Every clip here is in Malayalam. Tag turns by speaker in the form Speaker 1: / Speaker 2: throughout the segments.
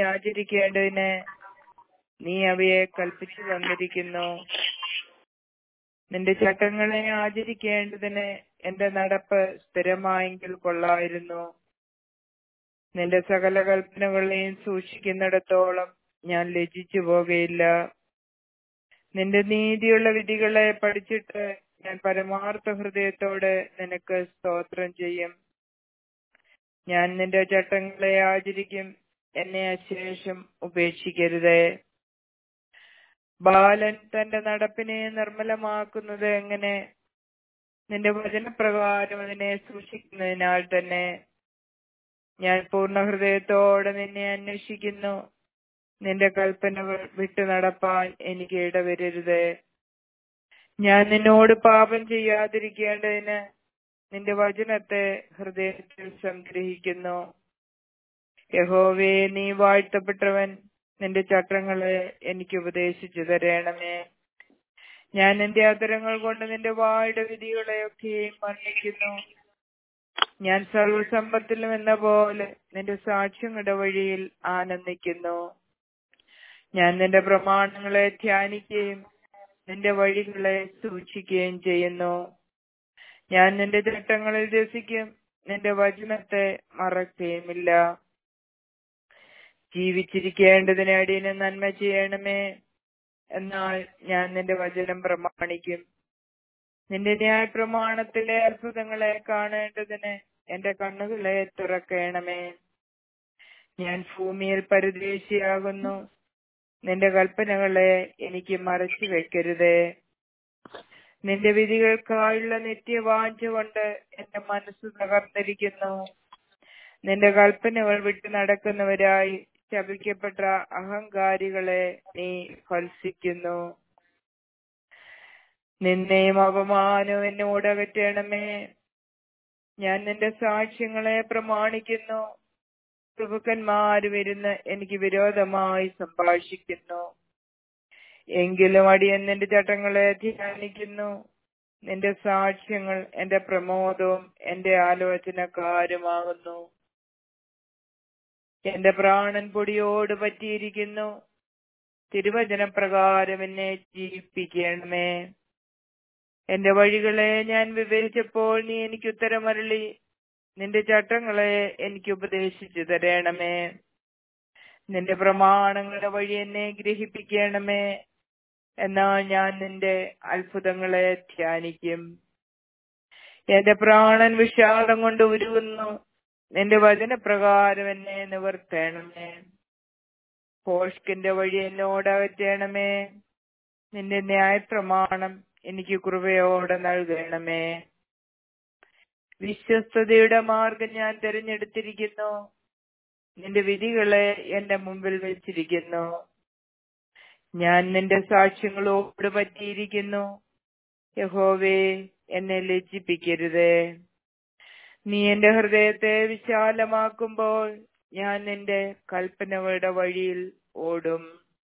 Speaker 1: ആചരിക്കേണ്ടതിന് നീ അവയെ കൽപ്പിച്ചു തന്നിരിക്കുന്നു നിന്റെ ചട്ടങ്ങളെ ആചരിക്കേണ്ടതിന് എന്റെ നടപ്പ് സ്ഥിരമായെങ്കിൽ കൊള്ളായിരുന്നു നിന്റെ സകല കൽപ്പനകളെയും സൂക്ഷിക്കുന്നിടത്തോളം ഞാൻ ലജിച്ചു പോകയില്ല നിന്റെ നീതിയുള്ള വിധികളെ പഠിച്ചിട്ട് ഞാൻ പരമാർത്ഥ ഹൃദയത്തോടെ നിനക്ക് സ്തോത്രം ചെയ്യും ഞാൻ നിന്റെ ചട്ടങ്ങളെ ആചരിക്കും എന്നെ അശേഷം ഉപേക്ഷിക്കരുതേ ബാലൻ തന്റെ നടപ്പിനെ നിർമ്മലമാക്കുന്നത് എങ്ങനെ നിന്റെ വചനപ്രകാരം അതിനെ സൂക്ഷിക്കുന്നതിനാൽ തന്നെ ഞാൻ പൂർണ്ണ ഹൃദയത്തോടെ നിന്നെ അന്വേഷിക്കുന്നു നിന്റെ കൽപ്പനകൾ വിട്ടു നടപ്പാൻ എനിക്ക് ഇടവരരുത് ഞാൻ നിന്നോട് പാപം ചെയ്യാതിരിക്കേണ്ടതിന് നിന്റെ വചനത്തെ ഹൃദയത്തിൽ സംഗ്രഹിക്കുന്നു യഹോവേ നീ വാഴ്ത്തപ്പെട്ടവൻ നിന്റെ ചട്ടങ്ങളെ എനിക്ക് ഉപദേശിച്ചു തരണമേ ഞാൻ നിന്റെ അതരങ്ങൾ കൊണ്ട് നിന്റെ വായുടെ വിധികളെയൊക്കെയും വർണ്ണിക്കുന്നു ഞാൻ സർവസമ്പത്തിലും എന്ന പോലെ നിന്റെ സാക്ഷ്യങ്ങളുടെ വഴിയിൽ ആനന്ദിക്കുന്നു ഞാൻ നിന്റെ പ്രമാണങ്ങളെ ധ്യാനിക്കുകയും നിന്റെ വഴികളെ സൂക്ഷിക്കുകയും ചെയ്യുന്നു ഞാൻ നിന്റെ ചട്ടങ്ങളിൽ രസിക്കും നിന്റെ വചനത്തെ മറക്കുകയുമില്ല ജീവിച്ചിരിക്കേണ്ടതിന് അടിയന് നന്മ ചെയ്യണമേ എന്നാൽ ഞാൻ നിന്റെ വചനം പ്രമാണിക്കും നിന്റെ ന്യായ പ്രമാണത്തിലെ അത്ഭുതങ്ങളെ കാണേണ്ടതിന് എന്റെ കണ്ണുകളെ തുറക്കണമേ ഞാൻ ഭൂമിയിൽ പരദേശിയാകുന്നു നിന്റെ കൽപ്പനകളെ എനിക്ക് മറച്ചു വെക്കരുതേ നിന്റെ വിധികൾക്കായുള്ള നിത്യവാഞ്ച കൊണ്ട് എന്റെ മനസ്സ് തകർന്നിരിക്കുന്നു നിന്റെ കൽപ്പനകൾ വിട്ടു നടക്കുന്നവരായി ശപിക്കപ്പെട്ട അഹങ്കാരികളെ നീ ഭത്സിക്കുന്നു നിന്നെയും അപമാനവും എന്നോട് അകറ്റണമേ ഞാൻ നിന്റെ സാക്ഷ്യങ്ങളെ പ്രമാണിക്കുന്നു പ്രഭുക്കന്മാര് വരുന്ന് എനിക്ക് വിരോധമായി സംഭാഷിക്കുന്നു എങ്കിലും അടിയൻ നിന്റെ ചട്ടങ്ങളെ ധ്യാനിക്കുന്നു നിന്റെ സാക്ഷ്യങ്ങൾ എന്റെ പ്രമോദവും എന്റെ ആലോചനക്കാരുമാകുന്നു എന്റെ പ്രാണൻ പൊടിയോട് പറ്റിയിരിക്കുന്നു തിരുവചനപ്രകാരം എന്നെ ജീവിപ്പിക്കണമേ എന്റെ വഴികളെ ഞാൻ വിവരിച്ചപ്പോൾ നീ എനിക്ക് ഉത്തരമരളി നിന്റെ ചട്ടങ്ങളെ എനിക്ക് ഉപദേശിച്ചു തരണമേ നിന്റെ പ്രമാണങ്ങളുടെ വഴി എന്നെ ഗ്രഹിപ്പിക്കണമേ എന്നാൽ ഞാൻ നിന്റെ അത്ഭുതങ്ങളെ ധ്യാനിക്കും എന്റെ പ്രാണൻ വിഷാദം കൊണ്ട് ഉരുകുന്നു നിന്റെ വചനപ്രകാരം എന്നെ നിവർത്തണമേ പോഷ്കിന്റെ വഴി എന്നോട് അകറ്റണമേ നിന്റെ ന്യായപ്രമാണം എനിക്ക് കൃപയോടെ നൽകണമേ വിശ്വസ്തയുടെ മാർഗം ഞാൻ തിരഞ്ഞെടുത്തിരിക്കുന്നു നിന്റെ വിധികളെ എന്റെ മുമ്പിൽ വെച്ചിരിക്കുന്നു ഞാൻ നിന്റെ സാക്ഷ്യങ്ങളോട് പറ്റിയിരിക്കുന്നു യഹോവേ എന്നെ ലജ്ജിപ്പിക്കരുതേ നീ എന്റെ ഹൃദയത്തെ വിശാലമാക്കുമ്പോൾ ഞാൻ നിന്റെ കൽപ്പനകളുടെ വഴിയിൽ ഓടും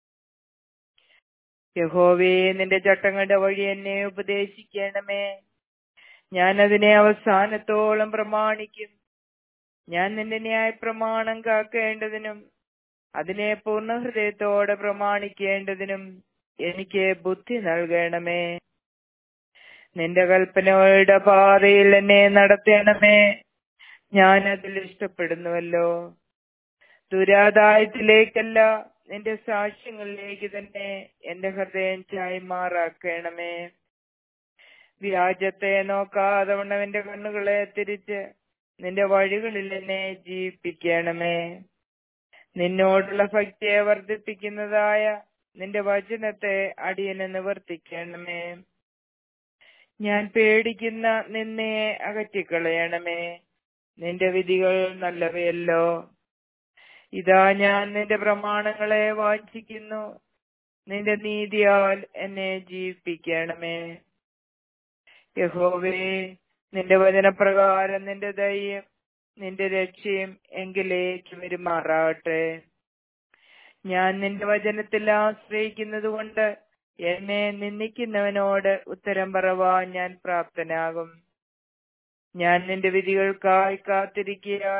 Speaker 1: യഹോവേ നിന്റെ ചട്ടങ്ങളുടെ വഴി എന്നെ ഉപദേശിക്കണമേ ഞാൻ അതിനെ അവസാനത്തോളം പ്രമാണിക്കും ഞാൻ നിന്റെ ന്യായ പ്രമാണം കാക്കേണ്ടതിനും അതിനെ പൂർണ്ണ ഹൃദയത്തോടെ പ്രമാണിക്കേണ്ടതിനും എനിക്ക് ബുദ്ധി നൽകണമേ നിന്റെ കൽപ്പനകളുടെ പാതയിൽ എന്നെ നടത്തണമേ ഞാൻ അതിൽ ഇഷ്ടപ്പെടുന്നുവല്ലോ ദുരാദായത്തിലേക്കല്ല നിന്റെ സാക്ഷ്യങ്ങളിലേക്ക് തന്നെ എന്റെ ഹൃദയം ചായ്മാറാക്കണമേ വ്യാജത്തെ നോക്കാതെ വണ്ണവന്റെ കണ്ണുകളെ തിരിച്ച് നിന്റെ വഴികളിൽ എന്നെ ജീവിപ്പിക്കണമേ നിന്നോടുള്ള ഭക്തിയെ വർദ്ധിപ്പിക്കുന്നതായ നിന്റെ വചനത്തെ അടിയനെ നിവർത്തിക്കണമേ ഞാൻ പേടിക്കുന്ന നിന്നെ അകറ്റിക്കളയണമേ നിന്റെ വിധികൾ നല്ലവയല്ലോ ഇതാ ഞാൻ നിന്റെ പ്രമാണങ്ങളെ വാഞ്ചിക്കുന്നു നിന്റെ നീതിയാൽ എന്നെ ജീവിപ്പിക്കണമേ യഹോവേ നിന്റെ വചനപ്രകാരം നിന്റെ ദയ്യം നിന്റെ രക്ഷയും എങ്കിലേക്ക് വരുമാറാകട്ടെ ഞാൻ നിന്റെ വചനത്തിൽ ആശ്രയിക്കുന്നത് കൊണ്ട് എന്നെ നിന്ദിക്കുന്നവനോട് ഉത്തരം പറവാൻ ഞാൻ പ്രാപ്തനാകും ഞാൻ നിന്റെ വിധികൾക്കായി കാത്തിരിക്കിയാൽ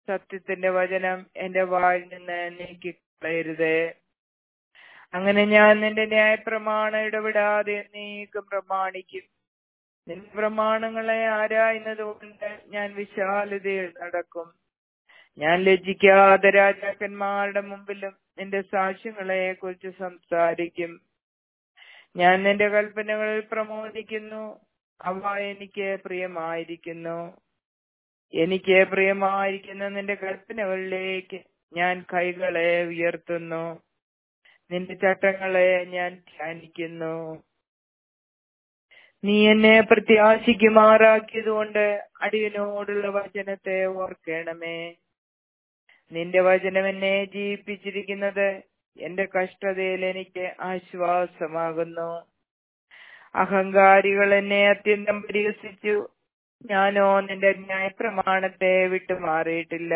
Speaker 1: സത്യത്തിന്റെ വചനം എന്റെ വായിൽ നിന്ന് നീക്കിക്കളയരുതേ അങ്ങനെ ഞാൻ നിന്റെ ന്യായപ്രമാണം ഇടപെടാതെ നീക്കം പ്രമാണിക്കും നിന്റെ പ്രമാണങ്ങളെ ആരായുന്നതുകൊണ്ട് ഞാൻ വിശാലതയിൽ നടക്കും ഞാൻ ലജ്ജിക്കാതെ രാജാക്കന്മാരുടെ മുമ്പിലും നിന്റെ സാക്ഷ്യങ്ങളെ കുറിച്ച് സംസാരിക്കും ഞാൻ നിന്റെ കൽപ്പനകളിൽ പ്രമോദിക്കുന്നു അവ എനിക്ക് പ്രിയമായിരിക്കുന്നു എനിക്ക് പ്രിയമായിരിക്കുന്ന നിന്റെ കൽപ്പനകളിലേക്ക് ഞാൻ കൈകളെ ഉയർത്തുന്നു നിന്റെ ചട്ടങ്ങളെ ഞാൻ ധ്യാനിക്കുന്നു നീ എന്നെ പ്രത്യാശിക്കുമാറാക്കിയതുകൊണ്ട് അടിയനോടുള്ള വചനത്തെ ഓർക്കണമേ നിന്റെ വചനം എന്നെ ജീവിപ്പിച്ചിരിക്കുന്നത് എന്റെ കഷ്ടതയിൽ എനിക്ക് ആശ്വാസമാകുന്നു അഹങ്കാരികൾ എന്നെ അത്യന്തം പരിഹസിച്ചു ഞാനോ നിന്റെ ന്യായപ്രമാണത്തെ വിട്ടുമാറിയിട്ടില്ല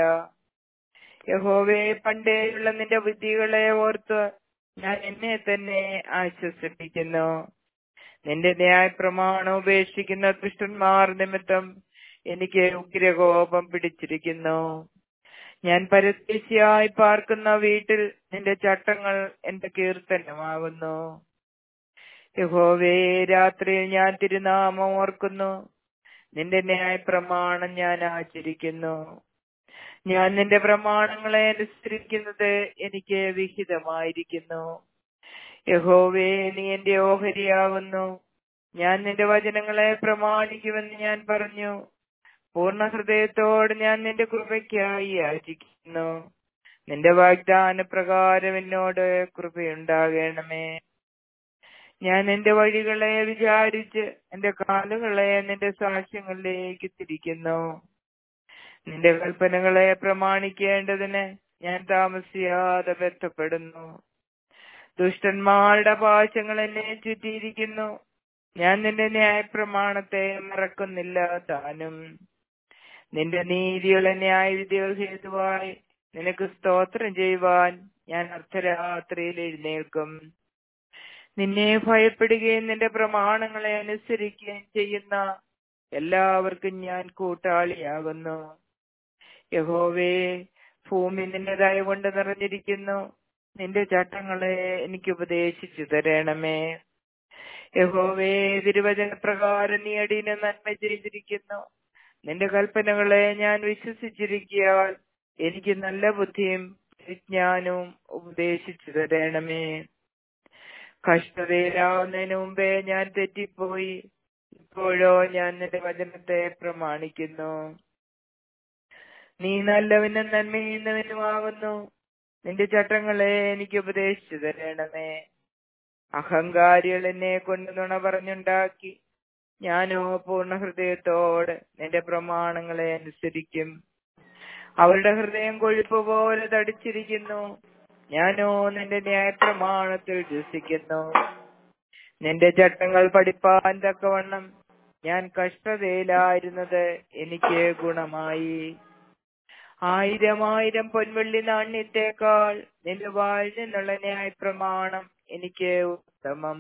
Speaker 1: യഹോവേ പണ്ടേയുള്ള നിന്റെ ബുദ്ധികളെ ഓർത്ത് ഞാൻ എന്നെ തന്നെ ആശ്വസിപ്പിക്കുന്നു നിന്റെ ന്യായപ്രമാണം ഉപേക്ഷിക്കുന്ന ദുഷ്ടന്മാർ നിമിത്തം എനിക്ക് ഉഗ്രകോപം പിടിച്ചിരിക്കുന്നു ഞാൻ പരദേശിയായി പാർക്കുന്ന വീട്ടിൽ നിന്റെ ചട്ടങ്ങൾ എന്റെ കീർത്തനമാകുന്നു യഹോവേ രാത്രിയിൽ ഞാൻ തിരുനാമം ഓർക്കുന്നു നിന്റെ ന്യായപ്രമാണം ഞാൻ ആചരിക്കുന്നു ഞാൻ നിന്റെ പ്രമാണങ്ങളെ അനുസരിക്കുന്നത് എനിക്ക് വിഹിതമായിരിക്കുന്നു യഹോവേ നീ എന്റെ ഓഹരിയാകുന്നു ഞാൻ നിന്റെ വചനങ്ങളെ പ്രമാണിക്കുമെന്ന് ഞാൻ പറഞ്ഞു പൂർണ്ണ ഹൃദയത്തോട് ഞാൻ നിന്റെ കൃപയ്ക്കായി യാചിക്കുന്നു നിന്റെ വാഗ്ദാന പ്രകാരം എന്നോട് കൃപയുണ്ടാകണമേ ഞാൻ എന്റെ വഴികളെ വിചാരിച്ച് എന്റെ കാലുകളെ നിന്റെ സാക്ഷ്യങ്ങളിലേക്ക് തിരിക്കുന്നു നിന്റെ കൽപ്പനകളെ പ്രമാണിക്കേണ്ടതിന് ഞാൻ താമസിയാതെ ബന്ധപ്പെടുന്നു ദുഷ്ടന്മാരുടെ പാശങ്ങൾ എന്നെ ചുറ്റിയിരിക്കുന്നു ഞാൻ നിന്റെ ന്യായപ്രമാണത്തെ മറക്കുന്നില്ല താനും നിന്റെ നീതിയുള്ള ന്യായവിധികൾ ഹേതുവായി നിനക്ക് സ്തോത്രം ചെയ്യുവാൻ ഞാൻ അർദ്ധരാത്രിയിൽ എഴുന്നേൽക്കും നിന്നെ ഭയപ്പെടുകയും നിന്റെ പ്രമാണങ്ങളെ അനുസരിക്കുകയും ചെയ്യുന്ന എല്ലാവർക്കും ഞാൻ കൂട്ടാളിയാകുന്നു യഹോവേ ഭൂമി നിന്റെ ദയ കൊണ്ട് നിറഞ്ഞിരിക്കുന്നു നിന്റെ ചട്ടങ്ങളെ എനിക്ക് ഉപദേശിച്ചു തരണമേ യഹോവേ തിരുവചന പ്രകാരം നീ അടിയന് നന്മ ചെയ്തിരിക്കുന്നു നിന്റെ കൽപ്പനകളെ ഞാൻ വിശ്വസിച്ചിരിക്കാൻ എനിക്ക് നല്ല ബുദ്ധിയും വിജ്ഞാനവും ഉപദേശിച്ചു തരണമേ കഷ്ടതയിലാവുന്നതിന് മുമ്പേ ഞാൻ തെറ്റിപ്പോയി ഇപ്പോഴോ ഞാൻ നിന്റെ വചനത്തെ പ്രമാണിക്കുന്നു നീ നല്ലവനും നന്മ ചെയ്യുന്നവനുമാകുന്നു നിന്റെ ചട്ടങ്ങളെ എനിക്ക് ഉപദേശിച്ചു തരണമേ അഹങ്കാരികൾ എന്നെ കൊണ്ട് നുണ പറഞ്ഞുണ്ടാക്കി ഞാനോ പൂർണ്ണ ഹൃദയത്തോട് നിന്റെ പ്രമാണങ്ങളെ അനുസരിക്കും അവരുടെ ഹൃദയം കൊഴുപ്പ് പോലെ തടിച്ചിരിക്കുന്നു ഞാനോ നിന്റെ ന്യായപ്രമാണത്തിൽ രസിക്കുന്നു നിന്റെ ചട്ടങ്ങൾ പഠിപ്പാൻ തക്കവണ്ണം ഞാൻ കഷ്ടതയിലായിരുന്നത് എനിക്ക് ഗുണമായി ആയിരം ആയിരം പൊൻവെള്ളി നാണ്യത്തേക്കാൾ നിന്റെ വായിൽ നിന്നുള്ള ന്യായപ്രമാണം എനിക്ക് ഉത്തമം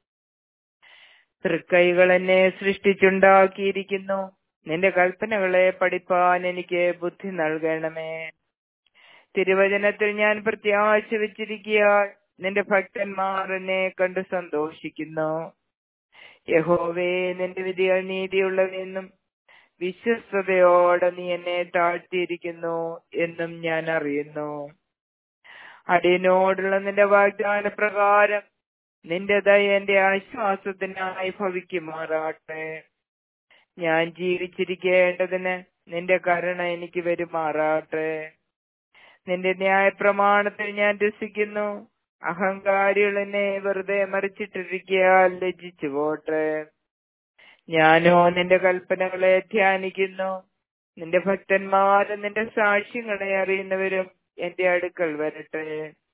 Speaker 1: തൃക്കൈകൾ എന്നെ സൃഷ്ടിച്ചുണ്ടാക്കിയിരിക്കുന്നു നിന്റെ കൽപ്പനകളെ പഠിപ്പാൻ എനിക്ക് ബുദ്ധി നൽകണമേ തിരുവചനത്തിൽ ഞാൻ പ്രത്യാശ വെച്ചിരിക്കയാൽ നിന്റെ ഭക്തന്മാർ എന്നെ കണ്ട് സന്തോഷിക്കുന്നു യഹോവേ നിന്റെ വിധികൾ നീതിയുള്ളവെന്നും വിശ്വസ്തയോടെ നീ എന്നെ താഴ്ത്തിയിരിക്കുന്നു എന്നും ഞാൻ അറിയുന്നു അടിയനോടുള്ള നിന്റെ വാഗ്ദാന പ്രകാരം നിന്റെ ദയ എന്റെ ആശ്വാസത്തിനായി ഭവിക്കുമാറാട്ടെ ഞാൻ ജീവിച്ചിരിക്കേണ്ടതിന് നിന്റെ കരുണ എനിക്ക് വരുമാറാട്ടെ നിന്റെ ന്യായപ്രമാണത്തിൽ ഞാൻ രസിക്കുന്നു അഹങ്കാരികൾ എന്നെ വെറുതെ മറിച്ചിട്ടിരിക്കയാൽ ലജ്ജിച്ചു പോട്ടെ ഞാനോ നിന്റെ കൽപ്പനകളെ ധ്യാനിക്കുന്നു നിന്റെ ഭക്തന്മാരും നിന്റെ സാക്ഷ്യങ്ങളെ അറിയുന്നവരും എന്റെ അടുക്കൽ വരട്ടെ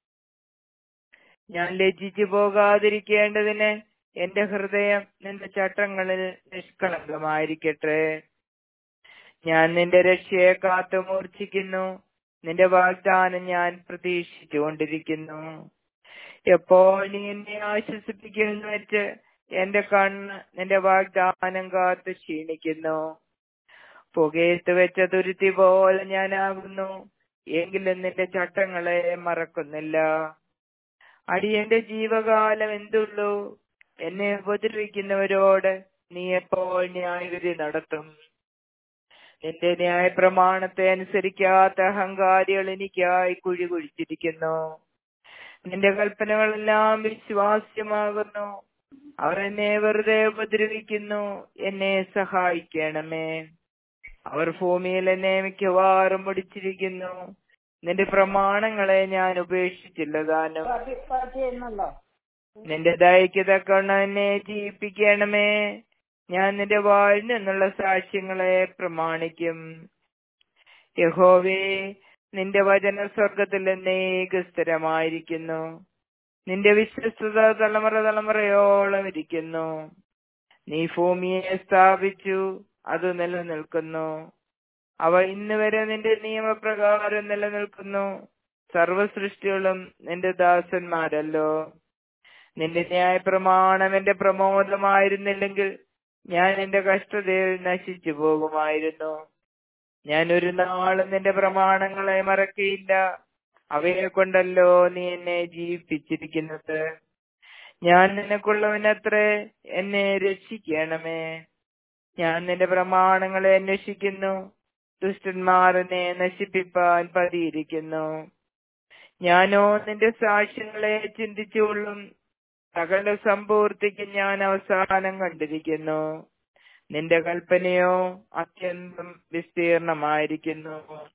Speaker 1: ഞാൻ ലജ്ജിച്ചു പോകാതിരിക്കേണ്ടതിന് എന്റെ ഹൃദയം നിന്റെ ചട്ടങ്ങളിൽ നിഷ്കളങ്കമായിരിക്കട്ടെ ഞാൻ നിന്റെ രക്ഷയെ കാത്തു മൂർച്ഛിക്കുന്നു നിന്റെ വാഗ്ദാനം ഞാൻ പ്രതീക്ഷിച്ചുകൊണ്ടിരിക്കുന്നു എപ്പോൾ നീ എന്നെ ആശ്വസിപ്പിക്കുമെന്ന് വെച്ച് എന്റെ കണ്ണ് നിന്റെ വാഗ്ദാനം കാത്ത് ക്ഷീണിക്കുന്നു പുകയത്ത് വെച്ച തുരുത്തി പോലെ ഞാനാകുന്നു എങ്കിലും നിന്റെ ചട്ടങ്ങളെ മറക്കുന്നില്ല അടിയന്റെ ജീവകാലം എന്തുള്ളൂ എന്നെ ഉപദ്രവിക്കുന്നവരോട് നീ എപ്പോൾ ന്യായവിധി നടത്തും നിന്റെ ന്യായ പ്രമാണത്തെ അനുസരിക്കാത്ത അഹങ്കാരികൾ എനിക്കായി കുഴി കുഴിച്ചിരിക്കുന്നു നിന്റെ കൽപ്പനകളെല്ലാം വിശ്വാസ്യമാകുന്നു അവർ എന്നെ വെറുതെ ഉപദ്രവിക്കുന്നു എന്നെ സഹായിക്കണമേ അവർ ഭൂമിയിൽ എന്നെ മിക്കവാറും മുടിച്ചിരിക്കുന്നു നിന്റെ പ്രമാണങ്ങളെ ഞാൻ ഉപേക്ഷിച്ചില്ല താനും നിന്റെ ദയക്ക് തക്കവണ്ണം എന്നെ ജീവിപ്പിക്കണമേ ഞാൻ നിന്റെ വായിൽ നിന്നുള്ള സാക്ഷ്യങ്ങളെ പ്രമാണിക്കും യഹോവേ നിന്റെ വചന സ്വർഗത്തിൽ എന്നേക്ക് സ്ഥിരമായിരിക്കുന്നു നിന്റെ വിശ്വസ്തത തലമുറ തലമുറയോളം ഇരിക്കുന്നു നീ ഭൂമിയെ സ്ഥാപിച്ചു അത് നിലനിൽക്കുന്നു അവ ഇന്ന് വരെ നിന്റെ നിയമപ്രകാരം നിലനിൽക്കുന്നു സർവസൃഷ്ടികളും നിന്റെ ദാസന്മാരല്ലോ നിന്റെ ന്യായ പ്രമാണം എന്റെ പ്രമോദമായിരുന്നില്ലെങ്കിൽ ഞാൻ എന്റെ കഷ്ടതയിൽ നശിച്ചു പോകുമായിരുന്നു ഞാൻ ഒരു നാളും നിന്റെ പ്രമാണങ്ങളെ മറക്കയില്ല അവയെ കൊണ്ടല്ലോ നീ എന്നെ ജീവിപ്പിച്ചിരിക്കുന്നത് ഞാൻ നിനക്കുള്ളവനത്രേ എന്നെ രക്ഷിക്കണമേ ഞാൻ നിന്റെ പ്രമാണങ്ങളെ അന്വേഷിക്കുന്നു ദുഷ്ടന്മാർ എന്നെ നശിപ്പിപ്പാൻ പതിയിരിക്കുന്നു ഞാനോ നിന്റെ സാക്ഷ്യങ്ങളെ ചിന്തിച്ചുകൊള്ളും സകല സമ്പൂർത്തിക്ക് ഞാൻ അവസാനം കണ്ടിരിക്കുന്നു നിന്റെ കൽപ്പനയോ അത്യന്തം വിസ്തീർണമായിരിക്കുന്നു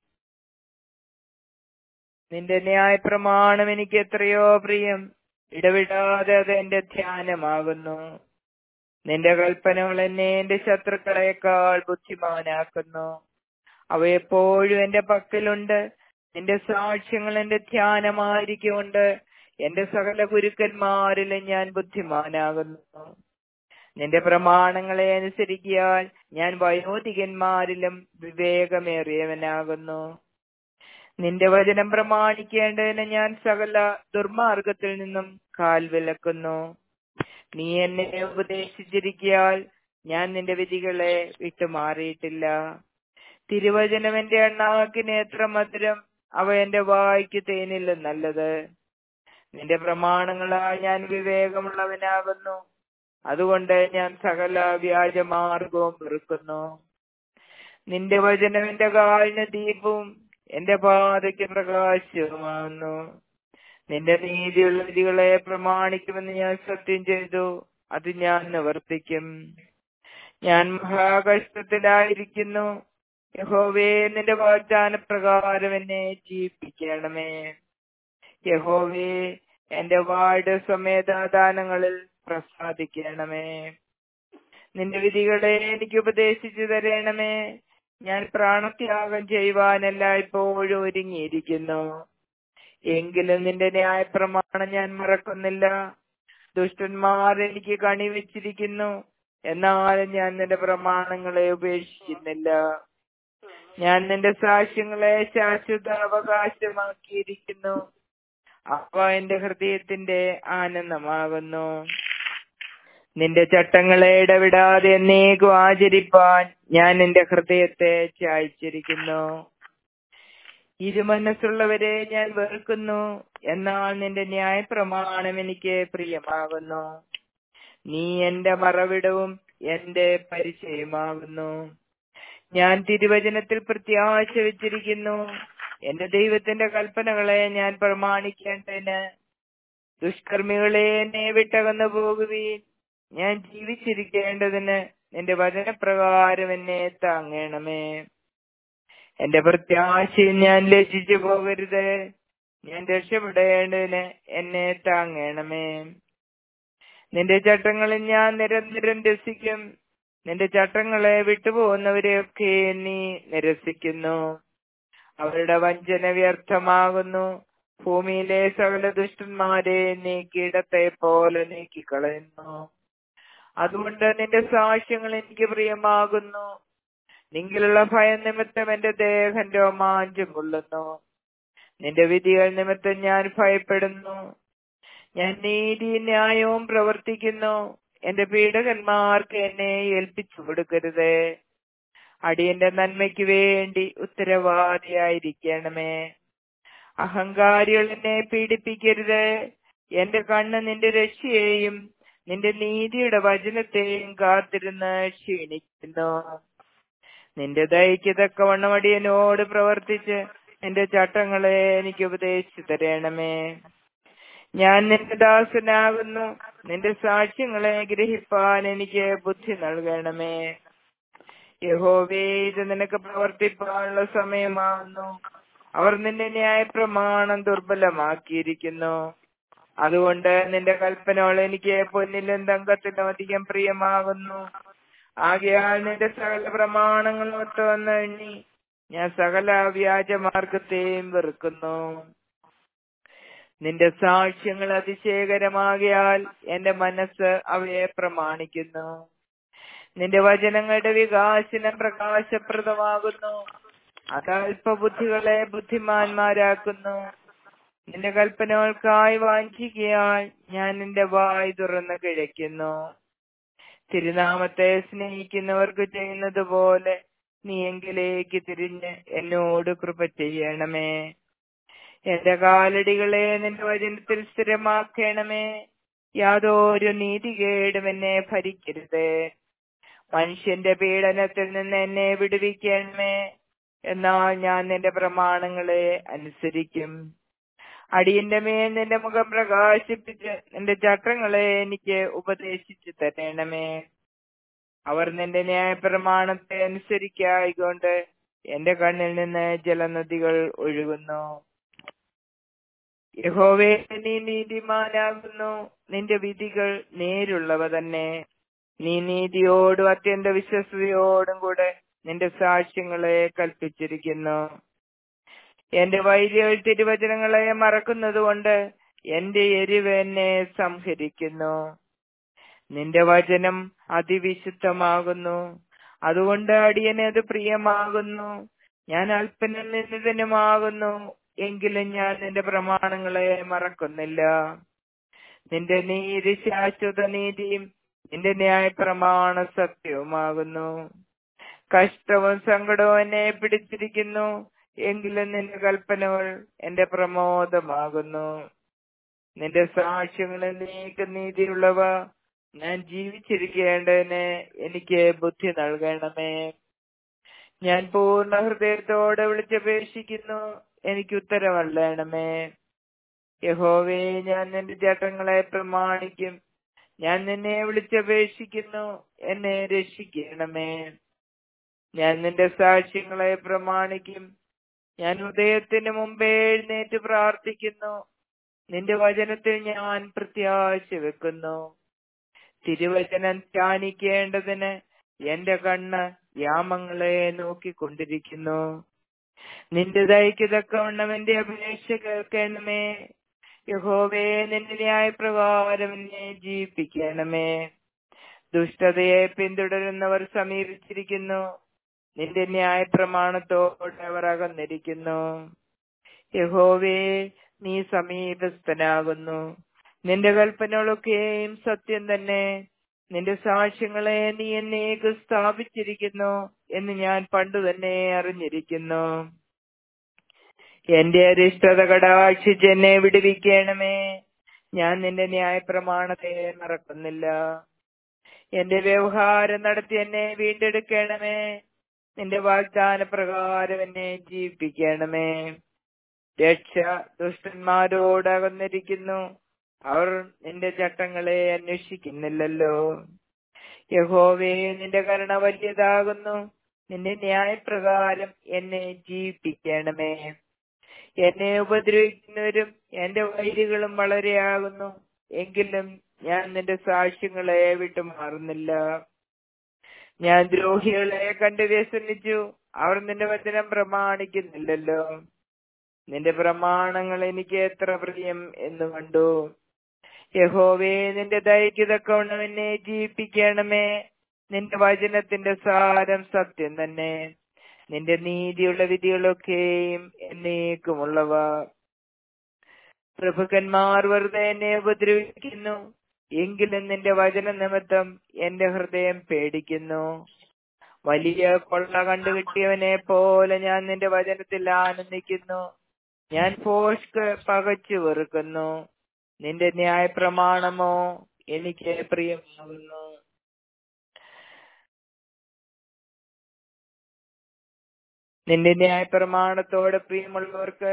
Speaker 1: നിന്റെ ന്യായ പ്രമാണം എനിക്ക് എത്രയോ പ്രിയം ഇടവിടാതെ അത് എന്റെ ധ്യാനമാകുന്നു നിന്റെ കൽപ്പനകൾ എന്നെ എന്റെ ശത്രുക്കളെക്കാൾ ബുദ്ധിമാനാക്കുന്നു അവ എപ്പോഴും എന്റെ പക്കലുണ്ട് നിന്റെ സാക്ഷ്യങ്ങൾ എന്റെ ധ്യാനമായിരിക്കുകൊണ്ട് എന്റെ സകല ഗുരുക്കന്മാരിലും ഞാൻ ബുദ്ധിമാനാകുന്നു നിന്റെ പ്രമാണങ്ങളെ അനുസരിക്കാൻ ഞാൻ വയോധികന്മാരിലും വിവേകമേറിയവനാകുന്നു നിന്റെ വചനം പ്രമാണിക്കേണ്ടതിന് ഞാൻ സകല ദുർമാർഗത്തിൽ നിന്നും കാൽ വിലക്കുന്നു നീ എന്നെ ഉപദേശിച്ചിരിക്കാൽ ഞാൻ നിന്റെ വിധികളെ വിട്ടുമാറിയിട്ടില്ല തിരുവചനം എന്റെ എണ്ണാക്കിന് എത്ര മധുരം അവ എന്റെ വായിക്ക് തേനിലും നല്ലത് നിന്റെ പ്രമാണങ്ങളാൽ ഞാൻ വിവേകമുള്ളവനാകുന്നു അതുകൊണ്ട് ഞാൻ സകല വ്യാജമാർഗവും വെറുക്കുന്നു നിന്റെ വചനം എന്റെ കാലിന് ദീപവും എന്റെ പാതയ്ക്ക് പ്രകാശവുമാകുന്നു നിന്റെ നീതിയുള്ള വിധികളെ പ്രമാണിക്കുമെന്ന് ഞാൻ സത്യം ചെയ്തു അത് ഞാൻ നിവർത്തിക്കും ഞാൻ മഹാകഷ്ടത്തിലായിരിക്കുന്നു യഹോവേ നിന്റെ വാഗ്ദാന പ്രകാരം എന്നെ ജീവിപ്പിക്കണമേ യഹോവേ എന്റെ വാട് സമേതാദാനങ്ങളിൽ പ്രസാദിക്കണമേ നിന്റെ വിധികളെ എനിക്ക് ഉപദേശിച്ചു തരണമേ ഞാൻ പ്രാണത്യാഗം ചെയ്യുവാനല്ല ഇപ്പോഴും ഒരുങ്ങിയിരിക്കുന്നു എങ്കിലും നിന്റെ ന്യായ പ്രമാണം ഞാൻ മറക്കുന്നില്ല ദുഷ്ടന്മാർ എനിക്ക് കണി വെച്ചിരിക്കുന്നു എന്നാലും ഞാൻ നിന്റെ പ്രമാണങ്ങളെ ഉപേക്ഷിക്കുന്നില്ല ഞാൻ നിന്റെ സാക്ഷ്യങ്ങളെ ശാശ്വത അവകാശമാക്കിയിരിക്കുന്നു അവ എന്റെ ഹൃദയത്തിന്റെ ആനന്ദമാകുന്നു നിന്റെ ചട്ടങ്ങളെ ഇടവിടാതെ എന്നേക്കും ആചരിപ്പാൻ ഞാൻ എന്റെ ഹൃദയത്തെ ചായച്ചിരിക്കുന്നു ഇരുമനസ്സുള്ളവരെ ഞാൻ വെറുക്കുന്നു എന്നാൽ നിന്റെ ന്യായ പ്രമാണം എനിക്ക് പ്രിയമാകുന്നു നീ എന്റെ മറവിടവും എന്റെ പരിചയമാകുന്നു ഞാൻ തിരുവചനത്തിൽ പ്രത്യാശ വെച്ചിരിക്കുന്നു എന്റെ ദൈവത്തിന്റെ കൽപ്പനകളെ ഞാൻ പ്രമാണിക്കേണ്ടതിന് ദുഷ്കർമ്മികളെ എന്നെ വിട്ടകന്നു പോകുവീൻ ഞാൻ ജീവിച്ചിരിക്കേണ്ടതിന് നിന്റെ വചനപ്രകാരം എന്നെ താങ്ങണമേ എന്റെ പ്രത്യാശയിൽ ഞാൻ ലജിച്ചു പോകരുത് ഞാൻ രക്ഷപ്പെടേണ്ടതിന് എന്നെ താങ്ങണമേ നിന്റെ ചട്ടങ്ങളിൽ ഞാൻ നിരന്തരം രസിക്കും നിന്റെ ചട്ടങ്ങളെ വിട്ടുപോകുന്നവരെയൊക്കെ നീ നിരസിക്കുന്നു അവരുടെ വഞ്ചന വ്യർത്ഥമാകുന്നു ഭൂമിയിലെ സകല ദുഷ്ടന്മാരെ നീ കീടത്തെ പോലെ നീക്കിക്കളയുന്നു അതുകൊണ്ട് നിന്റെ സാക്ഷ്യങ്ങൾ എനിക്ക് പ്രിയമാകുന്നു നിങ്കിലുള്ള ഭയം നിമിത്തം എന്റെ ദേഹം രോമാഞ്ചം കൊള്ളുന്നു നിന്റെ വിധികൾ നിമിത്തം ഞാൻ ഭയപ്പെടുന്നു ഞാൻ നീതി ന്യായവും പ്രവർത്തിക്കുന്നു എന്റെ പീഡകന്മാർക്ക് എന്നെ ഏൽപ്പിച്ചു കൊടുക്കരുത് അടിയന്റെ നന്മയ്ക്ക് വേണ്ടി ഉത്തരവാദിയായിരിക്കണമേ അഹങ്കാരികൾ എന്നെ പീഡിപ്പിക്കരുത് എന്റെ കണ്ണ് നിന്റെ രക്ഷയെയും നിന്റെ നീതിയുടെ വചനത്തെയും കാത്തിരുന്ന് ക്ഷീണിക്കുന്നു നിന്റെ ദയക്ക് തക്കവണ്ണം അടിയനോട് പ്രവർത്തിച്ച് നിന്റെ ചട്ടങ്ങളെ എനിക്ക് ഉപദേശിച്ചു തരണമേ ഞാൻ നിന്റെ ദാസനാകുന്നു നിന്റെ സാക്ഷ്യങ്ങളെ ഗ്രഹിപ്പാൻ എനിക്ക് ബുദ്ധി നൽകണമേ യഹോവേ ഇത് നിനക്ക് പ്രവർത്തിപ്പാനുള്ള സമയമാകുന്നു അവർ നിന്റെ ന്യായപ്രമാണം ദുർബലമാക്കിയിരിക്കുന്നു അതുകൊണ്ട് നിന്റെ കൽപ്പനകൾ എനിക്ക് പൊന്നിലും തങ്കത്തിലും അധികം പ്രിയമാകുന്നു ആകയാൽ നിന്റെ സകല പ്രമാണങ്ങളും ഒത്തുവന്ന് എണ്ണി ഞാൻ സകല വ്യാജമാർഗത്തെയും വെറുക്കുന്നു നിന്റെ സാക്ഷ്യങ്ങൾ അതിശയകരമാകിയാൽ എന്റെ മനസ്സ് അവയെ പ്രമാണിക്കുന്നു നിന്റെ വചനങ്ങളുടെ വികാസനം പ്രകാശപ്രദമാകുന്നു അത് അല്പബുദ്ധികളെ ബുദ്ധിമാന്മാരാക്കുന്നു നിന്റെ കൽപ്പനകൾക്കായി വാഞ്ചിക്കയാൽ ഞാൻ നിന്റെ വായ് തുറന്ന് കിഴയ്ക്കുന്നു തിരുനാമത്തെ സ്നേഹിക്കുന്നവർക്ക് ചെയ്യുന്നത് പോലെ നീ എങ്കിലേക്ക് തിരിഞ്ഞ് എന്നോട് കൃപ ചെയ്യണമേ എന്റെ കാലടികളെ നിന്റെ വചനത്തിൽ സ്ഥിരമാക്കണമേ യാതൊരു നീതികേടും എന്നെ ഭരിക്കരുത് മനുഷ്യന്റെ പീഡനത്തിൽ നിന്ന് എന്നെ വിടുവിക്കണമേ എന്നാൽ ഞാൻ നിന്റെ പ്രമാണങ്ങളെ അനുസരിക്കും അടിയന്റെ മേൽ നിന്റെ മുഖം പ്രകാശിപ്പിച്ച് നിന്റെ ചക്രങ്ങളെ എനിക്ക് ഉപദേശിച്ചു തരണമേ അവർ നിന്റെ ന്യായപ്രമാണത്തെ അനുസരിക്കായിക്കൊണ്ട് എന്റെ കണ്ണിൽ നിന്ന് ജലനദികൾ ഒഴുകുന്നു യഹോവേ നീ നീതിമാനാകുന്നു നിന്റെ വിധികൾ നേരുള്ളവ തന്നെ നീ നീതിയോടും അത്യന്ത വിശ്വസതയോടും കൂടെ നിന്റെ സാക്ഷ്യങ്ങളെ കൽപ്പിച്ചിരിക്കുന്നു എന്റെ വൈദ്യകൾ തിരുവചനങ്ങളെ മറക്കുന്നത് കൊണ്ട് എന്റെ എരിവ് എന്നെ സംഹരിക്കുന്നു നിന്റെ വചനം അതിവിശുദ്ധമാകുന്നു അതുകൊണ്ട് അടിയന് അത് പ്രിയമാകുന്നു ഞാൻ അല്പനും നിന്നിതനുമാകുന്നു എങ്കിലും ഞാൻ നിന്റെ പ്രമാണങ്ങളെ മറക്കുന്നില്ല നിന്റെ നീതി ശാശ്വത നീതിയും നിന്റെ ന്യായ പ്രമാണ സത്യവുമാകുന്നു കഷ്ടവും സങ്കടവും എന്നെ പിടിച്ചിരിക്കുന്നു എങ്കിലും നിന്റെ കൽപ്പനകൾ എന്റെ പ്രമോദമാകുന്നു നിന്റെ സാക്ഷ്യങ്ങൾ നീക്ക് നീതിയുള്ളവ ഞാൻ ജീവിച്ചിരിക്കേണ്ടതിന് എനിക്ക് ബുദ്ധി നൽകണമേ ഞാൻ പൂർണ്ണ ഹൃദയത്തോടെ വിളിച്ചപേക്ഷിക്കുന്നു എനിക്ക് ഉത്തരമല്ലണമേ യഹോവേ ഞാൻ നിന്റെ ചട്ടങ്ങളെ പ്രമാണിക്കും ഞാൻ നിന്നെ വിളിച്ചപേക്ഷിക്കുന്നു എന്നെ രക്ഷിക്കണമേ ഞാൻ നിന്റെ സാക്ഷ്യങ്ങളെ പ്രമാണിക്കും ഞാൻ ഉദയത്തിന് മുമ്പേ എഴുന്നേറ്റ് പ്രാർത്ഥിക്കുന്നു നിന്റെ വചനത്തിൽ ഞാൻ പ്രത്യാശ വെക്കുന്നു തിരുവചനം ധ്യാനിക്കേണ്ടതിന് എന്റെ കണ്ണ് യാമങ്ങളെ നോക്കിക്കൊണ്ടിരിക്കുന്നു നിന്റെ ദയക്ക് തക്കവണ്ണം എന്റെ അപേക്ഷ കേൾക്കണമേ യഹോവേ നിന്റെ ന്യായപ്രകാരം എന്നെ ജീവിപ്പിക്കണമേ ദുഷ്ടതയെ പിന്തുടരുന്നവർ സമീപിച്ചിരിക്കുന്നു നിന്റെ ന്യായപ്രമാണത്തോടെ അവർ അകന്നിരിക്കുന്നു യഹോവേ നീ സമീപസ്ഥനാകുന്നു നിന്റെ കൽപ്പനകളൊക്കെയും സത്യം തന്നെ നിന്റെ സാക്ഷ്യങ്ങളെ നീ എന്നേക്ക് സ്ഥാപിച്ചിരിക്കുന്നു എന്ന് ഞാൻ പണ്ടു തന്നെ അറിഞ്ഞിരിക്കുന്നു എന്റെ അരിഷ്ടത കടാക്ഷിച്ച് എന്നെ വിടുവിക്കണമേ ഞാൻ നിന്റെ ന്യായപ്രമാണത്തെ മറക്കുന്നില്ല എന്റെ വ്യവഹാരം നടത്തി എന്നെ വീണ്ടെടുക്കണമേ നിന്റെ വാഗ്ദാന പ്രകാരം എന്നെ ജീവിപ്പിക്കണമേ രക്ഷ ദുഷ്ടന്മാരോട് അകന്നിരിക്കുന്നു അവർ നിന്റെ ചട്ടങ്ങളെ അന്വേഷിക്കുന്നില്ലല്ലോ യഹോവേ നിന്റെ കരുണ വലിയതാകുന്നു നിന്റെ ന്യായപ്രകാരം എന്നെ ജീവിപ്പിക്കണമേ എന്നെ ഉപദ്രവിക്കുന്നവരും എന്റെ വൈരികളും വളരെയാകുന്നു എങ്കിലും ഞാൻ നിന്റെ സാക്ഷ്യങ്ങളെ വിട്ടുമാറുന്നില്ല ഞാൻ ദ്രോഹികളെ കണ്ട് വ്യസനിച്ചു അവർ നിന്റെ വചനം പ്രമാണിക്കുന്നില്ലല്ലോ നിന്റെ പ്രമാണങ്ങൾ എനിക്ക് എത്ര പ്രിയം എന്ന് കണ്ടു യഹോവേ നിന്റെ ദയക്ക് തക്കവണ്ണം എന്നെ ജീവിപ്പിക്കണമേ നിന്റെ വചനത്തിന്റെ സാരം സത്യം തന്നെ നിന്റെ നീതിയുള്ള വിധികളൊക്കെയും എന്നേക്കുമുള്ളവ പ്രഭുക്കന്മാർ വെറുതെ എന്നെ ഉപദ്രവിക്കുന്നു എങ്കിലും നിന്റെ വചന നിമിത്തം എന്റെ ഹൃദയം പേടിക്കുന്നു വലിയ കൊള്ള കണ്ടു കിട്ടിയവനെ പോലെ ഞാൻ നിന്റെ വചനത്തിൽ ആനന്ദിക്കുന്നു ഞാൻ പോഷ്ക്ക് പകച്ചു വെറുക്കുന്നു നിന്റെ ന്യായ പ്രമാണമോ എനിക്ക് പ്രിയമാകുന്നു നിന്റെ ന്യായ പ്രമാണത്തോടെ പ്രിയമുള്ളവർക്ക്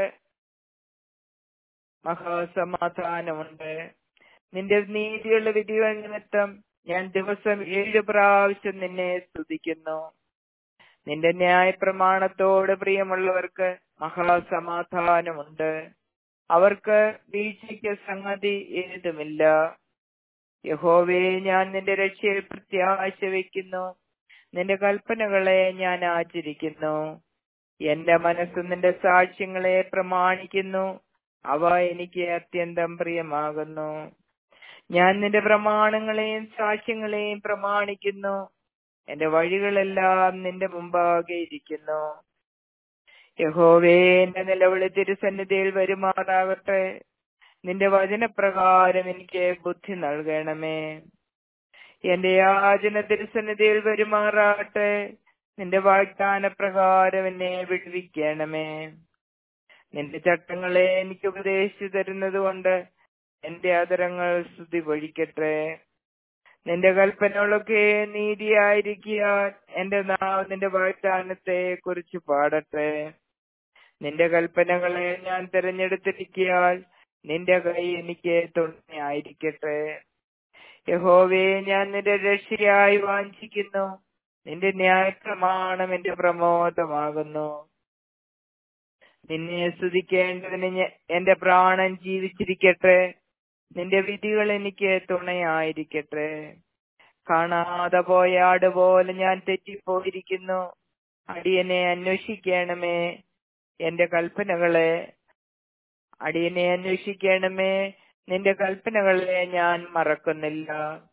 Speaker 1: മഹാസമാധാനമുണ്ട് നിന്റെ നീതിയുള്ള വിധികൾ നിമിത്തം ഞാൻ ദിവസം ഏഴ് പ്രാവശ്യം നിന്നെ സ്തുതിക്കുന്നു നിന്റെ ന്യായ പ്രമാണത്തോട് പ്രിയമുള്ളവർക്ക് മഹാസമാധാനമുണ്ട് അവർക്ക് വീഴ്ചയ്ക്ക് സംഗതി ഏതുമില്ല യഹോവേ ഞാൻ നിന്റെ രക്ഷയിൽ പ്രത്യാശ വയ്ക്കുന്നു നിന്റെ കൽപ്പനകളെ ഞാൻ ആചരിക്കുന്നു എന്റെ മനസ്സ് നിന്റെ സാക്ഷ്യങ്ങളെ പ്രമാണിക്കുന്നു അവ എനിക്ക് അത്യന്തം പ്രിയമാകുന്നു ഞാൻ നിന്റെ പ്രമാണങ്ങളെയും സാക്ഷ്യങ്ങളെയും പ്രമാണിക്കുന്നു എന്റെ വഴികളെല്ലാം നിന്റെ മുമ്പാകെ ഇരിക്കുന്നു യഹോവേ എന്റെ നിലവിളി തിരുസന്നിധിയിൽ വരുമാറാകട്ടെ നിന്റെ വചനപ്രകാരം എനിക്ക് ബുദ്ധി നൽകണമേ എന്റെ യാചന തിരുസന്നിധിയിൽ വരുമാറാകട്ടെ നിന്റെ വാഗ്ദാന പ്രകാരം എന്നെ വിടുവിക്കണമേ നിന്റെ ചട്ടങ്ങളെ എനിക്ക് ഉപദേശിച്ചു തരുന്നത് കൊണ്ട് എന്റെ അതരങ്ങൾ സ്തുതി പൊഴിക്കട്ടെ നിന്റെ കൽപ്പനകളൊക്കെ നീതിയായിരിക്കാൻ എന്റെ നാവ് നിന്റെ വാഗ്ദാനത്തെ കുറിച്ച് പാടട്ടെ നിന്റെ കൽപ്പനകളെ ഞാൻ തിരഞ്ഞെടുത്തിരിക്കാൻ നിന്റെ കൈ എനിക്ക് തുണയായിരിക്കട്ടെ യഹോവേ ഞാൻ നിന്റെ രക്ഷയായി വാഞ്ചിക്കുന്നു നിന്റെ ന്യായപ്രമാണം എന്റെ പ്രമോദമാകുന്നു നിന്നെ സ്തുതിക്കേണ്ടതിന് ഞ- എന്റെ പ്രാണൻ ജീവിച്ചിരിക്കട്ടെ നിന്റെ വിധികൾ എനിക്ക് തുണയായിരിക്കട്ടെ കാണാതെ പോയ ആട് പോലെ ഞാൻ തെറ്റിപ്പോയിരിക്കുന്നു അടിയനെ അന്വേഷിക്കണമേ എന്റെ കൽപ്പനകളെ അടിയനെ അന്വേഷിക്കണമേ നിന്റെ കൽപ്പനകളെ ഞാൻ മറക്കുന്നില്ല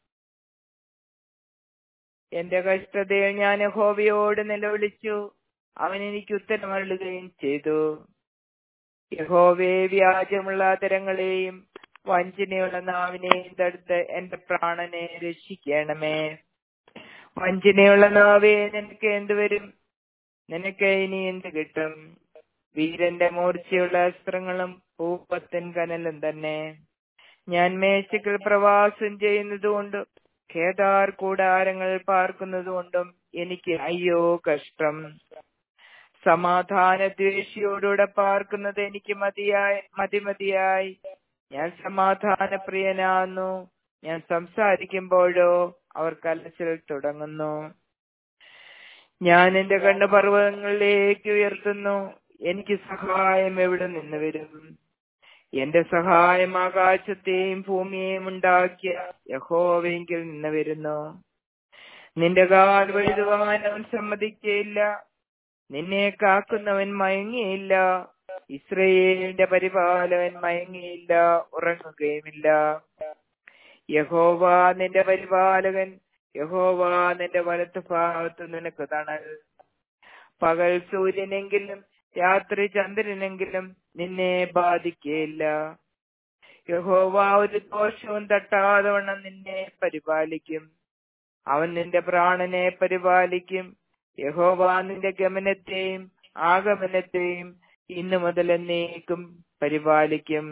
Speaker 1: എന്റെ കഷ്ടതയിൽ ഞാൻ യഹോവയോട് നിലവിളിച്ചു അവൻ എനിക്ക് ഉത്തരമരുളുകയും ചെയ്തു യഹോവേ വ്യാജമുള്ള തരങ്ങളെയും വഞ്ചനയുള്ള നാവിനെയും തടുത്ത് എന്റെ പ്രാണനെ രക്ഷിക്കണമേ വഞ്ചനയുള്ള നാവേ നിനക്ക് എന്ത് വരും നിനക്ക് ഇനി എന്ത് കിട്ടും വീരന്റെ മൂർച്ചയുള്ള അസ്ത്രങ്ങളും പൂപ്പത്തിൻ കനലും തന്നെ ഞാൻ മേശകൾ പ്രവാസം ചെയ്യുന്നതുകൊണ്ടും കേദാർ കൂടാരങ്ങൾ പാർക്കുന്നതുകൊണ്ടും എനിക്ക് അയ്യോ കഷ്ടം സമാധാന ദ്വേഷിയോടുകൂടെ പാർക്കുന്നത് എനിക്ക് മതിയായി മതിമതിയായി ഞാൻ സമാധാന പ്രിയനാകുന്നു ഞാൻ സംസാരിക്കുമ്പോഴോ അവർ കലച്ചിൽ തുടങ്ങുന്നു ഞാൻ എന്റെ കണ്ണ് പർവ്വതങ്ങളിലേക്ക് ഉയർത്തുന്നു എനിക്ക് സഹായം എവിടെ നിന്ന് വരും എന്റെ സഹായം ആകാശത്തെയും ഭൂമിയെയും ഉണ്ടാക്കിയ യഹോവെങ്കിൽ നിന്ന് വരുന്നു നിന്റെ കാൽ വഴുതുവാൻ അവൻ സമ്മതിക്കയില്ല നിന്നെ കാക്കുന്നവൻ മയങ്ങിയില്ല ഇസ്രയേലിന്റെ പരിപാലകൻ മയങ്ങിയില്ല ഉറങ്ങുകയുമില്ല യഹോവ നിന്റെ പരിപാലകൻ യഹോവ നിന്റെ വലത്ത് ഭാഗത്ത് നിനക്ക് തണൽ പകൽ സൂര്യനെങ്കിലും രാത്രി ചന്ദ്രനെങ്കിലും നിന്നെ ബാധിക്കുകയില്ല യഹോവ ഒരു ദോഷവും തട്ടാതെ വണ്ണം നിന്നെ പരിപാലിക്കും അവൻ നിന്റെ പ്രാണനെ പരിപാലിക്കും യഹോവ നിന്റെ ഗമനത്തെയും ആഗമനത്തെയും ഇന്നു മുതൽ എന്നേക്കും പരിപാലിക്കും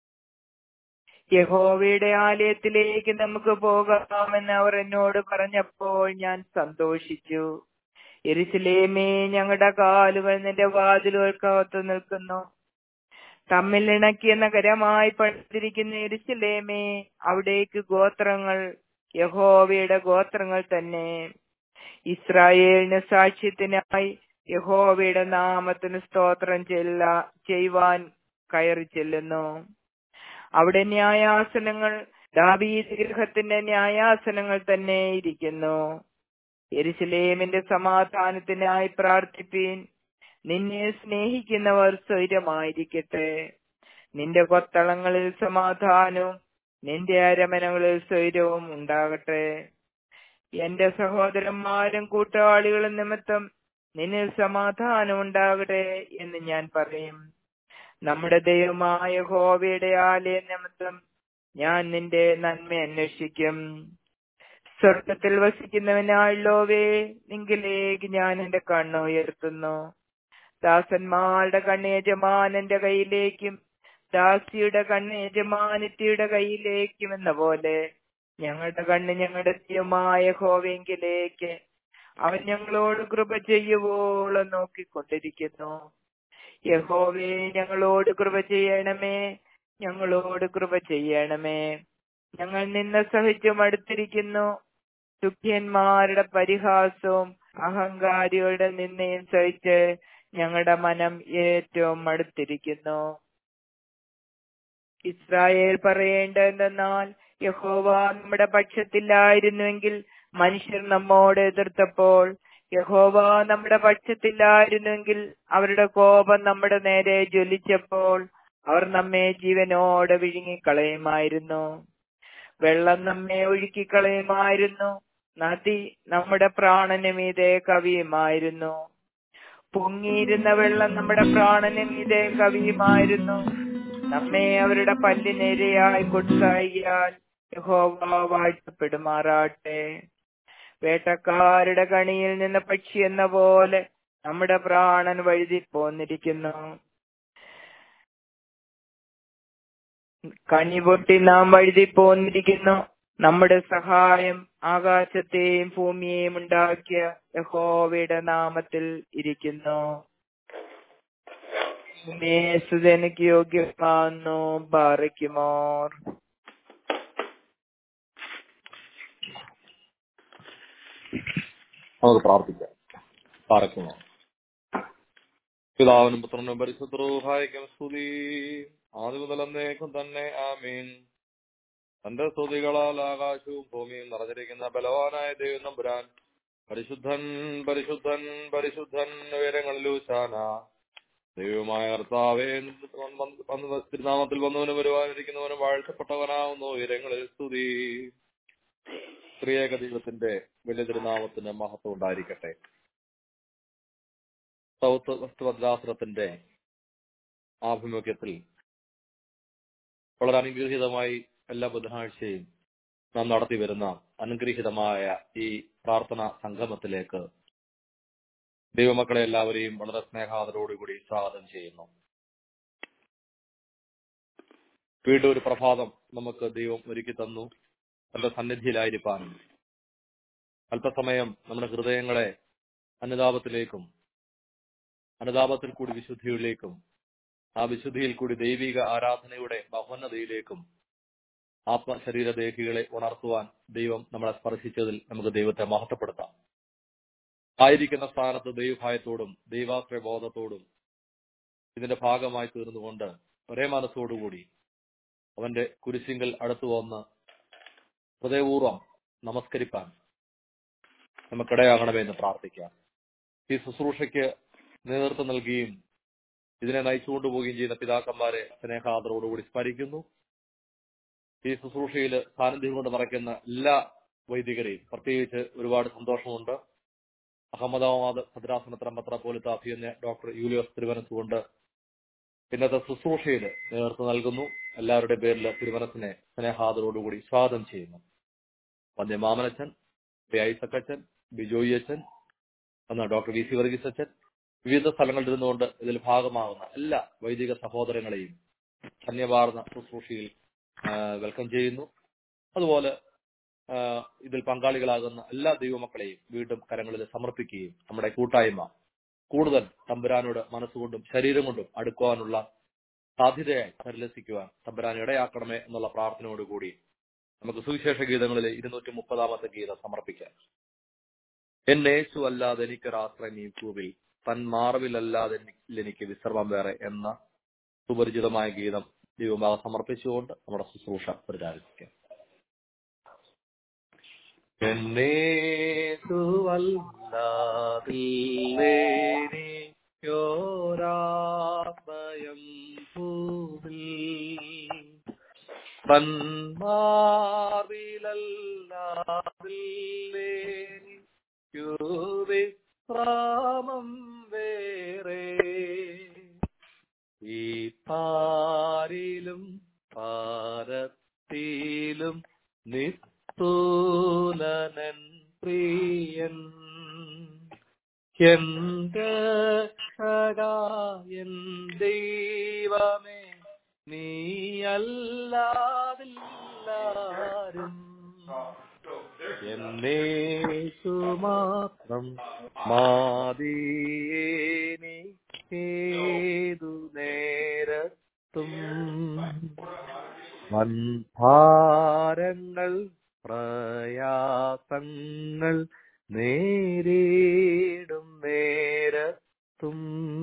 Speaker 1: യഹോവയുടെ ആലയത്തിലേക്ക് നമുക്ക് പോകാമെന്ന് അവർ എന്നോട് പറഞ്ഞപ്പോൾ ഞാൻ സന്തോഷിച്ചു എരിശിലേമേ ഞങ്ങളുടെ കാലുകൾ നിന്റെ വാതിലുകൾക്കകത്ത് നിൽക്കുന്നു തമ്മിൽ ഇണക്കിയ നഗരമായി പടുത്തിരിക്കുന്ന എരിശിലേമേ അവിടേക്ക് ഗോത്രങ്ങൾ യഹോവയുടെ ഗോത്രങ്ങൾ തന്നെ ഇസ്രായേലിന് സാക്ഷ്യത്തിനായി യഹോവയുടെ നാമത്തിന് സ്തോത്രം ചെല്ല ചെയ്യുവാൻ കയറി ചെല്ലുന്നു അവിടെ ന്യായാസനങ്ങൾ ദാവീദ് ഗൃഹത്തിന്റെ ന്യായാസനങ്ങൾ തന്നെ ഇരിക്കുന്നു യെരുശലേമിന്റെ സമാധാനത്തിനായി പ്രാർത്ഥിപ്പീൻ നിന്നെ സ്നേഹിക്കുന്നവർ സ്വൈരമായിരിക്കട്ടെ നിന്റെ കൊത്തളങ്ങളിൽ സമാധാനവും നിന്റെ അരമനകളിൽ സ്വൈരവും ഉണ്ടാകട്ടെ എന്റെ സഹോദരന്മാരും കൂട്ടാളികളും നിമിത്തം നിന്നിൽ സമാധാനം ഉണ്ടാകട്ടെ എന്ന് ഞാൻ പറയും നമ്മുടെ ദൈവമായ ഹോവയുടെ ആലയ നിമിത്തം ഞാൻ നിന്റെ നന്മ അന്വേഷിക്കും സ്വർഗത്തിൽ വസിക്കുന്നവനായുള്ളോവേ നിങ്കിലേക്ക് ഞാൻ എന്റെ കണ്ണ് ഉയർത്തുന്നു ദാസന്മാരുടെ കണ്ണ് യജമാനന്റെ കയ്യിലേക്കും ദാസിയുടെ കണ്ണ് യജമാനത്തിയുടെ കയ്യിലേക്കും എന്ന പോലെ ഞങ്ങളുടെ കണ്ണ് ഞങ്ങളുടെ ദൈവമായ ഹോവെങ്കിലേക്ക് അവൻ ഞങ്ങളോട് കൃപ ചെയ്യുവോളം നോക്കിക്കൊണ്ടിരിക്കുന്നു യഹോവേ ഞങ്ങളോട് കൃപ ചെയ്യണമേ ഞങ്ങളോട് കൃപ ചെയ്യണമേ ഞങ്ങൾ നിന്നെ സഹിച്ചു മടുത്തിരിക്കുന്നു ദുഃഖ്യന്മാരുടെ പരിഹാസവും അഹങ്കാരികളുടെ നിന്നയും സഹിച്ച് ഞങ്ങളുടെ മനം ഏറ്റവും മടുത്തിരിക്കുന്നു ഇസ്രായേൽ പറയേണ്ടതെന്നാൽ യഹോവ നമ്മുടെ പക്ഷത്തില്ലായിരുന്നുവെങ്കിൽ മനുഷ്യർ നമ്മോട് എതിർത്തപ്പോൾ യഹോവ നമ്മുടെ പക്ഷത്തില്ലായിരുന്നുവെങ്കിൽ അവരുടെ കോപം നമ്മുടെ നേരെ ജ്വലിച്ചപ്പോൾ അവർ നമ്മെ ജീവനോടെ വിഴുങ്ങിക്കളയുമായിരുന്നു വെള്ളം നമ്മെ ഒഴുക്കിക്കളയുമായിരുന്നു നദി നമ്മുടെ പ്രാണന് മീതെ കവിയുമായിരുന്നു പൊങ്ങിയിരുന്ന വെള്ളം നമ്മുടെ പ്രാണന് മീതെ കവിയുമായിരുന്നു നമ്മെ അവരുടെ പല്ലിനിരയായി കൊടുത്തായാൽ യഹോവ വാഴ്ത്തപ്പെടുമാറാട്ടെ വേട്ടക്കാരുടെ കണിയിൽ നിന്ന് പക്ഷി എന്ന പോലെ നമ്മുടെ പ്രാണൻ വഴുതി പോന്നിരിക്കുന്നു കണി പൊട്ടി നാം വഴുതി പോന്നിരിക്കുന്നു നമ്മുടെ സഹായം ആകാശത്തെയും ഭൂമിയെയും ഉണ്ടാക്കിയ യഹോവയുടെ നാമത്തിൽ ഇരിക്കുന്നു സുതനക്ക് യോഗ്യമാകുന്നു ബാറയ്ക്കുമോർ
Speaker 2: നമുക്ക് പ്രാർത്ഥിക്കാം പാറയ്ക്കുമോ പിതാവിനും പുത്രനും പരിശുദ്ധരൂഹായിക്കും സ്തുതി ആദ്യ മുതൽ എന്നേക്കും തന്നെ ആമീൻ തന്റെ സ്തുതികളാൽ ആകാശവും ഭൂമിയും നിറഞ്ഞിരിക്കുന്ന ബലവാനായ ദൈവം നമ്പുരാൻ പരിശുദ്ധൻ പരിശുദ്ധൻ പരിശുദ്ധൻ ഉയരങ്ങളിലൂശാന ദൈവമായ കർത്താവേ തിരുനാമത്തിൽ വന്നവനും വരുവാനിരിക്കുന്നവനും വാഴ്ത്തപ്പെട്ടവനാവുന്നു ഉയരങ്ങളിൽ സ്തുതി സ്ത്രീയേക ദൈവത്തിന്റെ വലിയ തിരുനാമത്തിന് മഹത്വം ഉണ്ടായിരിക്കട്ടെ സൗത്ത് വെസ്റ്റ് ഭദ്രാസനത്തിന്റെ ആഭിമുഖ്യത്തിൽ വളരെ അനുഗ്രഹീതമായി എല്ലാ ബുധനാഴ്ചയും നാം നടത്തി വരുന്ന അനുഗ്രഹീതമായ ഈ പ്രാർത്ഥന സംഗമത്തിലേക്ക് ദൈവമക്കളെ എല്ലാവരെയും വളരെ സ്നേഹാദരോടുകൂടി സ്വാഗതം ചെയ്യുന്നു വീണ്ടും ഒരു പ്രഭാതം നമുക്ക് ദൈവം ഒരുക്കി തന്നു തന്റെ സന്നിധിയിലായിരിക്കാനും അല്പസമയം നമ്മുടെ ഹൃദയങ്ങളെ അനുതാപത്തിലേക്കും അനുതാപത്തിൽ കൂടി വിശുദ്ധിയിലേക്കും ആ വിശുദ്ധിയിൽ കൂടി ദൈവിക ആരാധനയുടെ മഹോന്നതയിലേക്കും ആത്മ ശരീരദേഹികളെ ഉണർത്തുവാൻ ദൈവം നമ്മളെ സ്പർശിച്ചതിൽ നമുക്ക് ദൈവത്തെ മഹത്വപ്പെടുത്താം ആയിരിക്കുന്ന സ്ഥാനത്ത് ദൈവഭയത്തോടും ദൈവാശ്രയ ബോധത്തോടും ഇതിന്റെ ഭാഗമായി തീർന്നുകൊണ്ട് ഒരേ മനസ്സോടുകൂടി അവന്റെ കുരിശിങ്കൽ അടുത്തു വന്ന് ഹൃദയപൂർവ്വം നമസ്കരിപ്പാൻ നമുക്കിടയാകണമെന്ന് പ്രാർത്ഥിക്കാം ഈ ശുശ്രൂഷയ്ക്ക് നേതൃത്വം നൽകുകയും ഇതിനെ നയിച്ചുകൊണ്ടുപോവുകയും ചെയ്യുന്ന പിതാക്കന്മാരെ സ്നേഹാദരോടുകൂടി സ്മരിക്കുന്നു ഈ ശുശ്രൂഷയിൽ സാന്നിധ്യം കൊണ്ട് നിറയ്ക്കുന്ന എല്ലാ വൈദികരെയും പ്രത്യേകിച്ച് ഒരുപാട് സന്തോഷമുണ്ട് അഹമ്മദാബാദ് ഭദ്രാസനത്ര മെത്രാപോലിത്ത അഭിയന്യ ഡോക്ടർ യൂലിയോസ് തിരുവനസുകൊണ്ട് ഇന്നത്തെ ശുശ്രൂഷയിൽ നേതൃത്വം നൽകുന്നു എല്ലാവരുടെയും പേരിൽ തിരുവനസിനെ സ്നേഹാദരോടുകൂടി സ്വാഗതം ചെയ്യുന്നു വന്ദേ മാമനച്ചൻ പി ഐസക്കച്ചൻ ബിജോയി അച്ഛൻ എന്ന ഡോക്ടർ വി സി വർഗീസ് അച്ഛൻ വിവിധ സ്ഥലങ്ങളിൽ ഇരുന്നുകൊണ്ട് ഇതിൽ ഭാഗമാകുന്ന എല്ലാ വൈദിക സഹോദരങ്ങളെയും ധന്യവാർന്ന ശുശ്രൂഷയിൽ വെൽക്കം ചെയ്യുന്നു അതുപോലെ ഇതിൽ പങ്കാളികളാകുന്ന എല്ലാ ദൈവമക്കളെയും വീണ്ടും കരങ്ങളിൽ സമർപ്പിക്കുകയും നമ്മുടെ കൂട്ടായ്മ കൂടുതൽ തമ്പുരാനോട് മനസ്സുകൊണ്ടും ശരീരം കൊണ്ടും അടുക്കുവാനുള്ള സാധ്യതയായി പരിലസിക്കുവാൻ തമ്പുരാൻ ഇടയാക്കണമേ എന്നുള്ള പ്രാർത്ഥനയോടുകൂടി നമുക്ക് സുവിശേഷ ഗീതങ്ങളിലെ ഇരുന്നൂറ്റി മുപ്പതാമത്തെ ഗീതം സമർപ്പിക്കാം എന്നേശു അല്ലാതെ എനിക്കൊരാശ്രയം ഈ ഭൂവിൽ തൻ മാറവിലല്ലാതെ എനിക്ക് വിശ്രമം വേറെ എന്ന സുപരിചിതമായ ഗീതം ദൈവഭാഗം സമർപ്പിച്ചുകൊണ്ട് നമ്മുടെ ശുശ്രൂഷ പ്രചാരിപ്പിക്കാം എന്നേതുവല്ലാതില്ലേനിയോരാശ്രയം ഭൂവിൽ തന്മാർവിലല്ലാതില്ലേനിയുവിശ്രാമം വേറെ ഈ പാരിലും പാരത്തിലും നിത്യ സ്തുലനൻ പ്രിയൻ എന്റെ രക്ഷകായൻ ദൈവമേ നീയല്ലാതില്ലാരും എന്നേക്കു മാത്രം മാതീനേതു നേരത്തും വൻഭാരങ്ങൾ പ്രയാസങ്ങൾ നേരിടും നേരത്തും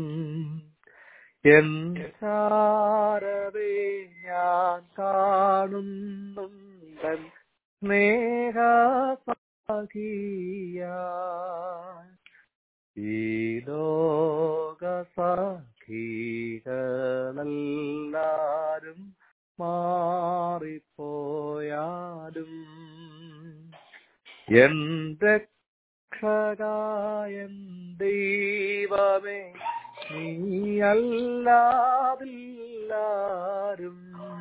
Speaker 2: എൻ ചാരവേ ഞാൻ കാണുന്നുണ്ടൻ സ്നേഹസഖിയ ഈ ലോകസഖികളെല്ലാരും മാറിപ്പോയാലും എൻ രക്ഷകായൻ ദൈവമേ നീയല്ലാതില്ലാരും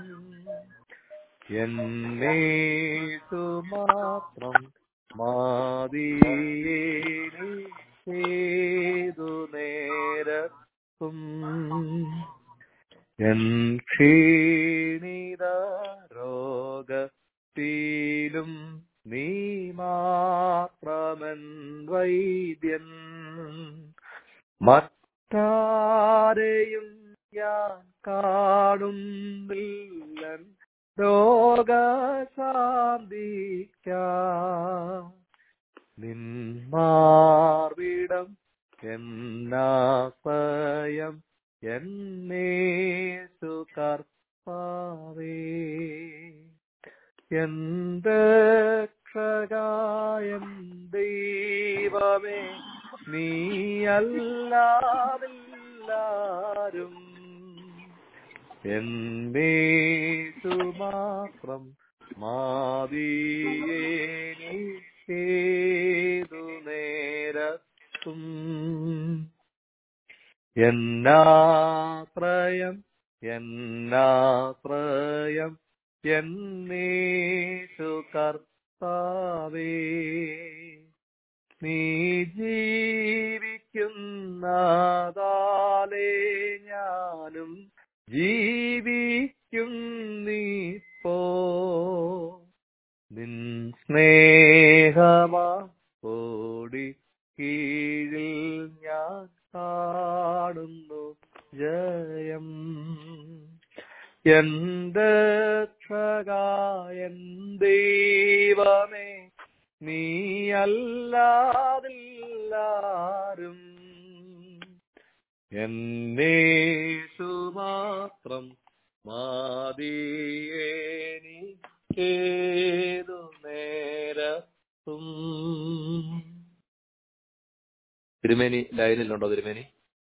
Speaker 2: എന്നേക്കു മാത്രം മാതീനേതു നേരത്തും എൻ ക്ഷീണിത രോഗത്തിലും നീ മാത്രമൻ വൈദ്യൻ മറ്റാരെയും ഞാൻ കാണുന്നില്ലൻ രോഗശാന്തിക്ക നിന്മാർവിടം എന്നാശ്രയം എന്നേശു കർത്താവേ എന്ത് രക്ഷകായൻ ദൈവമേ നീയല്ലാതില്ലാരും എന്നേശു മാത്രം മാതീയേതു നേരത്തും എന്നാശ്രയം എന്നാശ്രയം എന്നേശു കർത്താവേ നീ ജീവിക്കുന്നതാലേ ഞാനും ജീവിക്കും നീപ്പോ നിൻ സ്നേഹമാ ഓടി കീഴിൽ ഞാൻ കാണുന്നു ജയം എന്റെ രക്ഷകായൻ ദൈവമേ നീയല്ലാതില്ലാരും എന്നേശു മാത്രം മാതിയേനിക്കേതു നേരത്തും തിരുമേനി ലൈനിലുണ്ടോ തിരുമേനി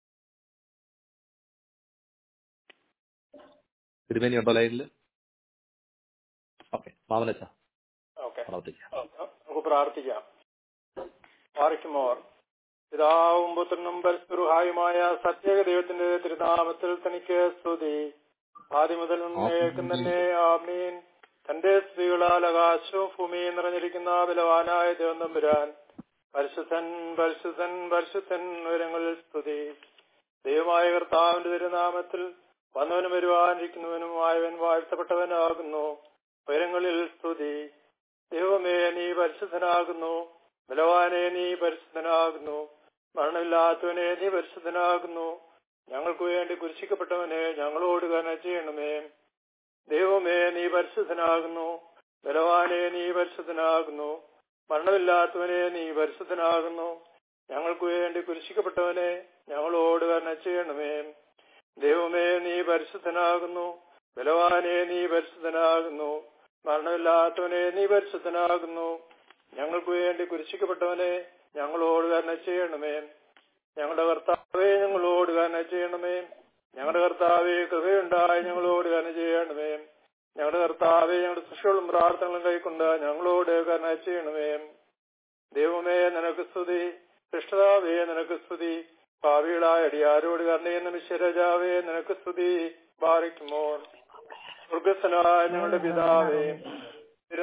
Speaker 2: തിരുമേനി ഉണ്ടോ ലൈനില് ഓക്കെ മാമനച്ച
Speaker 3: ഓക്കെ
Speaker 2: പ്രവർത്തിക്കാം
Speaker 3: നമുക്ക് പ്രാർത്ഥിക്കാം പാറിക്കുമോർ പിതാവും പുത്രനും പരസ്പരുഹായുമായ സത്യേക ദൈവത്തിന്റെ തിരുനാമത്തിൽ തനിക്ക് സ്തുതി ആദ്യം മുതൽ നിന്നേക്കും തന്നെ ആമീൻ തന്റെ സ്ത്രീകളാൽ ആകാശവും ഭൂമിയും നിറഞ്ഞിരിക്കുന്ന ബലവാനായ ദൈവം തമ്പുരാൻ പരിശുദ്ധൻ പരിശുദ്ധൻ പരിശുദ്ധൻ ഉയരങ്ങളിൽ സ്തുതി ദൈവമായ കർത്താവിന്റെ തിരുനാമത്തിൽ വന്നവനും വരുവാനിരിക്കുന്നവനും ആയവൻ വാഴ്ത്തപ്പെട്ടവനാകുന്നു ഉയരങ്ങളിൽ സ്തുതി ദൈവമേ നീ പരിശുദ്ധനാകുന്നു ബലവാനെ നീ പരിശുദ്ധനാകുന്നു മരണമില്ലാത്തവനെ നീ പരിശുദ്ധനാകുന്നു ഞങ്ങൾക്ക് വേണ്ടി കുരിശിക്കപ്പെട്ടവനെ ഞങ്ങളോട് കരുണ ചെയ്യണമേ ദൈവമേ നീ പരിശുദ്ധനാകുന്നു ബലവാനെ നീ പരിശുദ്ധനാകുന്നു മരണമില്ലാത്തവനെ നീ പരിശുദ്ധനാകുന്നു ഞങ്ങൾക്ക് വേണ്ടി കുരിശിക്കപ്പെട്ടവനെ ഞങ്ങളോട് കരുണ ചെയ്യണമേ ദൈവമേ നീ പരിശുദ്ധനാകുന്നു ബലവാനെ നീ പരിശുദ്ധനാകുന്നു മരണമില്ലാത്തവനെ നീ പരിശുദ്ധനാകുന്നു ഞങ്ങൾക്ക് വേണ്ടി കുരിശിക്കപ്പെട്ടവനെ ഞങ്ങളോട് കരുണ ചെയ്യണമേ ഞങ്ങളുടെ കർത്താവെ ഞങ്ങളോട് കരുണ ചെയ്യണമേ ഞങ്ങളുടെ കർത്താവെ കൃപയുണ്ടായി ഞങ്ങളോട് കരുണ ചെയ്യണമേ ഞങ്ങളുടെ കർത്താവെ ഞങ്ങളുടെ സൃഷ്ടികളും പ്രാർത്ഥനകളും കൈക്കൊണ്ട് ഞങ്ങളോട് കരുണ ചെയ്യണമേ ദൈവമേ നിനക്ക് സ്തുതി സൃഷ്ടതാവേ നിനക്ക് സ്തുതി ഭാവികളായ അടിയാരോട് കരുണയെന്ന മിശ്വരജാവേ നിനക്ക് സ്തുതി ബാധിക്കുമോ സ്വർഗസ്വനായ ഞങ്ങളുടെ പിതാവേ തിരുനാമം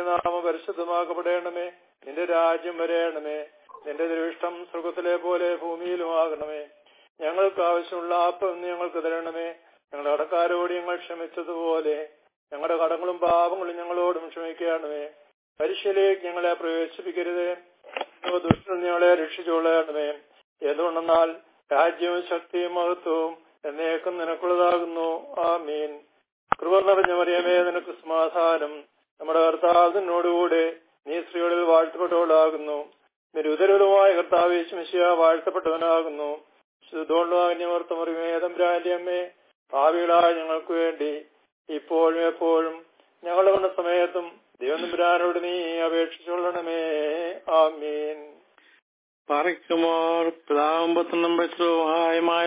Speaker 3: പരിശുദ്ധമാക്കപ്പെടേണമേ നിന്റെ രാജ്യം വരേണമേ നിന്റെ ദൃഷ്ടം സ്വർഗത്തിലെ പോലെ ഭൂമിയിലുമാകണമേ ഞങ്ങൾക്ക് ആവശ്യമുള്ള അപ്പം നീ ഞങ്ങൾക്ക് തരണമേ ഞങ്ങളുടെ കടക്കാരോട് ഞങ്ങൾ ക്ഷമിച്ചതുപോലെ ഞങ്ങളുടെ കടങ്ങളും പാപങ്ങളും ഞങ്ങളോടും ക്ഷമിക്കണമേ പരീക്ഷയിലേക്ക് ഞങ്ങളെ പ്രവേശിപ്പിക്കരുതേ ദുഷ്ടൻ ഞങ്ങളെ രക്ഷിച്ചുകൊള്ളണമേ എന്തുകൊണ്ടെന്നാൽ രാജ്യവും ശക്തിയും മഹത്വവും എന്നേക്കും നിനക്കുള്ളതാകുന്നു ആ മീൻ കൃപ നിറഞ്ഞ മറിയമേ നിനക്ക് സമാധാനം നമ്മുടെ കർത്താവ് നിന്നോടുകൂടെ നീ സ്ത്രീകളിൽ വാഴ്ത്തപ്പെട്ടവളാകുന്നു നിരുദരവുമായ കർത്താവ് യേശുമിശിയ വാഴ്ത്തപ്പെട്ടവനാകുന്നു ശുദ്ധോണ്ടുവാന്യമർത്തമറിമേതം അമ്മേ ഭാവികളായ ഞങ്ങൾക്ക് വേണ്ടി ഇപ്പോഴും എപ്പോഴും ഞങ്ങളുടെ വന്ന സമയത്തും ദൈവനമ്പുരാനോട് നീ അപേക്ഷിച്ചുകൊള്ളണമേ ആമീൻ
Speaker 4: പാറയ്ക്കുമോർ പിതാമ്പത്തിനും സഹായമായ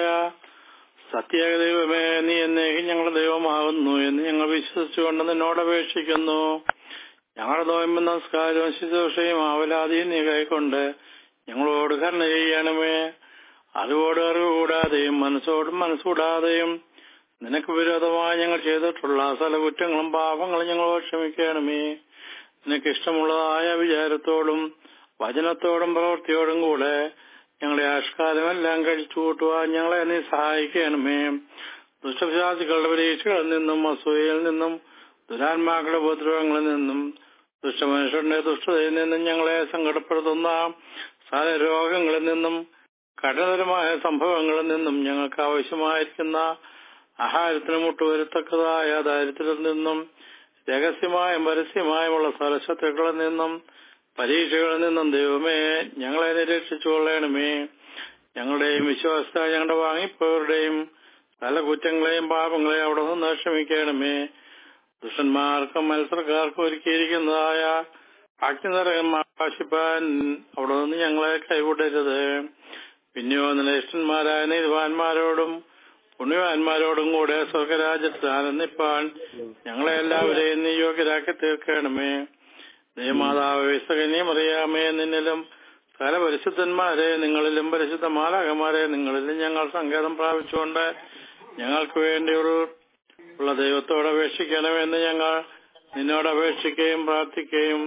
Speaker 4: സത്യേക ദൈവമേ നീ എന്നേക്കും ഞങ്ങളുടെ ദൈവമാകുന്നു എന്ന് ഞങ്ങൾ വിശ്വസിച്ചുകൊണ്ട് നിന്നോട് അപേക്ഷിക്കുന്നു ഞങ്ങളുടെ നോയമ്പ് നമസ്കാരവും ശുശ്രൂഷയും ആവലാതിയും നീ കൈക്കൊണ്ട് ഞങ്ങളോട് കരുണ ചെയ്യണമേ അറിവോട് അറിവ് കൂടാതെയും മനസ്സോടും മനസ്സുകൂടാതെയും നിനക്ക് വിരോധമായി ഞങ്ങൾ ചെയ്തിട്ടുള്ള സകല കുറ്റങ്ങളും പാപങ്ങളും ഞങ്ങളോട് ക്ഷമിക്കണമേ നിനക്ക് ഇഷ്ടമുള്ളതായ വിചാരത്തോടും വചനത്തോടും പ്രവൃത്തിയോടും കൂടെ ഞങ്ങളെ ആഷ്കാലമെല്ലാം കഴിച്ചു കൂട്ടുവാൻ ഞങ്ങളെ നീ സഹായിക്കണമേ ദുഷ്ടവിശ്വാസികളുടെ പരീക്ഷകളിൽ നിന്നും അസൂയയിൽ നിന്നും ദുരാത്മാക്കളുടെ ഉപദ്രവങ്ങളിൽ നിന്നും ദുഷ്ടമനുഷ്യരുടെ ദുഷ്ടതയിൽ നിന്നും ഞങ്ങളെ സങ്കടപ്പെടുത്തുന്ന സകല രോഗങ്ങളിൽ നിന്നും കഠിനതരമായ സംഭവങ്ങളിൽ നിന്നും ഞങ്ങൾക്ക് ആവശ്യമായിരിക്കുന്ന ആഹാരത്തിന് മുട്ടുവരുത്തക്കതായ ദാരിദ്ര്യത്തിൽ നിന്നും രഹസ്യമായും പരസ്യമായുമുള്ള സരശത്രുക്കളിൽ നിന്നും പരീക്ഷകളിൽ നിന്നും ദൈവമേ ഞങ്ങളെ നിരീക്ഷിച്ചുകൊള്ളണമേ ഞങ്ങളുടെയും വിശ്വാസ ഞങ്ങളുടെ വാങ്ങിപ്പോരുടെയും പല കുറ്റങ്ങളെയും പാപങ്ങളെയും അവിടെ നിന്ന് ക്ഷമിക്കണമേ ദുഷ്ടന്മാർക്കും മത്സരക്കാർക്കും ഒരുക്കിയിരിക്കുന്നതായ അഗ്നിതരകം ആശിപ്പാൻ അവിടെ നിന്ന് ഞങ്ങളെ കൈവിടരുത് പിന്നെയോ നിലഷ്ടന്മാരായ നീതിവാന്മാരോടും പുണ്യവാന്മാരോടും കൂടെ സ്വർഗരാജ്യത്തിൽ ആനന്ദിപ്പാൻ ഞങ്ങളെ എല്ലാവരെയും നീ യോഗ്യരാക്കി തീർക്കണമേ ദൈവമാതാവ് വിശകനെയും അറിയാമേ നിന്നിലും പല പരിശുദ്ധന്മാരെ നിങ്ങളിലും പരിശുദ്ധ മാലാകന്മാരെ നിങ്ങളിലും ഞങ്ങൾ സങ്കേതം പ്രാപിച്ചുകൊണ്ട് ഞങ്ങൾക്ക് വേണ്ടി ഒരു ഉള്ള ദൈവത്തോട് അപേക്ഷിക്കണമെന്ന് ഞങ്ങൾ നിന്നോട് അപേക്ഷിക്കുകയും പ്രാർത്ഥിക്കുകയും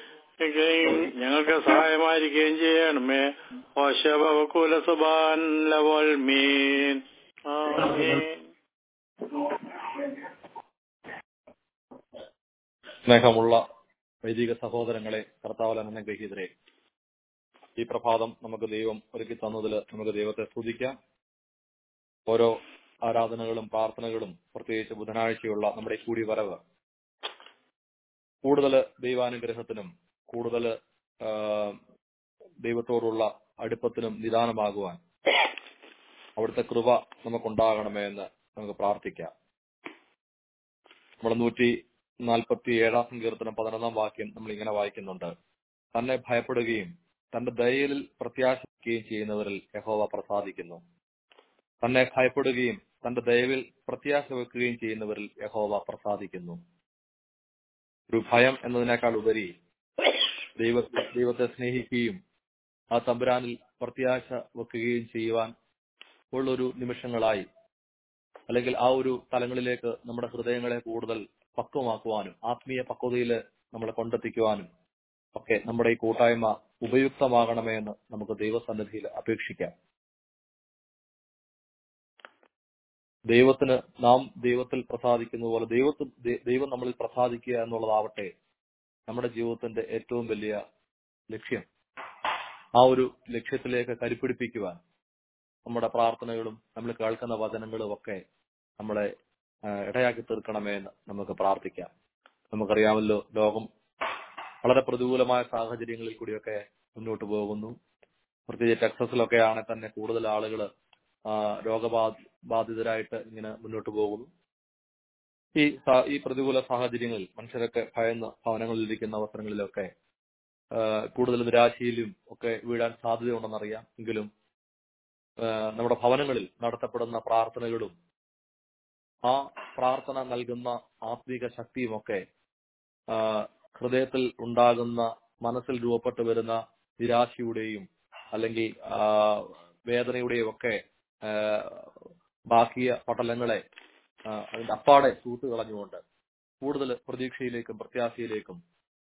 Speaker 4: യും ഞങ്ങൾക്ക് സഹായമായിരിക്കുകയും ചെയ്യണമേ ഓശബകുല സുബാൻ ലവൽ മീൻ ആമീൻ
Speaker 2: സ്നേഹമുള്ള വൈദിക സഹോദരങ്ങളെ കർത്താവൽ അനുഗ്രഹീതരെ ഈ പ്രഭാതം നമുക്ക് ദൈവം ഒരുക്കി തന്നതിൽ നമുക്ക് ദൈവത്തെ സ്തുതിക്കാം ഓരോ ആരാധനകളും പ്രാർത്ഥനകളും പ്രത്യേകിച്ച് ബുധനാഴ്ചയുള്ള നമ്മുടെ ഈ കൂടിവരവ് കൂടുതൽ ദൈവാനുഗ്രഹത്തിനും കൂടുതൽ ദൈവത്തോടുള്ള അടുപ്പത്തിനും നിദാനമാകുവാൻ അവിടുത്തെ കൃപ നമുക്കുണ്ടാകണമേ എന്ന് നമുക്ക് പ്രാർത്ഥിക്കാം നമ്മൾ നൂറ്റി നാൽപ്പത്തി ഏഴാം സങ്കീർത്തനം പതിനൊന്നാം വാക്യം നമ്മൾ ഇങ്ങനെ വായിക്കുന്നുണ്ട് തന്നെ ഭയപ്പെടുകയും തന്റെ ദയയിൽ പ്രത്യാശിക്കുകയും ചെയ്യുന്നവരിൽ യഹോവ പ്രസാദിക്കുന്നു തന്നെ ഭയപ്പെടുകയും തന്റെ ദയവിൽ പ്രത്യാശ വെക്കുകയും ചെയ്യുന്നവരിൽ യഹോവ പ്രസാദിക്കുന്നു ഒരു ഭയം എന്നതിനേക്കാൾ ഉപരി ദൈവ ദൈവത്തെ സ്നേഹിക്കുകയും ആ തമ്പുരാനിൽ പ്രത്യാശ വെക്കുകയും ചെയ്യുവാൻ ഉള്ളൊരു നിമിഷങ്ങളായി അല്ലെങ്കിൽ ആ ഒരു തലങ്ങളിലേക്ക് നമ്മുടെ ഹൃദയങ്ങളെ കൂടുതൽ പക്വമാക്കുവാനും ആത്മീയ പക്വതയിൽ നമ്മളെ കൊണ്ടെത്തിക്കുവാനും ഒക്കെ നമ്മുടെ ഈ കൂട്ടായ്മ ഉപയുക്തമാകണമേ എന്ന് നമുക്ക് ദൈവസന്നിധിയിൽ അപേക്ഷിക്കാം ദൈവത്തിന് നാം ദൈവത്തിൽ പ്രസാദിക്കുന്ന പോലെ ദൈവത്തിൽ ദൈവം നമ്മളിൽ പ്രസാദിക്കുക എന്നുള്ളതാവട്ടെ നമ്മുടെ ജീവിതത്തിന്റെ ഏറ്റവും വലിയ ലക്ഷ്യം ആ ഒരു ലക്ഷ്യത്തിലേക്ക് കരുപിടിപ്പിക്കുവാൻ നമ്മുടെ പ്രാർത്ഥനകളും നമ്മൾ കേൾക്കുന്ന വചനങ്ങളും ഒക്കെ നമ്മളെ ഇടയാക്കി തീർക്കണമേ എന്ന് നമുക്ക് പ്രാർത്ഥിക്കാം നമുക്കറിയാമല്ലോ ലോകം വളരെ പ്രതികൂലമായ സാഹചര്യങ്ങളിൽ കൂടിയൊക്കെ മുന്നോട്ട് പോകുന്നു പ്രത്യേകിച്ച് ടെക്സസിലൊക്കെ ആണെങ്കിൽ തന്നെ കൂടുതൽ ആളുകൾ രോഗബാധിതരായിട്ട് ഇങ്ങനെ മുന്നോട്ട് പോകുന്നു ഈ ഈ പ്രതികൂല സാഹചര്യങ്ങളിൽ മനുഷ്യരൊക്കെ ഭയന്ന് ഭവനങ്ങളിൽ ഇരിക്കുന്ന അവസരങ്ങളിലൊക്കെ കൂടുതൽ നിരാശയിലും ഒക്കെ വീഴാൻ സാധ്യതയുണ്ടെന്നറിയാം എങ്കിലും നമ്മുടെ ഭവനങ്ങളിൽ നടത്തപ്പെടുന്ന പ്രാർത്ഥനകളും ആ പ്രാർത്ഥന നൽകുന്ന ആത്മീക ശക്തിയുമൊക്കെ ഹൃദയത്തിൽ ഉണ്ടാകുന്ന മനസ്സിൽ രൂപപ്പെട്ടു വരുന്ന നിരാശയുടെയും അല്ലെങ്കിൽ വേദനയുടെയും ഒക്കെ ബാക്കിയ പടലങ്ങളെ അതിന്റെ അപ്പാടെ തൂത്ത് കളഞ്ഞുകൊണ്ട് കൂടുതൽ പ്രതീക്ഷയിലേക്കും പ്രത്യാശയിലേക്കും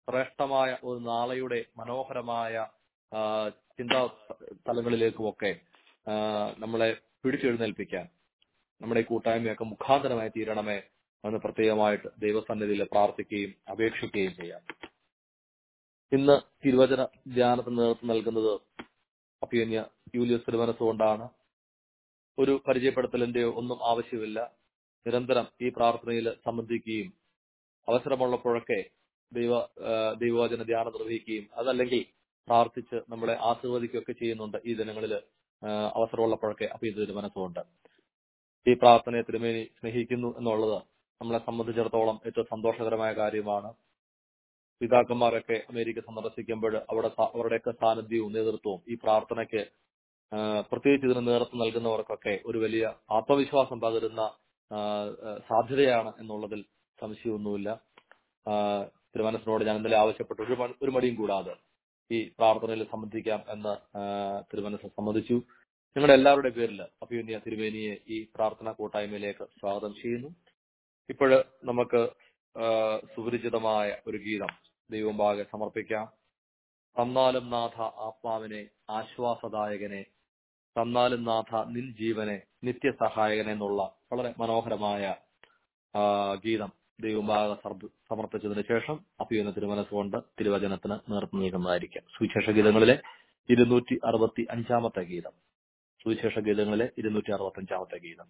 Speaker 2: ശ്രേഷ്ഠമായ ഒരു നാളെയുടെ മനോഹരമായ ആ, ചിന്താ തലങ്ങളിലേക്കുമൊക്കെ ആ, നമ്മളെ പിടിച്ചെഴുന്നേൽപ്പിക്കാൻ നമ്മുടെ ഈ കൂട്ടായ്മയൊക്കെ മുഖാന്തരമായി തീരണമേ എന്ന് പ്രത്യേകമായിട്ട് ദൈവസന്നിധിയിൽ പ്രാർത്ഥിക്കുകയും അപേക്ഷിക്കുകയും ചെയ്യാം ഇന്ന് തിരുവചന ധ്യാനത്തിന് നേതൃത്വം നൽകുന്നത് അപ്പിയന്യ യൂലിയസ് തിരുമനസ്സുകൊണ്ടാണ് ഒരു പരിചയപ്പെടുത്തലിന്റെയോ ഒന്നും ആവശ്യമില്ല നിരന്തരം ഈ പ്രാർത്ഥനയിൽ സംബന്ധിക്കുകയും അവസരമുള്ളപ്പോഴൊക്കെ ദൈവ ആ, ദൈവവചന ധ്യാനം നിർവഹിക്കുകയും അതല്ലെങ്കിൽ പ്രാർത്ഥിച്ച് നമ്മളെ ആശീർവദിക്കുകയൊക്കെ ചെയ്യുന്നുണ്ട് ഈ ദിനങ്ങളിൽ അവസരമുള്ളപ്പോഴൊക്കെ അപ്പൊ ഇത് മനസ്സുകൊണ്ട് ഈ പ്രാർത്ഥനയെ തിരുമേനി സ്നേഹിക്കുന്നു എന്നുള്ളത് നമ്മളെ സംബന്ധിച്ചിടത്തോളം ഏറ്റവും സന്തോഷകരമായ കാര്യമാണ് പിതാക്കന്മാരൊക്കെ അമേരിക്ക സന്ദർശിക്കുമ്പോൾ അവിടെ സ- അവരുടെയൊക്കെ സാന്നിധ്യവും നേതൃത്വവും ഈ പ്രാർത്ഥനയ്ക്ക് ആ, പ്രത്യേകിച്ച് ഇതിന് നേതൃത്വം നൽകുന്നവർക്കൊക്കെ ഒരു വലിയ ആത്മവിശ്വാസം പകരുന്ന ആ, ആ, സാധ്യതയാണ് എന്നുള്ളതിൽ സംശയമൊന്നുമില്ല ആ, തിരുമനസിനോട് ഞാൻ ഇന്നലെ ആവശ്യപ്പെട്ടു ഒരു മ- ഒരു മടിയും കൂടാതെ ഈ പ്രാർത്ഥനയിൽ സംബന്ധിക്കാം എന്ന് ആ, തിരുമനസ് സമ്മതിച്ചു നിങ്ങളുടെ എല്ലാവരുടെ പേരിൽ അഭിയുന്യ തിരുവേനിയെ ഈ പ്രാർത്ഥനാ കൂട്ടായ്മയിലേക്ക് സ്വാഗതം ചെയ്യുന്നു ഇപ്പോഴ് നമുക്ക് ആ, സുപരിചിതമായ ഒരു ഗീതം ദൈവമ്പാകെ സമർപ്പിക്കാം തന്നാലും നാഥ ആത്മാവിനെ ആശ്വാസദായകനെ തന്നാലും നാഥ നിൻ ജീവനെ നിത്യസഹായകനെ എന്നുള്ള വളരെ മനോഹരമായ ആ, ഗീതം ദൈവമ്പാക സമർപ്പിച്ചതിന് ശേഷം അഭിയുന്ന തിരുമനസ്സുകൊണ്ട് തിരുവചനത്തിന് നേതൃത്വം നൽകുന്നതായിരിക്കും സുവിശേഷ ഗീതങ്ങളിലെ ഇരുന്നൂറ്റി അറുപത്തി അഞ്ചാമത്തെ ഗീതം സുവിശേഷ ഗീതങ്ങളിലെ ഇരുന്നൂറ്റി അറുപത്തി അഞ്ചാമത്തെ ഗീതം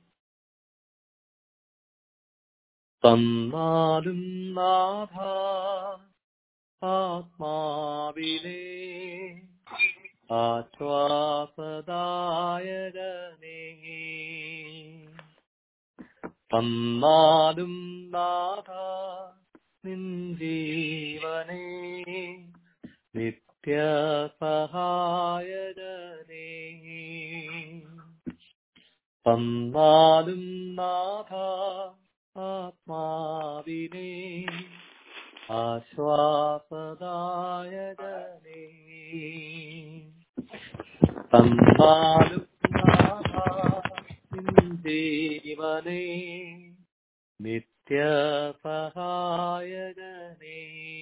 Speaker 2: തന്നാലും നാഥ ആത്മാവിനെ ആശ്വാസദായകനേ തന്നാലും നാഥ നിൻ ജീവനേ നിത്യസഹായകനേ തന്നാലും നാഥ ആത്മാവിനെ ആശ്വാസദായകനേ തന്നാലും നാഥ നിൻ ജീവനേ നിത്യസഹായകനേ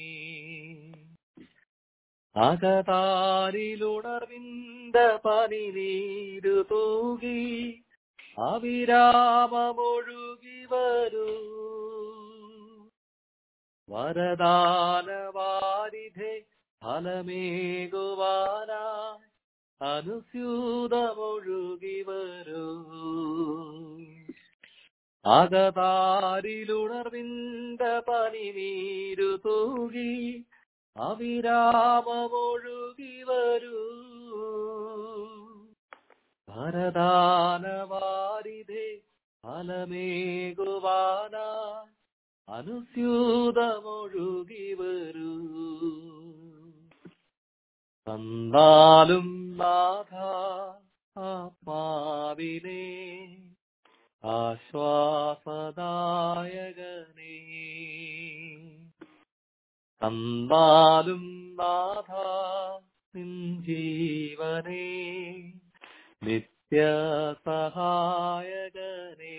Speaker 2: അകതാരിലുണർവിന്ദ പനിനീരു തൂകി അവിരാമമൊഴുകി വരൂ വരദാനവാരിധെ ഫലമേകുവാനായി അനുസ്യൂതമൊഴുകി വരൂ അകതാരിലുണർവിന്ദ പനിനീരു തൂകി അവിരാമമൊഴുകി വരൂ ഭരദാനവാരിധേ ഫലമേകുവാനാ അനുസ്യൂതമൊഴുകി വരൂ തന്നാലും നാഥ ആത്മാവിനെ ആശ്വാസദായകനേ തന്നാലും നാഥ നിൻ ജീവനേ നിത്യസഹായകനേ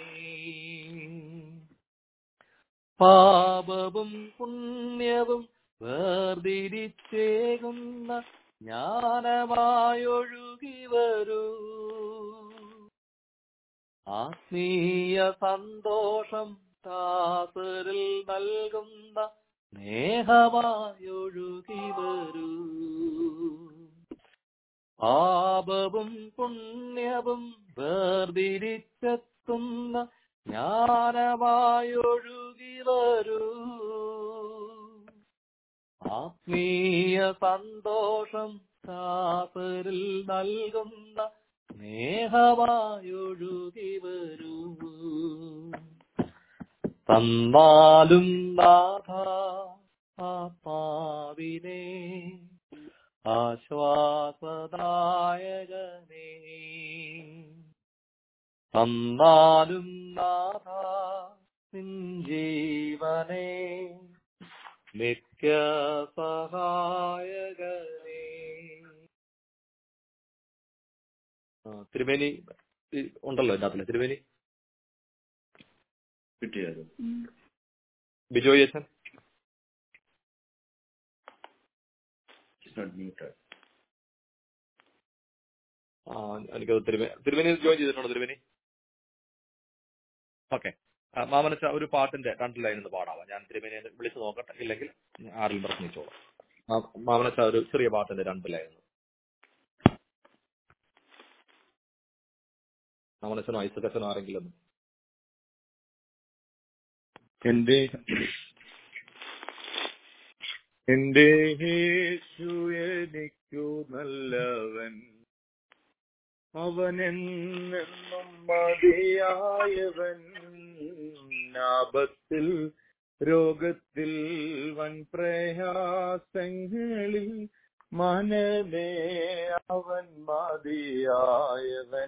Speaker 2: പാപവും പുണ്യവും വേർതിരിച്ചേകുന്ന ജ്ഞാനമായൊഴുകി വരൂ ആത്മീയ സന്തോഷം ദാസരിൽ നൽകുന്ന സ്നേഹമായൊഴുകി വരൂ പാപവും പുണ്യവും വേർതിരിച്ചെത്തുന്ന ജ്ഞാനമായൊഴുകി വരൂ ആത്മീയ സന്തോഷം ദാസരിൽ നൽകുന്ന സ്നേഹമായൊഴുകി വരൂ തന്നാലും നാഥ ആത്മാവിനെ ആശ്വാസദായകനേ തന്നാലും നാഥ നിൻ ജീവനേ നിത്യസഹായകനേ ആ, തിരുമേനി ഈ ഉണ്ടല്ലോ ഇതിനകത്തില് തിരുമേനി കിട്ടിയത് ബിജോയ് അച്ഛൻ
Speaker 5: not muted.
Speaker 2: ആ എനിക്കത് തിരുമേ തിരുമേനി ജോയിൻ ചെയ്തിട്ടുണ്ടോ തിരുമേനി ഓക്കെ മാമനച്ച ഒരു പാട്ടിന്റെ രണ്ട് ലൈൻ ഒന്ന് പാടാവാ ഞാൻ തിരുമേനിയെ വിളിച്ചു നോക്കട്ടെ ഇല്ലെങ്കിൽ ആരിൽ പ്രശ്നിച്ചോളാം മാ- മാമനച്ച ഒരു ചെറിയ പാട്ടിന്റെ രണ്ട് ലൈൻ ഒന്ന് മാമനച്ചനോ ഐസക്കച്ചനോ ആരെങ്കിലും ഒന്ന്
Speaker 5: എന്റെ എന്റെ യേശു എനിക്കു നല്ലവൻ അവനെന്നും മതിയായവൻ ആപത്തിൽ രോഗത്തിൽ വൻ പ്രയാസങ്ങളിൽ മനമേ അവൻ മതിയായവൻ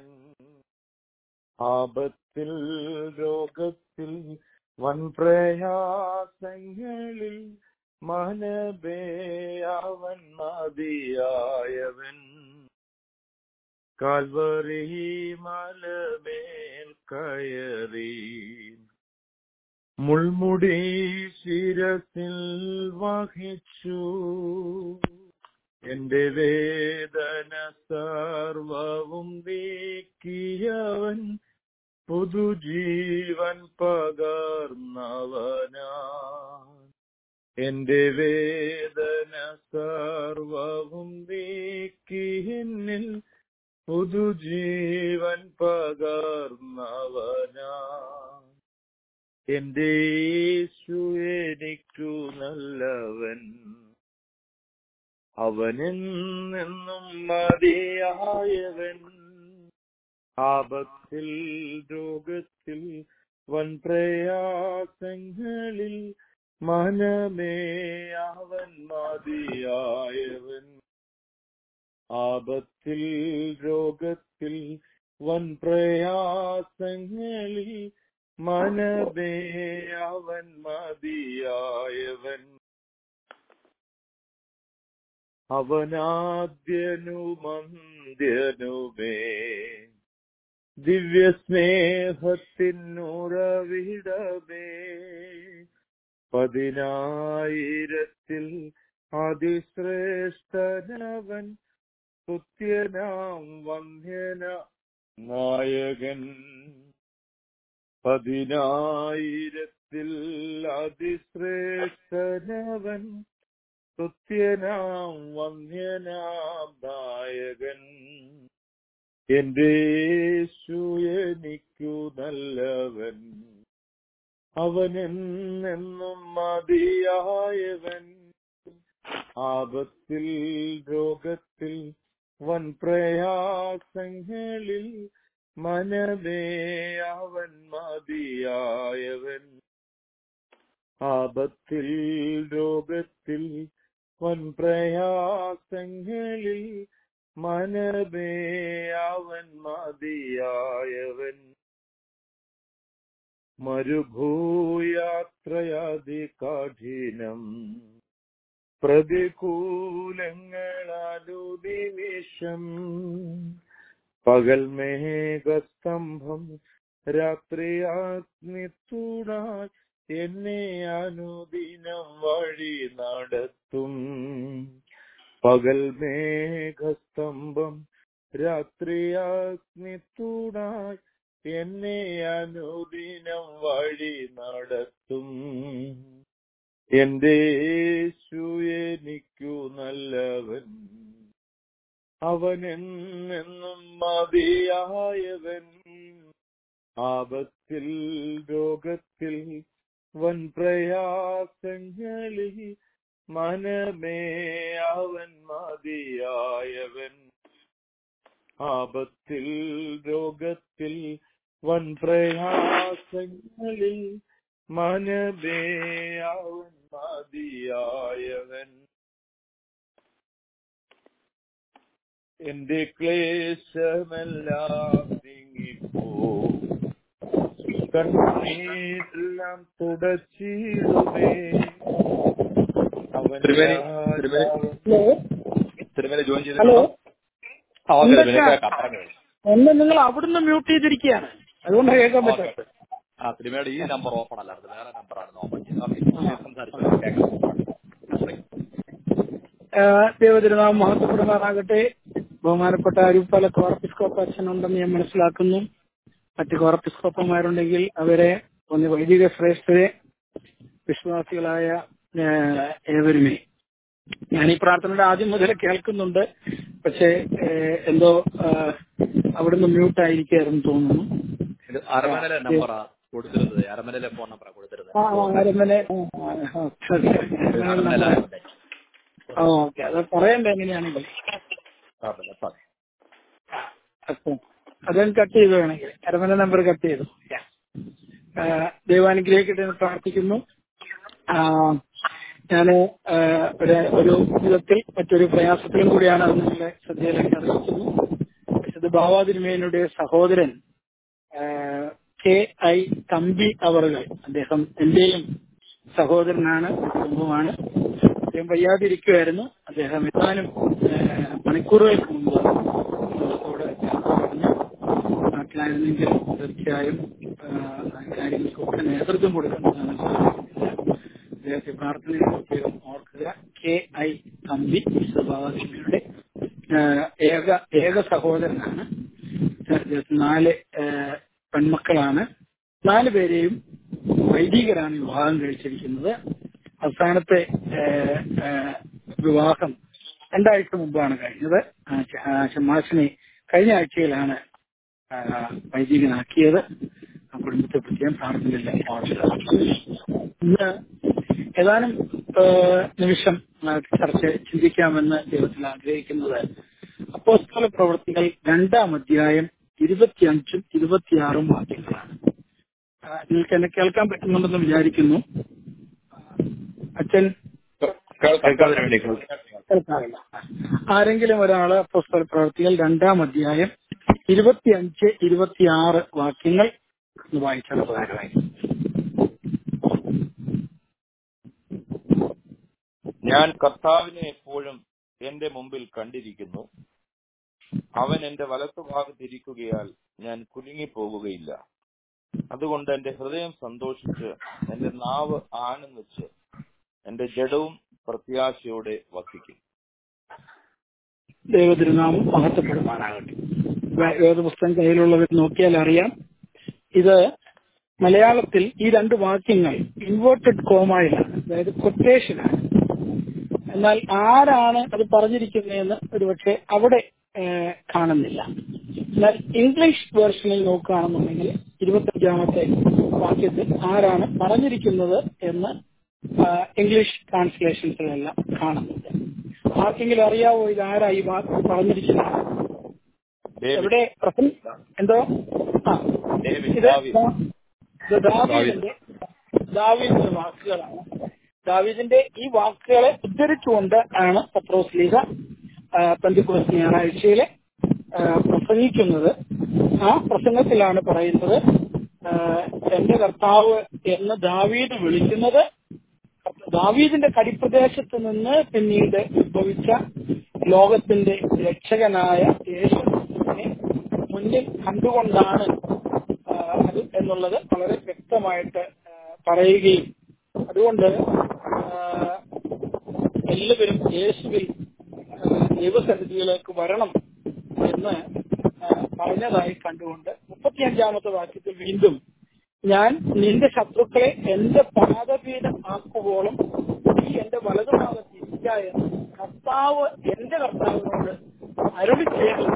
Speaker 5: ആപത്തിൽ രോഗത്തിൽ വൻ പ്രയാസങ്ങളിൽ മനബേ അവൻ മതിയായവൻ കാൽവറി മലമേൽ കയറി മുൾമുടി ശിരസിൽ വഹിച്ചു എന്റെ വേദന സർവവും നീക്കിയവൻ പുതുജീവൻ പകർന്നവനാ എന്റെ വേദന സർവവും നീക്കിന്നിൽ പുതുജീവൻ പകർന്നവനാ എന്റെ യേശു എനിക്കു നല്ലവൻ അവനെന്നും മതിയായവൻ ആപത്തിൽ രോഗത്തിൽ വൻ പ്രയാസങ്ങളിൽ മനമേ അവൻ മതിയായവൻ ആപത്തിൽ രോഗത്തിൽ വൻ പ്രയാസങ്ങളിൽ മനമേ അവൻ മതിയായവൻ അവനാദ്യനുമന്ത്യനുമേ ദിവ്യസ്നേഹത്തിനുറവിടമേ പതിനായിരത്തിൽ അതിശ്രേഷ്ഠനവൻ സുത്യനാം വന്ധ്യന നായകൻ പതിനായിരത്തിൽ അതിശ്രേഷ്ഠനവൻ സുത്യനാം വന്ധ്യനാം നായകൻ എന്റെ യേശു എനിക്കു നല്ലവൻ അവനെന്നും മതിയായവൻ ആപത്തിൽ രോഗത്തിൽ വൻ പ്രയാസങ്ങളിൽ മനമേ അവൻ മതിയായവൻ ആപത്തിൽ രോഗത്തിൽ വൻ പ്രയാസങ്ങളിൽ മനമേ അവൻ മതിയായവൻ മരുഭൂയാത്രയാതി കഠിനം പ്രതികൂലങ്ങളാലു നിമിഷം പകൽ മേഘസ്തംഭം രാത്രി അഗ്നിത്തൂണായി എന്നെ അനുദിനം വഴി നടത്തും പകൽ മേഘസ്തംഭം രാത്രി അഗ്നിത്തൂണായി എന്നെ അനുദിനം വഴി നടത്തും എന്റെ യേശു എനിക്കു നല്ലവൻ അവനെന്നും മതിയായവൻ ആപത്തിൽ രോഗത്തിൽ വൻ പ്രയാസങ്ങളിൽ മനമേ അവൻ മതിയായവൻ ആപത്തിൽ രോഗത്തിൽ വൻ പ്രയാസങ്ങളിൽ മനമേ അവൻ മതിയായവൻ എന്റെ ക്ലേശമെല്ലാം നീങ്ങിപ്പോ കണ്ണീരെല്ലാം തുടച്ചിടുമേ അവൻ
Speaker 2: തിരുമേനി, തിരുമേനി.
Speaker 6: ഹലോ
Speaker 2: തിരുമേനി ജോയിൻ
Speaker 6: ഹലോ
Speaker 2: ചെയ്തിട്ടുണ്ടോ ആ ഓക്കെ തിരുമേനി
Speaker 6: എന്തൊക്കെയാ?
Speaker 2: കേൾക്കാം പറഞ്ഞോ
Speaker 6: എന്നെ നിങ്ങൾ അവിടുന്ന് മ്യൂട്ട് ചെയ്തിരിക്കുകയാണ് അതുകൊണ്ട് കേൾക്കാൻ പറ്റാത്ത
Speaker 2: ആ തിരുമേനിയുടെ ഈ നമ്പർ ഓപ്പൺ അല്ലായിരുന്നു വേറെ നമ്പറാണ് ഓപ്പൺ ചെയ്തത് ഓക്കെ സംസാരിച്ചു കേൾക്കാം
Speaker 6: ദൈവതിരുനാമം മഹത്വപ്പെടുമാറാകട്ടെ ബഹുമാനപ്പെട്ട അരിപ്പല കോർപ്പിസ്കോപ്പ് അച്ഛനുണ്ടെന്ന് ഞാൻ മനസ്സിലാക്കുന്നു മറ്റ് കോർപ്പിസ്കോപ്പന്മാരുണ്ടെങ്കിൽ അവരെ ഒന്ന് വൈദിക ശ്രേഷ്ഠരെ വിശ്വാസികളായ ഏഹ്, ഏവരുമേ ഞാൻ ഈ പ്രാർത്ഥനയുടെ ആദ്യം മുതൽ കേൾക്കുന്നുണ്ട് പക്ഷേ ഏഹ്, എന്തോ ഏഹ്, അവിടുന്ന് മ്യൂട്ട് ആയിരിക്കായിരുന്നു തോന്നുന്നു
Speaker 2: ഇത് അരമനയിലെ നമ്പറാ കൊടുത്തിരുന്നത് അരമനയിലെ ഫോൺ നമ്പറാ കൊടുത്തിരുന്നത്
Speaker 6: ആ, ആ, അരമനെ ആ, ആ, ആ, ഓക്കേ, ഓക്കേ.
Speaker 2: അരമനയിലെ ആയതുകൊണ്ടേ.
Speaker 6: ആ, ഓക്കെ അത് പറയണ്ട എങ്ങനെയാണെങ്കിൽ
Speaker 2: സാരമില്ല, സാരമില്ല.
Speaker 6: അപ്പൊ അതും കട്ട് ചെയ്തു വേണമെങ്കിൽ അരമന നമ്പർ കട്ട് ചെയ്തു ആ, ദൈവം അനുഗ്രഹിക്കട്ടെ എന്ന് പ്രാർത്ഥിക്കുന്നു ആ, ഞാന് ആ, ഒരു ഒരു വിധത്തിൽ മറ്റൊരു പ്രയാസത്തിലും കൂടിയാണ് അത് നിങ്ങളുടെ ശ്രദ്ധയിലേക്ക് അറിയിക്കുന്നു ഇത് ബാവാതിരുമേനുടെ സഹോദരൻ ആ, കെ ഐ തമ്പി അവറുകൾ അദ്ദേഹം എന്റെയും സഹോദരനാണ് കുടുംബമാണ് അദ്ദേഹം വയ്യാതിരിക്കുമായിരുന്നു അദ്ദേഹം എത്താനും ആ, മണിക്കൂറുകൾക്ക് മുമ്പ് ലോകത്തോട് പറഞ്ഞു നാട്ടിലായിരുന്നെങ്കിൽ തീർച്ചയായും ആ, കാര്യങ്ങൾക്കൊക്കെ നേതൃത്വം കൊടുക്കുന്നതാണ് അദ്ദേഹത്തെ പ്രാർത്ഥനയിൽ പ്രത്യേകം ഓർക്കുക കെ ഐ തമ്പി സ്വഭാവയുടെ ഏക ഏക സഹോദരനാണ് അദ്ദേഹത്തിന് നാല് ആ, പെൺമക്കളാണ് നാല് പേരെയും വൈദികരാണ് വിവാഹം കഴിച്ചിരിക്കുന്നത് അവസാനത്തെ ആ, ആ, വിവാഹം രണ്ടാഴ്ച മുമ്പാണ് കഴിഞ്ഞത് ആ, ച- ആ, ഷമാസിനെ കഴിഞ്ഞ ആഴ്ചയിലാണ് ആ, വൈദികനാക്കിയത് ആ കുടുംബത്തെ പ്രത്യേകം പ്രാർത്ഥനയില്ല ഓർക്കുക ഇന്ന് ഏതാനും ആ, നിമിഷം ആ, ചർച്ച ചിന്തിക്കാമെന്ന് ദൈവത്തിൽ ആഗ്രഹിക്കുന്നത് അപ്പോസ്തല പ്രവർത്തികൾ രണ്ടാം അധ്യായം ഇരുപത്തിയഞ്ചും ഇരുപത്തിയാറും വാക്യങ്ങളാണ് ആ, നിങ്ങൾക്ക് എന്നെ കേൾക്കാൻ പറ്റുന്നുണ്ടെന്ന് വിചാരിക്കുന്നു അച്ഛൻ
Speaker 2: കേൾക്കാതിന് വേണ്ടി കേൾക്കാം.
Speaker 6: കേൾക്കാറില്ല ആരെങ്കിലും ഒരാള് അപ്പോസ്തല പ്രവർത്തികൾ രണ്ടാം അധ്യായം ഇരുപത്തിയഞ്ച് ഇരുപത്തിയാറ് വാക്യങ്ങൾ ഒന്ന് വായിച്ചാൽ ഉപകാരമായി
Speaker 5: ഞാൻ കർത്താവിനെ എപ്പോഴും എന്റെ മുമ്പിൽ കണ്ടിരിക്കുന്നു അവൻ എന്റെ വലത്തുഭാഗത്തിരിക്കുകയാൽ ഞാൻ കുലുങ്ങിപ്പോകുകയില്ല അതുകൊണ്ട് എന്റെ ഹൃദയം സന്തോഷിച്ച് എന്റെ നാവ് ആനന്ദിച്ച് എന്റെ ജഡവും പ്രത്യാശയോടെ വസിക്കും
Speaker 6: ദൈവതിരുനാമം മഹത്വപ്പെടുമാറാകട്ടെ വേ- വേദപുസ്തകം കയ്യിലുള്ളവർ നോക്കിയാൽ അറിയാം ഇത് മലയാളത്തിൽ ഈ രണ്ട് വാക്യങ്ങൾ ഇൻവേർട്ടഡ് കോമായിലാണ് അതായത് കൊട്ടേഷനാണ് എന്നാൽ ആരാണ് അത് പറഞ്ഞിരിക്കുന്നതെന്ന് ഒരുപക്ഷെ അവിടെ ഏഹ്, കാണുന്നില്ല എന്നാൽ ഇംഗ്ലീഷ് വേർഷനിൽ നോക്കുകയാണെന്നുണ്ടെങ്കിൽ ഇരുപത്തഞ്ചാമത്തെ വാക്യത്തിൽ ആരാണ് പറഞ്ഞിരിക്കുന്നത് എന്ന് ആ, ഇംഗ്ലീഷ് ട്രാൻസ്ലേഷൻസിലെല്ലാം കാണുന്നുണ്ട് ആർക്കെങ്കിലും അറിയാവോ ഇത് ആരാ ഈ വാക്ക് പറഞ്ഞിരിക്കുന്നത്
Speaker 5: ഡേവിഡ്
Speaker 6: എവിടെ പ്രസന്റ് എന്തോ ആ
Speaker 5: ഡേവിഡ്
Speaker 6: ഇത്
Speaker 5: ദാവീദ്.
Speaker 6: ഇത് ദാവീദിന്റെ ദാവീദിന്റെ വാക്കുകളാണ് ദാവീദിന്റെ ഈ വാക്കുകളെ ഉദ്ധരിച്ചുകൊണ്ട് ആണ് പത്രോസ് ലീഗ പന്തിക്കോസ് ഞായറാഴ്ചയിലെ ആ, പ്രസംഗിക്കുന്നത് ആ പ്രസംഗത്തിലാണ് പറയുന്നത് ആ, എന്റെ കർത്താവ് എന്ന് ദാവീദ് വിളിക്കുന്നത് ദാവീദിന്റെ കടിപ്രദേശത്ത് നിന്ന് പിന്നീട് ഉത്ഭവിച്ച ലോകത്തിന്റെ രക്ഷകനായ യേശുവിനെ മുന്നിൽ കണ്ടുകൊണ്ടാണ് ആ, അത് എന്നുള്ളത് വളരെ വ്യക്തമായിട്ട് ആ, പറയുകയും അതുകൊണ്ട് ആ, എല്ലാവരും യേശുവിൽ ആ, ദൈവസന്നിധിയിലേക്ക് വരണം എന്ന് ആ, പറഞ്ഞതായി കണ്ടുകൊണ്ട് മുപ്പത്തിയഞ്ചാമത്തെ വാക്യത്തിൽ വീണ്ടും ഞാൻ നിന്റെ ശത്രുക്കളെ എന്റെ പാദപീഠം ആക്കുവോളം നീ എന്റെ വലതുഭാഗത്ത് ഇരിക്ക എന്ന് കർത്താവ് എന്റെ കർത്താവിനോട് അരുളി ചെയ്തു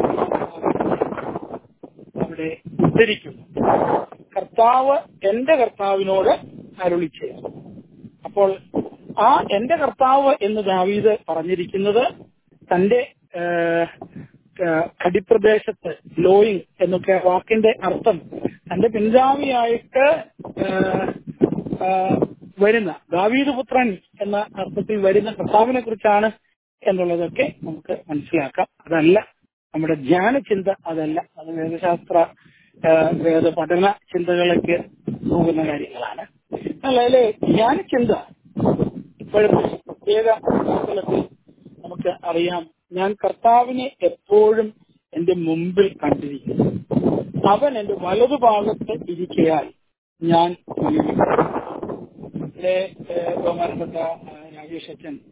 Speaker 6: അവിടെ ഉദ്ധരിക്കുന്നു കർത്താവ് എന്റെ കർത്താവിനോട് അരുളി ചെയ്തു അപ്പോൾ ആ എന്റെ കർത്താവ് എന്ന് ദാവീദ് പറഞ്ഞിരിക്കുന്നത് തന്റെ ഏഹ്, ഏഹ്, കടിപ്രദേശത്ത് ലോയിങ് എന്നൊക്കെ ആ വാക്കിന്റെ അർത്ഥം തന്റെ പിൻഗാമിയായിട്ട് ഏഹ്, ഏഹ്, വരുന്ന ദാവീദ് പുത്രൻ എന്ന അർത്ഥത്തിൽ വരുന്ന കർത്താവിനെ കുറിച്ചാണ് എന്നുള്ളതൊക്കെ നമുക്ക് മനസ്സിലാക്കാം അതല്ല നമ്മുടെ ധ്യാന ചിന്ത അതല്ല അത് വേദശാസ്ത്ര ഏഹ്, വേദ പഠന ചിന്തകളിലേക്ക് പോകുന്ന കാര്യങ്ങളാണ് എന്നാൽ അതിലെ ധ്യാന ചിന്ത ഇപ്പോഴത്തെ പ്രത്യേക പശ്ചാത്തലത്തിൽ നമുക്ക് അറിയാം ഞാൻ കർത്താവിനെ എപ്പോഴും എന്റെ മുമ്പിൽ കണ്ടിരിക്കുന്നു അവൻ എന്റെ വലതുഭാഗത്ത് ഇരിക്കയാൽ ഞാൻ കുലുങ്ങി. ഇവിടെ ഏഹ്, ബഹുമാനപ്പെട്ട ഏഹ്, രാജേഷ് അച്ഛൻ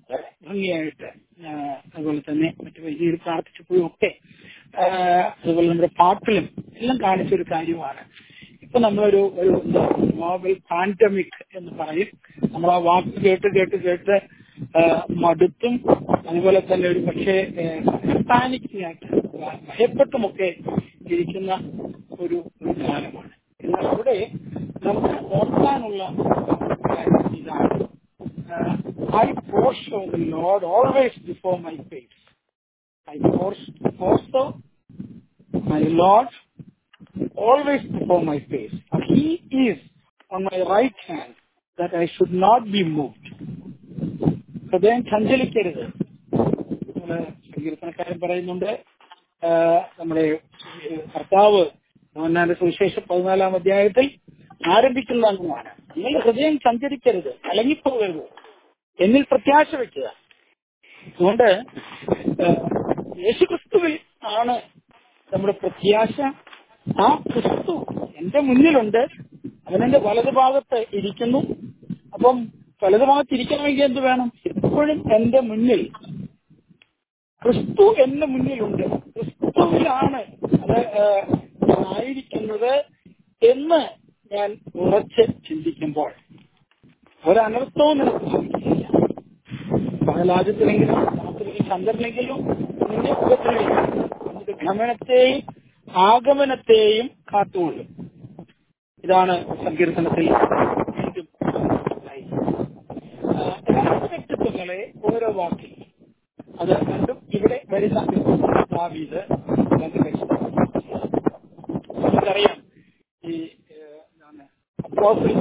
Speaker 6: വളരെ ഭംഗിയായിട്ട് ആ, അതുപോലെ തന്നെ മറ്റു വലിയൊരു പ്രാർത്ഥിച്ചപ്പോഴും ഒക്കെ ആ, അതുപോലെ നമ്മുടെ പാട്ടിലും എല്ലാം കാണിച്ചൊരു കാര്യമാണ് ഇപ്പൊ നമ്മളൊരു ഒരു നോവൽ പാൻഡമിക് എന്ന് പറയും നമ്മൾ ആ വാക്ക് കേട്ട് കേട്ട് കേട്ട് ആ, മടുത്തും അതുപോലെ തന്നെ ഒരു പക്ഷേ പാനിക്കിംഗ് ആയിട്ട് ഭയപ്പെട്ടുമൊക്കെ ഇരിക്കുന്ന ഒരു ഒരു കാലമാണ് എന്നാൽ അവിടെ നമുക്ക് ഓർക്കാനുള്ള കാര്യം ഇതാണ് I foresaw the Lord always before my face I foresaw my Lord always before my face. He is on my right hand that I should not be moved. ഹൃദയം ചഞ്ചലിക്കരുത് നമ്മള് സങ്കീർത്തനക്കാരൻ പറയുന്നുണ്ട് ആ, നമ്മുടെ ഏ, കർത്താവ് യോഹന്നാന്റെ സുവിശേഷം പതിനാലാം അധ്യായത്തിൽ ആരംഭിക്കുന്ന അംഗമാണ് നിങ്ങൾ ഹൃദയം സഞ്ചരിക്കരുത് കലങ്ങിപ്പോകരുത് എന്നിൽ പ്രത്യാശ വെക്കുക അതുകൊണ്ട് ആ, യേശുക്രിസ്തുവിൽ ആണ് നമ്മുടെ പ്രത്യാശ ആ ക്രിസ്തു എന്റെ മുന്നിലുണ്ട് അവൻ എന്റെ വലതുഭാഗത്ത് ഇരിക്കുന്നു അപ്പം വലതുഭാഗത്ത് ഇരിക്കണമെങ്കിൽ എന്ത് വേണം എപ്പോഴും എന്റെ മുന്നിൽ ക്രിസ്തു എന്റെ മുന്നിലുണ്ട് ക്രിസ്തുവിലാണ് അത് ആ, ആയിരിക്കുന്നത് എന്ന് ഞാൻ ഉറച്ച് ചിന്തിക്കുമ്പോൾ ഒരനർത്ഥവും നിനക്ക് ഭവിക്കുകയില്ല പകലാദ്യത്തിലെങ്കിലും രാത്രിയിൽ ചന്ദ്രനെങ്കിലും നിന്റെ ഉപദ്രവിക്കും നിന്റെ ഗമനത്തെയും ആഗമനത്തെയും കാത്തുകൊള്ളും ഇതാണ് സങ്കീർത്തനത്തിൽ വീണ്ടും പറയുന്നത്. ആ, രണ്ട് വ്യക്തിത്വങ്ങളെ ഓരോ വാക്കിൽ അത് രണ്ടും ഇവിടെ വരുന്ന ദാവീദ് രണ്ട് വ്യക്തിത്വം. നമുക്കറിയാം ഈ ഏഹ്, എന്താണ് അപ്പോസിൽ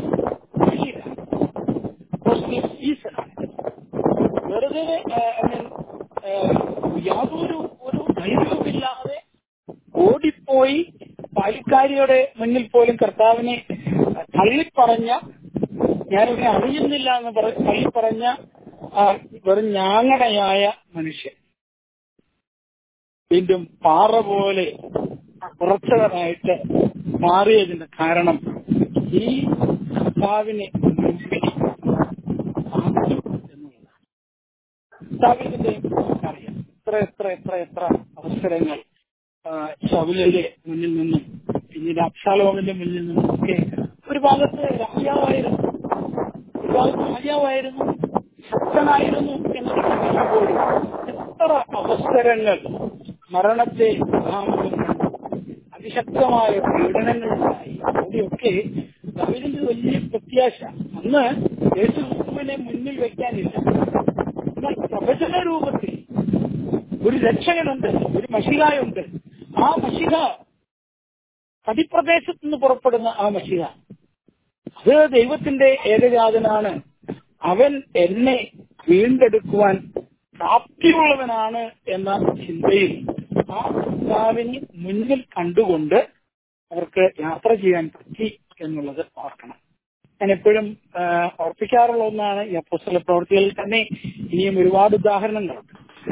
Speaker 6: അപ്പോസിൽ സീസണാണ് വെറുതെ ഏഹ്, I mean, ഏഹ്, യാതൊരു ഒരു ധൈര്യവുമില്ലാതെ ഓടിപ്പോയി പാലിക്കാരിയുടെ മുന്നിൽ പോലും കർത്താവിനെ തള്ളിപ്പറഞ്ഞ ഞാനിവനെ അറിയുന്നില്ല എന്ന് പറ തള്ളിപ്പറഞ്ഞ ആ, വെറും ഞാങ്ങണയായ മനുഷ്യൻ വീണ്ടും പാറ പോലെ ഉറച്ചവനായിട്ട് മാറിയതിന്റെ കാരണം ഈ കർത്താവിനെ മുൻപിൽ സാധിച്ചു എന്നുള്ളതാണ് ദാവീദിന്റെ അറിയാം എത്ര എത്ര എത്ര എത്ര അവസരങ്ങൾ ആ, ശൗലിന്റെ മുന്നിൽ നിന്നും പിന്നീട് അബ്സാലോമിന്റെ മുന്നിൽ നിന്നും ഒക്കെ ഒരു ഭാഗത്ത് രാജാവായിരുന്നു ഒരു ഭാഗത്ത് രാജാവായിരുന്നു ശക്തനായിരുന്നു എന്ന് പറയുമ്പോഴും എത്ര അവസരങ്ങൾ മരണത്തെ മുഖാമുഖം കണ്ടു അതിശക്തമായ പീഡനങ്ങളുണ്ടായി അവിടെയൊക്കെ ദാവീദിന്റെ വലിയ പ്രത്യാശ അന്ന് യേശുക്രിസ്തുവിനെ മുന്നിൽ വെക്കാനില്ല എന്നാൽ പ്രവചന രൂപത്തിൽ ഒരു രക്ഷകനുണ്ട് ഒരു മഷികായുണ്ട് ആ മഷിക കടിപ്രദേശത്ത് നിന്ന് പുറപ്പെടുന്ന ആ മഷിക അത് ദൈവത്തിന്റെ ഏകജാതനാണ് അവൻ എന്നെ വീണ്ടെടുക്കുവാൻ പ്രാപ്തിയുള്ളവനാണ് എന്ന ചിന്തയിൽ ആ കർത്താവിനെ മുന്നിൽ കണ്ടുകൊണ്ട് അവർക്ക് യാത്ര ചെയ്യാൻ പറ്റി എന്നുള്ളത് ഓർക്കണം ഞാൻ എപ്പോഴും ആ, ഓർപ്പിക്കാറുള്ള ഒന്നാണ് ഈ അപ്പോസ്തല പ്രവൃത്തികളിൽ തന്നെ ഇനിയും ഒരുപാട് ഉദാഹരണങ്ങളുണ്ട്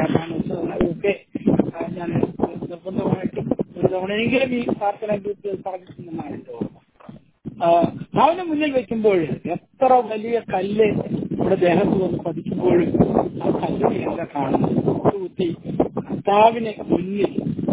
Speaker 6: ഒക്കെ ആ, ഞാൻ നിർബന്ധമായിട്ടും ഒരു തവണയെങ്കിലും ഈ പ്രാർത്ഥന ഗ്രൂപ്പിൽ പറഞ്ഞിട്ടുണ്ടെന്നാണ് എന്റെ ഓർമ്മ ആ, അവനെ മുന്നിൽ വെക്കുമ്പോൾ എത്ര വലിയ കല്ല് നമ്മുടെ ദേഹത്ത് വന്ന് പതിക്കുമ്പോഴും ആ കല്ലിനെയല്ല കാണുന്നത് കുത്തി കർത്താവിനെ മുന്നിൽ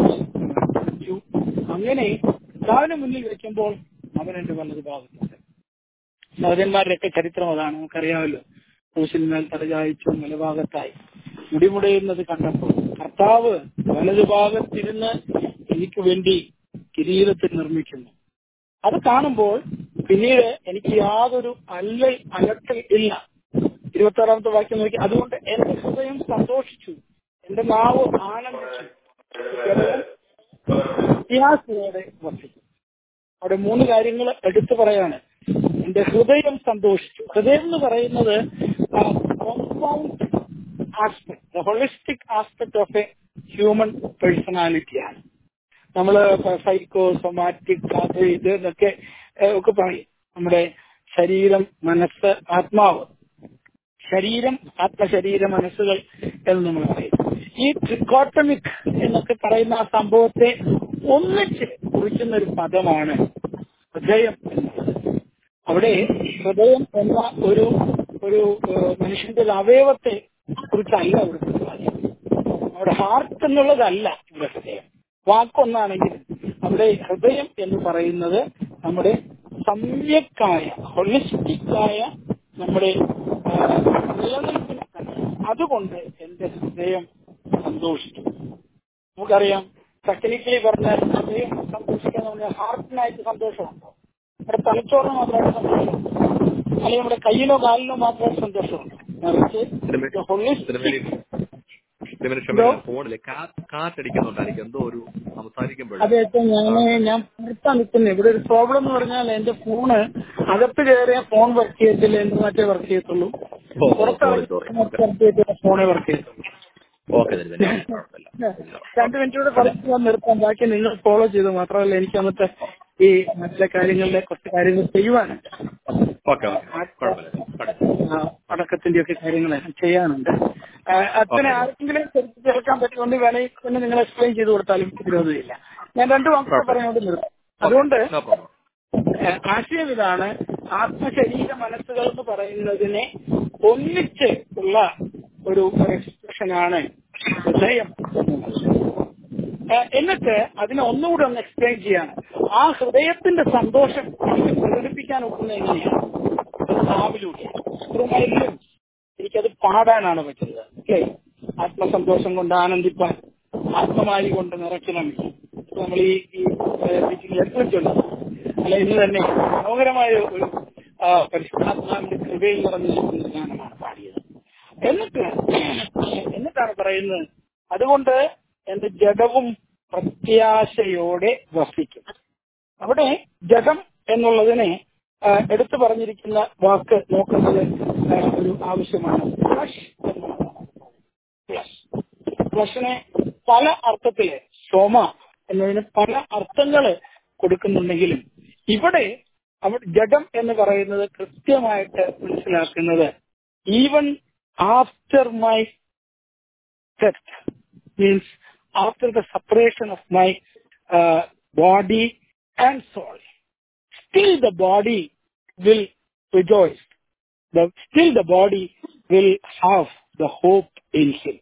Speaker 6: വെച്ചു അങ്ങനെ കർത്താവിനെ മുന്നിൽ വെക്കുമ്പോൾ അവൻ എന്റെ വലത് ഭാഗത്തുണ്ട് സഹോദരന്മാരുടെയൊക്കെ ചരിത്രം അതാണ് നമുക്കറിയാമല്ലോ ക്രൂശിന്മേൽ തലചായിച്ചു വലഭാഗത്തായി മുടിമുടയുന്നത് കണ്ടപ്പോൾ കർത്താവ് വലതുഭാഗത്തിരുന്ന് എനിക്ക് വേണ്ടി കിരീടത്തിൽ നിർമ്മിക്കുന്നു അത് കാണുമ്പോൾ പിന്നീട് എനിക്ക് യാതൊരു അല്ലൽ അലട്ടൽ ഇല്ല ഇരുപത്തി ആറാമത്തെ വാക്യം നോക്കി അതുകൊണ്ട് എന്റെ ഹൃദയം സന്തോഷിച്ചു എന്റെ നാവ് ആനന്ദിച്ചു ജനവും പ്രത്യാശയോടെ വസിക്കും അവിടെ മൂന്ന് കാര്യങ്ങൾ എടുത്തു പറയാണ് എന്റെ ഹൃദയം സന്തോഷിച്ചു ഹൃദയം എന്ന് പറയുന്നത് compound aspect holistic aspect of a human പേഴ്സണാലിറ്റിയാണ് നമ്മള് സൈക്കോ സൊമാറ്റിക് അത് ഇത് എന്നൊക്കെ ഏഹ്, ഒക്കെ പറയും നമ്മുടെ ശരീരം മനസ്സ് ആത്മാവ് ശരീരം ആത്മശരീര മനസ്സുകൾ എന്ന് നമ്മൾ പറയും ഈ ട്രിക്കോട്ടമിക് എന്നൊക്കെ പറയുന്ന ആ സംഭവത്തെ ഒന്നിച്ച് കുറിക്കുന്ന ഒരു പദമാണ് ഹൃദയം എന്നുള്ളത് അവിടെ ഹൃദയം എന്ന ഒരു ഒരു ഏഹ്, മനുഷ്യന്റെ ഒരു അവയവത്തെ കുറിച്ചല്ല ഇവിടെ പ്രതിപാദിക്കുന്നത് അവിടെ ഹാർട്ട് എന്നുള്ളതല്ല ഇവിടെ ഹൃദയം വാക്കൊന്നാണെങ്കിലും അവിടെ ഹൃദയം എന്ന് പറയുന്നത് നമ്മുടെ സമ്യക്കായ ഹൊളിസ്റ്റിക്കായ നമ്മുടെ ആ, നിലനിൽപ്പിനെ തന്നെ അതുകൊണ്ട് എന്റെ ഹൃദയം സന്തോഷിക്കും നമുക്കറിയാം ടെക്നിക്കലി പറഞ്ഞാൽ ഹൃദയം സന്തോഷിക്കാൻ പറഞ്ഞാൽ ഹാർട്ടിനായിട്ട് സന്തോഷമുണ്ടോ നമ്മുടെ തലച്ചോറിന് മാത്രമായിട്ട് സന്തോഷമുണ്ടോ അല്ലെങ്കിൽ നമ്മുടെ കയ്യിലോ കാലിലോ മാത്രമായിട്ട് സന്തോഷമുണ്ടോ മറിച്ച്
Speaker 2: ഇതിന്
Speaker 6: holistic
Speaker 2: ഇതിന് ക്ഷമ ഫോണില് കാറ്റടിക്കുന്നുണ്ടായിരിക്കും എന്തോ ഒരു സംസാരിക്കുമ്പോഴും
Speaker 6: അതെ ഇപ്പൊ ഞാൻ ഞാൻ പുറത്താ നിൽക്കുന്നത് ഇവിടെ ഒരു പ്രോബ്ലം എന്ന് പറഞ്ഞാൽ എന്റെ ഫോണ് അകത്ത് കയറിയ ഫോൺ വർക്ക് ചെയ്യത്തില്ല എന്ത് മാറ്റേ വർക്ക് ചെയ്യത്തുള്ളൂ
Speaker 2: ഓ, sorry,
Speaker 6: പുറത്തിറങ്ങി
Speaker 2: sorry.
Speaker 6: വർക്ക് ചെയ്തിട്ട് ഫോണേ വർക്ക് ചെയ്യത്തുള്ളൂ
Speaker 2: ഓക്കെ കുഴപ്പമില്ല
Speaker 6: രണ്ടു മിനിറ്റ് കൂടെ കുറച്ച് ഞാൻ നിർത്താം ബാക്കി നിങ്ങൾ ഫോളോ ചെയ്തു മാത്രമല്ല എനിക്ക് അന്നത്തെ ഈ മറ്റേ കാര്യങ്ങളിലെ കുറച്ച് കാര്യങ്ങൾ ചെയ്യുവാനുണ്ട്
Speaker 2: ഓക്കെ ഓക്കെ കുഴപ്പമില്ല
Speaker 6: ആ, അടക്കത്തിന്റെ ഒക്കെ കാര്യങ്ങൾ ചെയ്യാനുണ്ട് ആ, അച്ഛനെ
Speaker 2: Okay.
Speaker 6: ആർക്കെങ്കിലും ശരിക്കും കേൾക്കാൻ പറ്റുമെന്ന് വേണമെങ്കിൽ പിന്നെ നിങ്ങൾ എക്സ്പ്ലെയിൻ ചെയ്ത് കൊടുത്താലും വിരോധമില്ല ഞാൻ രണ്ടു വാക്കുകൾ പറഞ്ഞുകൊണ്ട് നിർത്താം അതുകൊണ്ട്
Speaker 2: നോ പ്രോബ്ലം
Speaker 6: ഏഹ് ആശയം ഇതാണ് ആത്മശരീര മനസ്സുകൾ എന്ന് പറയുന്നതിനെ ഒന്നിച്ച് ഉള്ള ഒരു എക്സ്പ്രഷനാണ് ഹൃദയം എന്നുള്ളത്. ഏഹ് എന്നിട്ട് അതിനെ ഒന്നുകൂടെ ഒന്ന് എക്സ്പ്ലെയിൻ ചെയ്യാണ് ആ ഹൃദയത്തിന്റെ സന്തോഷം എനിക്ക് പ്രകടിപ്പിക്കാൻ ഒക്കുന്നത് എങ്ങനെയാണ് അത് നാവിലൂടെ ഇത്രമായാലും എനിക്കത് പാടാനാണ് പറ്റുന്നത് അല്ലേ ആത്മസന്തോഷം കൊണ്ട് ആനന്ദിപ്പാൻ ആത്മമായി കൊണ്ട് നിറയ്ക്കണമേ നമ്മൾ ഈ ഈ മീറ്റിംഗിൽ എപ്പോഴും ചൊല്ലുന്നു അല്ല ഇന്ന് തന്നെ മനോഹരമായ ഒരു ആ, പരിശുദ്ധാത്മാവിന്റെ കൃപയിൽ നിറഞ്ഞു നിൽക്കുന്ന ഗാനമാണ് പാടിയത് എന്നിട്ട് എന്നിട്ടാണ് പറയുന്നത് അതുകൊണ്ട് എന്റെ ജഡവും പ്രത്യാശയോടെ വസിക്കും അവിടെ ജഡം എന്നുള്ളതിനെ ആ, എടുത്തു പറഞ്ഞിരിക്കുന്ന വാക്ക് നോക്കുന്നത് ആ, ഒരു ആവശ്യമാണ് ഫ്ലഷ് ഫ്ലഷ് ഫ്ലഷിനെ പല അർത്ഥത്തില് സോമ എന്നതിന് പല അർത്ഥങ്ങള് കൊടുക്കുന്നുണ്ടെങ്കിലും ഇവിടെ അവിടെ ജഡം എന്ന് പറയുന്നത് കൃത്യമായിട്ട് മനസ്സിലാക്കുന്നത് even after my death means after the separation of my uh, body and soul still the body will rejoice the still the body will have the hope in him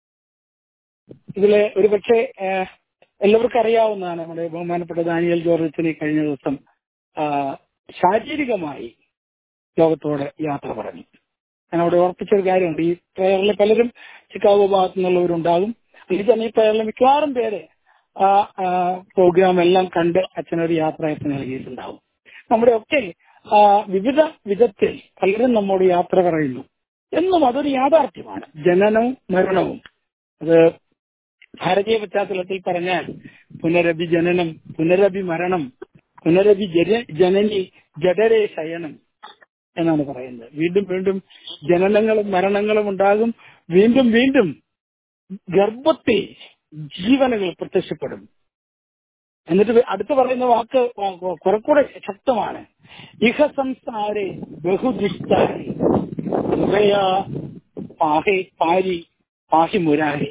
Speaker 6: ഇതില് ഒരുപക്ഷെ ഏഹ്, എല്ലാവർക്കും അറിയാവുന്നതാണ് നമ്മുടെ ബഹുമാനപ്പെട്ട ദാനിയൽ ജോർജത്തിന് കഴിഞ്ഞ ദിവസം ആ, ശാരീരികമായി ലോകത്തോട് യാത്ര പറഞ്ഞു ഞാൻ അവിടെ ഓർപ്പിച്ചൊരു കാര്യമുണ്ട് ഈ പ്രയറിൽ പലരും ചിക്കാഗോ ഭാഗത്തു നിന്നുള്ളവരുണ്ടാകും അല്ലെങ്കിൽ തന്നെ ഈ പ്രയറിൽ മിക്കവാറും പേര് ആ പ്രോഗ്രാം എല്ലാം കണ്ട് അച്ഛനൊരു യാത്രയപ്പ് നൽകിയിട്ടുണ്ടാവും നമ്മുടെ ഒക്കെ ആ, വിവിധ വിധത്തിൽ പലരും നമ്മോട് യാത്ര പറയുന്നു എന്നും അതൊരു യാഥാർത്ഥ്യമാണ് ജനനവും മരണവും അത് ഭാരതീയ പശ്ചാത്തലത്തിൽ പറഞ്ഞാൽ പുനരഭി ജനനം പുനരഭി മരണം പുനരഭി ജന- ജനനി ജഡരേ ശയനം എന്നാണ് പറയുന്നത് വീണ്ടും വീണ്ടും ജനനങ്ങളും മരണങ്ങളും ഉണ്ടാകും വീണ്ടും വീണ്ടും ഗർഭത്തിൽ ജീവനുകൾ പ്രത്യക്ഷപ്പെടും എന്നിട്ട് അടുത്ത് പറയുന്ന വാക്ക് കുറെ കൂടെ ശക്തമാണ് ഇഹ സംസാരെ ബഹുദുഷ്ടാരെ ഹൃദയ പാഹി പാരി പാഹി മുരാരി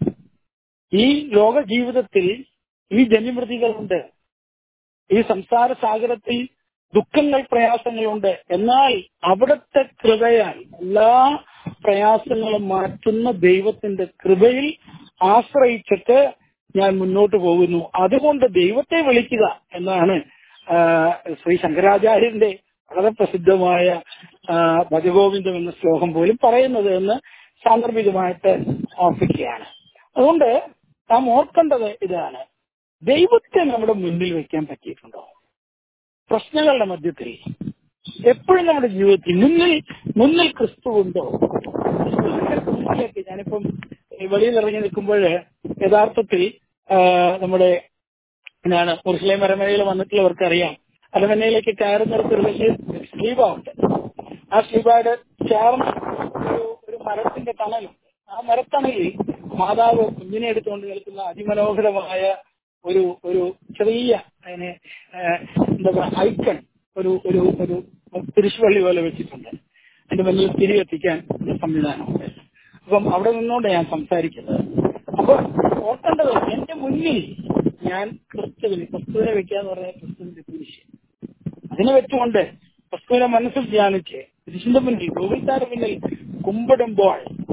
Speaker 6: ഈ ലോക ജീവിതത്തിൽ ഈ ജന്യമൃതികളുണ്ട് ഈ സംസാര സാഗരത്തിൽ ദുഃഖങ്ങൾ പ്രയാസങ്ങളുണ്ട് എന്നാൽ അവിടുത്തെ കൃപയാൽ എല്ലാ പ്രയാസങ്ങളും മാറ്റുന്ന ദൈവത്തിന്റെ കൃപയിൽ ആശ്രയിച്ചിട്ട് ഞാൻ മുന്നോട്ട് പോകുന്നു അതുകൊണ്ട് ദൈവത്തെ വിളിക്കുക എന്നാണ് ആ, ശ്രീ ശങ്കരാചാര്യന്റെ വളരെ പ്രസിദ്ധമായ ആ, ഭജഗോവിന്ദം എന്ന ശ്ലോകം പോലും പറയുന്നത് എന്ന് സാന്ദർഭികമായിട്ട് ഓർപ്പിക്കുകയാണ് അതുകൊണ്ട് നാം ഓർക്കേണ്ടത് ഇതാണ് ദൈവത്തെ നമ്മുടെ മുന്നിൽ വെക്കാൻ പറ്റിയിട്ടുണ്ടോ പ്രശ്നങ്ങളുടെ മധ്യത്തിൽ എപ്പോഴും നമ്മുടെ ജീവിതത്തിൽ മുന്നിൽ മുന്നിൽ ക്രിസ്തു ഉണ്ടോ ക്രിസ്തുവിലേക്ക് ഞാനിപ്പം ഈ വെളിയിൽ ഇറങ്ങി നിൽക്കുമ്പോൾ യഥാർത്ഥത്തിൽ ആ, നമ്മുടെ എന്താണ് മുസ്ലിം അരമനയിൽ വന്നിട്ടുള്ളവർക്ക് അറിയാം അരമനയിലേക്ക് കയറുന്നിടത്ത് ഒരു വലിയ സ്ലീബ ഉണ്ട് ആ സ്ലീബയുടെ ചേർന്ന് ഒരു ഒരു മരത്തിന്റെ തണലുണ്ട് ആ മരത്തണലിൽ മാതാവ് കുഞ്ഞിനെ എടുത്തുകൊണ്ട് നിൽക്കുന്ന അതിമനോഹരമായ ഒരു ഒരു ചെറിയ അതിനെ ആ, എന്താ പറയുക ഐക്കൺ ഒരു ഒരു ഒരു തിരിച്ചുപള്ളി പോലെ വെച്ചിട്ടുണ്ട് അതിന്റെ മുന്നിൽ തിരി എത്തിക്കാൻ ഒരു സംവിധാനമുണ്ട് അപ്പം അവിടെ നിന്നുകൊണ്ട് ഞാൻ സംസാരിക്കുന്നത് അപ്പൊ ഓർക്കേണ്ടത് എന്റെ മുന്നിൽ ഞാൻ ക്രിസ്തുവിന് ക്രിസ്തുവിനെ വെക്കാന്ന് പറഞ്ഞാൽ ക്രിസ്തുവിന്റെ കുരിശ് അതിനെ വെച്ചുകൊണ്ട് ക്രിസ്തുവിനെ മനസ്സിൽ ധ്യാനിച്ച് കുരിശിന്റെ മുന്നിൽ ഗോവിന്ദാന്റെ മുന്നിൽ കുമ്പിടുമ്പോൾ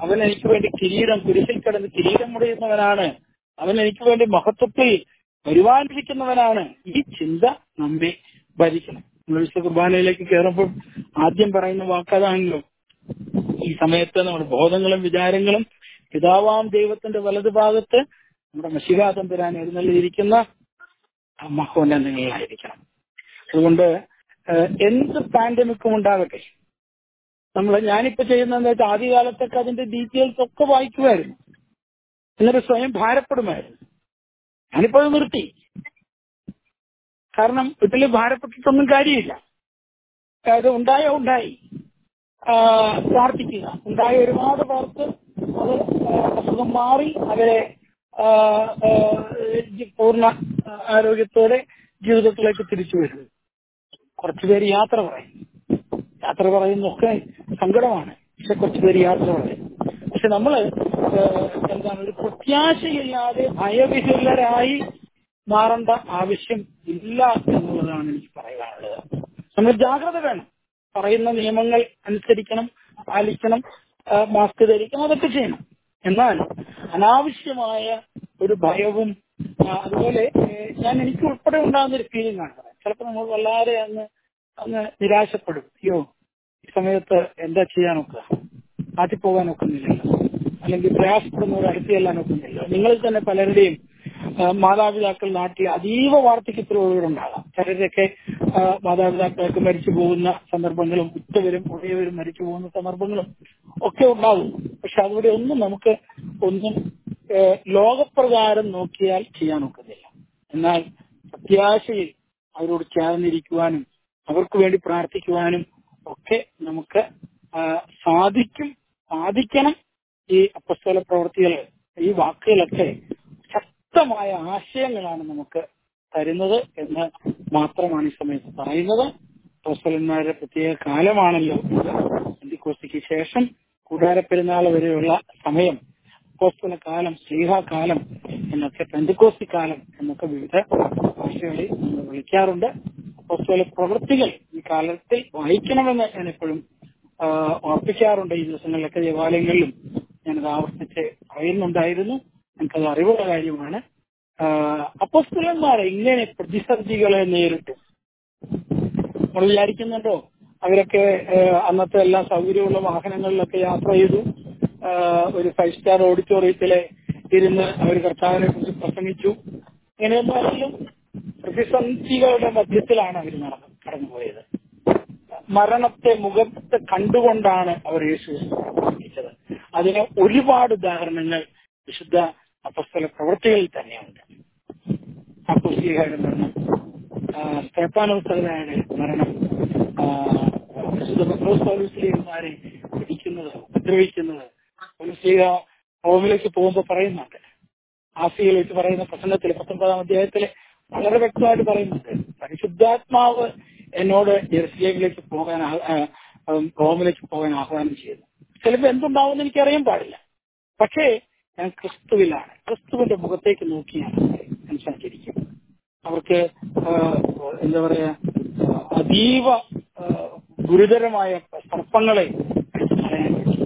Speaker 6: അവൻ എനിക്ക് വേണ്ടി കിരീടം കുരിശിൽ കിടന്ന് കിരീടം മുടയുന്നവനാണ് അവൻ എനിക്ക് വേണ്ടി മഹത്വത്തിൽ വരുവാനിരിക്കുന്നവനാണ് ഈ ചിന്ത നമ്മെ ഭരിക്കണം നമ്മൾ വിശുദ്ധ കുർബാനയിലേക്ക് കയറുമ്പോൾ ആദ്യം പറയുന്ന വാക്കതാണല്ലോ ഈ സമയത്ത് നമ്മുടെ ബോധങ്ങളും വിചാരങ്ങളും പിതാവാം ദൈവത്തിന്റെ വലതുഭാഗത്ത് നമ്മുടെ മഷികാതം തരാൻ എഴുന്നള്ളിയിരിക്കുന്ന മഹോന്നതങ്ങളിലായിരിക്കണം അതുകൊണ്ട് ഏഹ്, എന്ത് പാൻഡമിക്കും ഉണ്ടാകട്ടെ നമ്മൾ ഞാനിപ്പോ ചെയ്യുന്നതെന്ന് വെച്ചാൽ ആദ്യകാലത്തൊക്കെ അതിന്റെ ഡീറ്റെയിൽസ് ഒക്കെ വായിക്കുമായിരുന്നു എന്നിട്ട് സ്വയം ഭാരപ്പെടുമായിരുന്നു ഞാനിപ്പോ അത് നിർത്തി കാരണം ഇതിൽ ഭാരപ്പെട്ടിട്ടൊന്നും കാര്യമില്ല അത് ഉണ്ടായോ ഉണ്ടായി ആ, പ്രാർത്ഥിക്കുക ഉണ്ടായ ഒരുപാട് പേർക്ക് അത് ആ, അസുഖം മാറി അവരെ ആ, ആ, ജി- പൂർണ്ണ ആ, ആരോഗ്യത്തോടെ ജീവിതത്തിലേക്ക് തിരിച്ചു വരുന്നു കുറച്ചുപേര് യാത്ര പറയും യാത്ര പറയുന്നതൊക്കെ സങ്കടമാണ് പക്ഷെ കുറച്ചുപേര് യാത്ര പറയും പക്ഷെ നമ്മള് ഏഹ്, എന്താണ് ഒരു പ്രത്യാശയില്ലാതെ ഭയവിഹുലരായി മാറേണ്ട ആവശ്യം ഇല്ല എന്നുള്ളതാണ് എനിക്ക് പറയാനുള്ളത് നമ്മൾ ജാഗ്രത വേണം പറയുന്ന നിയമങ്ങൾ അനുസരിക്കണം പാലിക്കണം ആ, മാസ്ക് ധരിക്കണം അതൊക്കെ ചെയ്യണം എന്നാൽ അനാവശ്യമായ ഒരു ഭയവും ആ, അതുപോലെ ഏഹ്, ഞാൻ എനിക്ക് ഉൾപ്പെടെ ഉണ്ടാകുന്ന ഒരു ഫീലിംഗ് ആണ് ചിലപ്പോൾ നമ്മൾ വളരെ അങ്ങ് അങ്ങ് നിരാശപ്പെടും അയ്യോ ഈ സമയത്ത് എന്താ ചെയ്യാൻ ഒക്കുക നാട്ടിൽ പോകാൻ ഒക്കുന്നില്ലല്ലോ അല്ലെങ്കിൽ പ്രയാസപ്പെടുന്നവർ അടുത്ത് ചെല്ലാൻ ഒക്കുന്നില്ലല്ലോ നിങ്ങളിൽ തന്നെ പലരുടെയും ആ, മാതാപിതാക്കൾ നാട്ടിൽ അതീവ വാർദ്ധക്യത്തിലുള്ളവരുണ്ടാകാം ചിലരൊക്കെ ആ, മാതാപിതാക്കൾക്ക് മരിച്ചു പോകുന്ന സന്ദർഭങ്ങളും ഉറ്റവരും ഉടയവരും മരിച്ചു പോകുന്ന സന്ദർഭങ്ങളും ഒക്കെ ഉണ്ടാകും പക്ഷെ അതുകൂടെ ഒന്നും നമുക്ക് ഒന്നും ഏ, ലോകപ്രകാരം നോക്കിയാൽ ചെയ്യാൻ ഒക്കുന്നില്ല എന്നാൽ പ്രത്യാശയിൽ അവരോട് ചേർന്നിരിക്കുവാനും അവർക്ക് വേണ്ടി പ്രാർത്ഥിക്കുവാനും ഒക്കെ നമുക്ക് ആ, സാധിക്കും സാധിക്കണം ഈ അപ്പസ്തോല പ്രവൃത്തികൾ ഈ വാക്കുകളൊക്കെ ശക്തമായ ആശയങ്ങളാണ് നമുക്ക് തരുന്നത് എന്ന് മാത്രമാണ് ഈ സമയത്ത് പറയുന്നത് അപ്പോസ്തലന്മാരുടെ പ്രത്യേക കാലമാണല്ലോ ഇത് പെന്തിക്കോസ്തിക്ക് ശേഷം കൂടാരപ്പെരുന്നാൾ വരെയുള്ള സമയം അപ്പോസ്തല കാലം സ്ലീഹാകാലം എന്നൊക്കെ പെന്തിക്കോസ്തി കാലം എന്നൊക്കെ വിവിധ ഭാഷകളിൽ നമ്മൾ വിളിക്കാറുണ്ട് അപ്പോസ്തല പ്രവൃത്തികൾ ഈ കാലത്തിൽ വായിക്കണമെന്ന് ഞാൻ എപ്പോഴും ആ, ഓർപ്പിക്കാറുണ്ട് ഈ ദിവസങ്ങളിലൊക്കെ ദേവാലയങ്ങളിലും ഞാനത് ആവർത്തിച്ച് പറയുന്നുണ്ടായിരുന്നു എനിക്കത് അറിവുള്ള കാര്യമാണ് ആ, അപ്പോസ്തലന്മാർ എങ്ങനെ പ്രതിസന്ധികളെ നേരിട്ടു നമ്മൾ വിചാരിക്കുന്നുണ്ടോ അവരൊക്കെ ഏഹ്, അന്നത്തെ എല്ലാ സൗകര്യമുള്ള വാഹനങ്ങളിലൊക്കെ യാത്ര ചെയ്തു ആഹ്, ഒരു ഫൈവ് സ്റ്റാർ ഓഡിറ്റോറിയത്തിലെ ഇരുന്ന് അവർ കർത്താവിനെ കുറിച്ച് പ്രസംഗിച്ചു ഇങ്ങനെയൊന്നും അല്ലെങ്കിലും പ്രതിസന്ധികളുടെ മധ്യത്തിലാണ് അവർ നടന്നു കടന്നുപോയത് മരണത്തെ മുഖത്ത് കണ്ടുകൊണ്ടാണ് അവർ യേശു പ്രവർത്തിച്ചത് അതിന് ഒരുപാട് ഉദാഹരണങ്ങൾ വിശുദ്ധ അപ്പസ്തല പ്രവൃത്തികളിൽ തന്നെയുണ്ട് അപ്പോസ്തലികരുടെ മരണം ആ, സ്തേപ്പാനോസ്തലനായുടെ മരണം ആ, വിശുദ്ധ പത്രോസ് പൗലോസ്ലീഹന്മാരെ പിടിക്കുന്നത് ഉപദ്രവിക്കുന്നത് പൗലോസ്ലീഹ റോമിലേക്ക് പോകുമ്പോൾ പറയുന്നുണ്ട് ആസിയിൽ വെച്ച് പറയുന്ന പ്രസംഗത്തിൽ പത്തൊമ്പതാം അധ്യായത്തിൽ വളരെ വ്യക്തമായിട്ട് പറയുന്നുണ്ട് പരിശുദ്ധാത്മാവ് എന്നോട് ജെറുസലേമിലേക്ക് പോകാൻ ആ- ആ, ഉം, റോമിലേക്ക് പോകാൻ ആഹ്വാനം ചെയ്തു ചിലപ്പോൾ എന്തുണ്ടാവുമെന്ന് എനിക്കറിയാൻ പാടില്ല പക്ഷേ ഞാൻ ക്രിസ്തുവിലാണ് ക്രിസ്തുവിന്റെ മുഖത്തേക്ക് നോക്കിയാണ് ഞാൻ സഞ്ചരിക്കുന്നത് അവർക്ക് ആ, എന്താ പറയാ ആ, അതീവ ആ, ഗുരുതരമായ സർപ്പങ്ങളെ അടിച്ചു കളയാൻ പറ്റി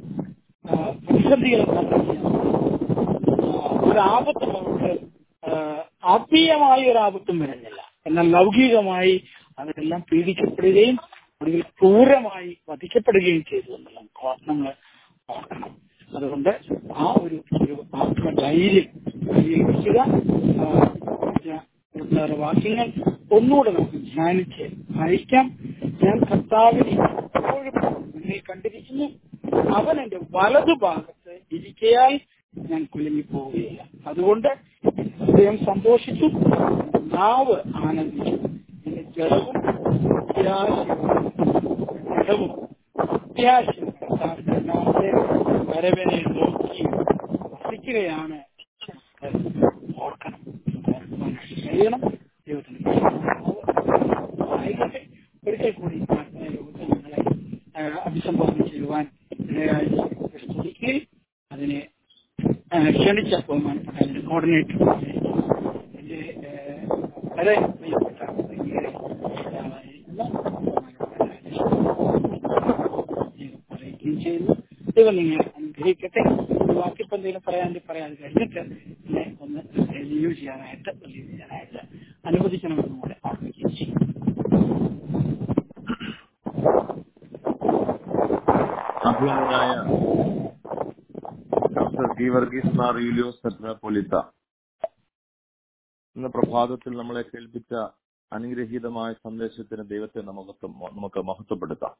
Speaker 6: ആ, പ്രതിസന്ധികളെ തരണം ചെയ്യാൻ പറ്റി. ആ, ഒരു ആപത്തും അവർക്ക് ആ, ആത്മീയമായ ഒരു ആപത്തും വരുന്നില്ല എന്നാൽ ലൗകികമായി അവരെല്ലാം പീഡിക്കപ്പെടുകയും ഒടുവിൽ ക്രൂരമായി വധിക്കപ്പെടുകയും ചെയ്തു എന്നുള്ളത് നമ്മൾ ഓർക്കണം അതുകൊണ്ട് ആ ഒരു ഒരു ആത്മധൈര്യം കയ്യിൽ വയ്ക്കുക ആ, ഇരുപത്തിയാറ് വാക്യങ്ങൾ ഒന്നുകൂടെ നമുക്ക് ധ്യാനിച്ച് വായിക്കാം ഞാൻ കർത്താവിനെ എപ്പോഴും മുന്നിൽ കണ്ടിരിക്കുന്നു അവൻ എന്റെ വലതുഭാഗത്ത് ഇരിക്കയാൽ ഞാൻ കുലുങ്ങിപ്പോവുകയില്ല അതുകൊണ്ട് എന്റെ ഹൃദയം സന്തോഷിച്ചു എന്റെ നാവ് ആനന്ദിച്ചു എന്റെ ജഡവും പ്രത്യാശയും ജഡവും പ്രത്യാശയും കർത്താവിന്റെ രണ്ടാമത്തെ വരവനെ നോക്കി വസിക്കുകയാണ് ഓർക്കണം കഴിയണം ദൈവത്തിന് ആയിക്കോട്ടെ ഒരിക്കൽ കൂടി ആത്മീയ ലോകത്തിൽ നിങ്ങളെ ആ, അഭിസംബോധന ചെയ്യുവാൻ ഇടയായി സ്തുതിക്കുകയും അതിനെ ആ, ക്ഷണിച്ച ബഹുമാനപ്പെട്ട അതിന്റെ കോർഡിനേറ്റർ എന്റെ ഏ, വളരെ പ്രിയപ്പെട്ട വ്യക്തികളെ പിതാവായിരിക്കുന്ന ബഹുമാനപ്പെട്ട ദൈവം അറിയിക്കുകയും ചെയ്യുന്നു ദൈവം നിങ്ങളെ അനുഗ്രഹിക്കട്ടെ. അനുഗ്രഹിക്കട്ടെ ഒരു വാക്കിപ്പം എന്തെങ്കിലും പറയാൻ പറയാൻ കഴിഞ്ഞിട്ട് എന്നെ ഒന്ന് ലീവ് ചെയ്യാനായിട്ട് ലീവ് ചെയ്യാനായിട്ട് അനുവദിക്കണമെന്നും കൂടെ ഓർമ്മിക്കുകയും ചെയ്യും
Speaker 5: അഭിനന്ദനായ ഡോക്ടർ ഗി വർഗീസ് മാർ യൂലിയോസ് മെത്രാപ്പൊലിത്ത ഇന്ന് പ്രഭാതത്തിൽ നമ്മളെ കേൾപ്പിച്ച അനുഗ്രഹീതമായ സന്ദേശത്തിന് ദൈവത്തെ നമുക്ക് നമുക്ക് മഹത്വപ്പെടുത്താം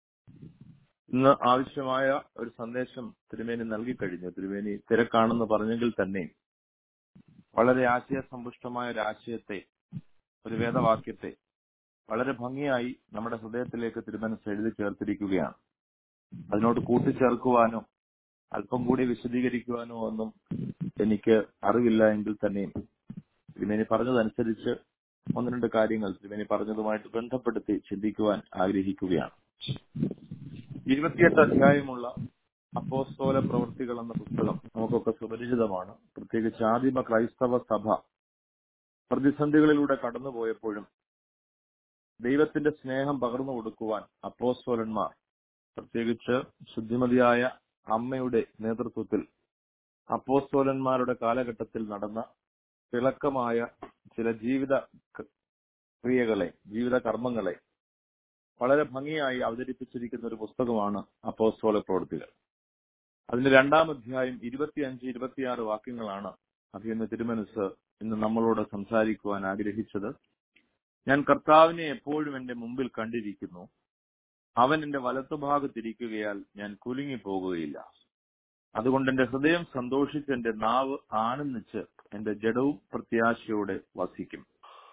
Speaker 5: ഇന്ന് ആവശ്യമായ ഒരു സന്ദേശം തിരുമേനി നൽകിക്കഴിഞ്ഞു തിരുമേനി തിരക്കാണെന്ന് പറഞ്ഞെങ്കിൽ തന്നെ വളരെ ആശയസമ്പുഷ്ടമായ ഒരു ആശയത്തെ ഒരു വേദവാക്യത്തെ വളരെ ഭംഗിയായി നമ്മുടെ ഹൃദയത്തിലേക്ക് തിരുമനസ് എഴുതി ചേർത്തിരിക്കുകയാണ് അതിനോട് കൂട്ടിച്ചേർക്കുവാനോ അല്പം കൂടി വിശദീകരിക്കുവാനോ ഒന്നും എനിക്ക് അറിവില്ല എങ്കിൽ തന്നെയും തിരുമേനി പറഞ്ഞതനുസരിച്ച് ഒന്ന് രണ്ട് കാര്യങ്ങൾ തിരുമേനി പറഞ്ഞതുമായിട്ട് ബന്ധപ്പെടുത്തി ചിന്തിക്കുവാൻ ആഗ്രഹിക്കുകയാണ് ഇരുപത്തിയെട്ട് അധ്യായമുള്ള അപ്പോസ്തോല പ്രവൃത്തികൾ എന്ന പുസ്തകം നമുക്കൊക്കെ സുപരിചിതമാണ് പ്രത്യേകിച്ച് ആദിമ ക്രൈസ്തവ സഭ പ്രതിസന്ധികളിലൂടെ കടന്നുപോയപ്പോഴും ദൈവത്തിന്റെ സ്നേഹം പകർന്നു കൊടുക്കുവാൻ അപ്പോസ്തോലന്മാർ പ്രത്യേകിച്ച് ശുദ്ധിമതിയായ അമ്മയുടെ നേതൃത്വത്തിൽ അപ്പോസ്തോലന്മാരുടെ കാലഘട്ടത്തിൽ നടന്ന തിളക്കമായ ചില ജീവിത ക്രിയകളെ ജീവിത കർമ്മങ്ങളെ വളരെ ഭംഗിയായി അവതരിപ്പിച്ചിരിക്കുന്ന ഒരു പുസ്തകമാണ് അപ്പോസ്തോല പ്രവൃത്തികൾ അതിന്റെ രണ്ടാം അധ്യായം ഇരുപത്തിയഞ്ച് ഇരുപത്തിയാറ് വാക്യങ്ങളാണ് അഭിയന്ന് തിരുമനസ് ഇന്ന് നമ്മളോട് സംസാരിക്കുവാൻ ആഗ്രഹിച്ചത് ഞാൻ കർത്താവിനെ എപ്പോഴും എന്റെ മുമ്പിൽ കണ്ടിരിക്കുന്നു അവൻ എന്റെ വലത്തുഭാഗത്തിരിക്കുകയാൽ ഞാൻ കുലുങ്ങിപ്പോകുകയില്ല അതുകൊണ്ട് എന്റെ ഹൃദയം സന്തോഷിച്ച് എന്റെ നാവ് ആനന്ദിച്ച് എന്റെ ജഡവും പ്രത്യാശയോടെ വസിക്കും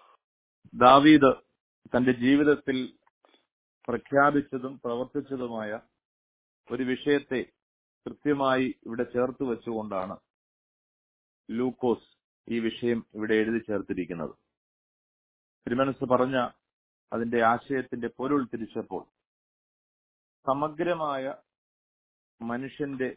Speaker 5: ദാവീദ് തന്റെ ജീവിതത്തിൽ പ്രഖ്യാപിച്ചതും പ്രവർത്തിച്ചതുമായ ഒരു വിഷയത്തെ കൃത്യമായി ഇവിടെ ചേർത്ത് വെച്ചുകൊണ്ടാണ് ലൂക്കോസ് ഈ വിഷയം ഇവിടെ എഴുതി ചേർത്തിരിക്കുന്നത് തിരുമനസ് പറഞ്ഞ അതിന്റെ ആശയത്തിന്റെ പൊരുൾ തിരിച്ചപ്പോൾ സമഗ്രമായ മനുഷ്യന്റെ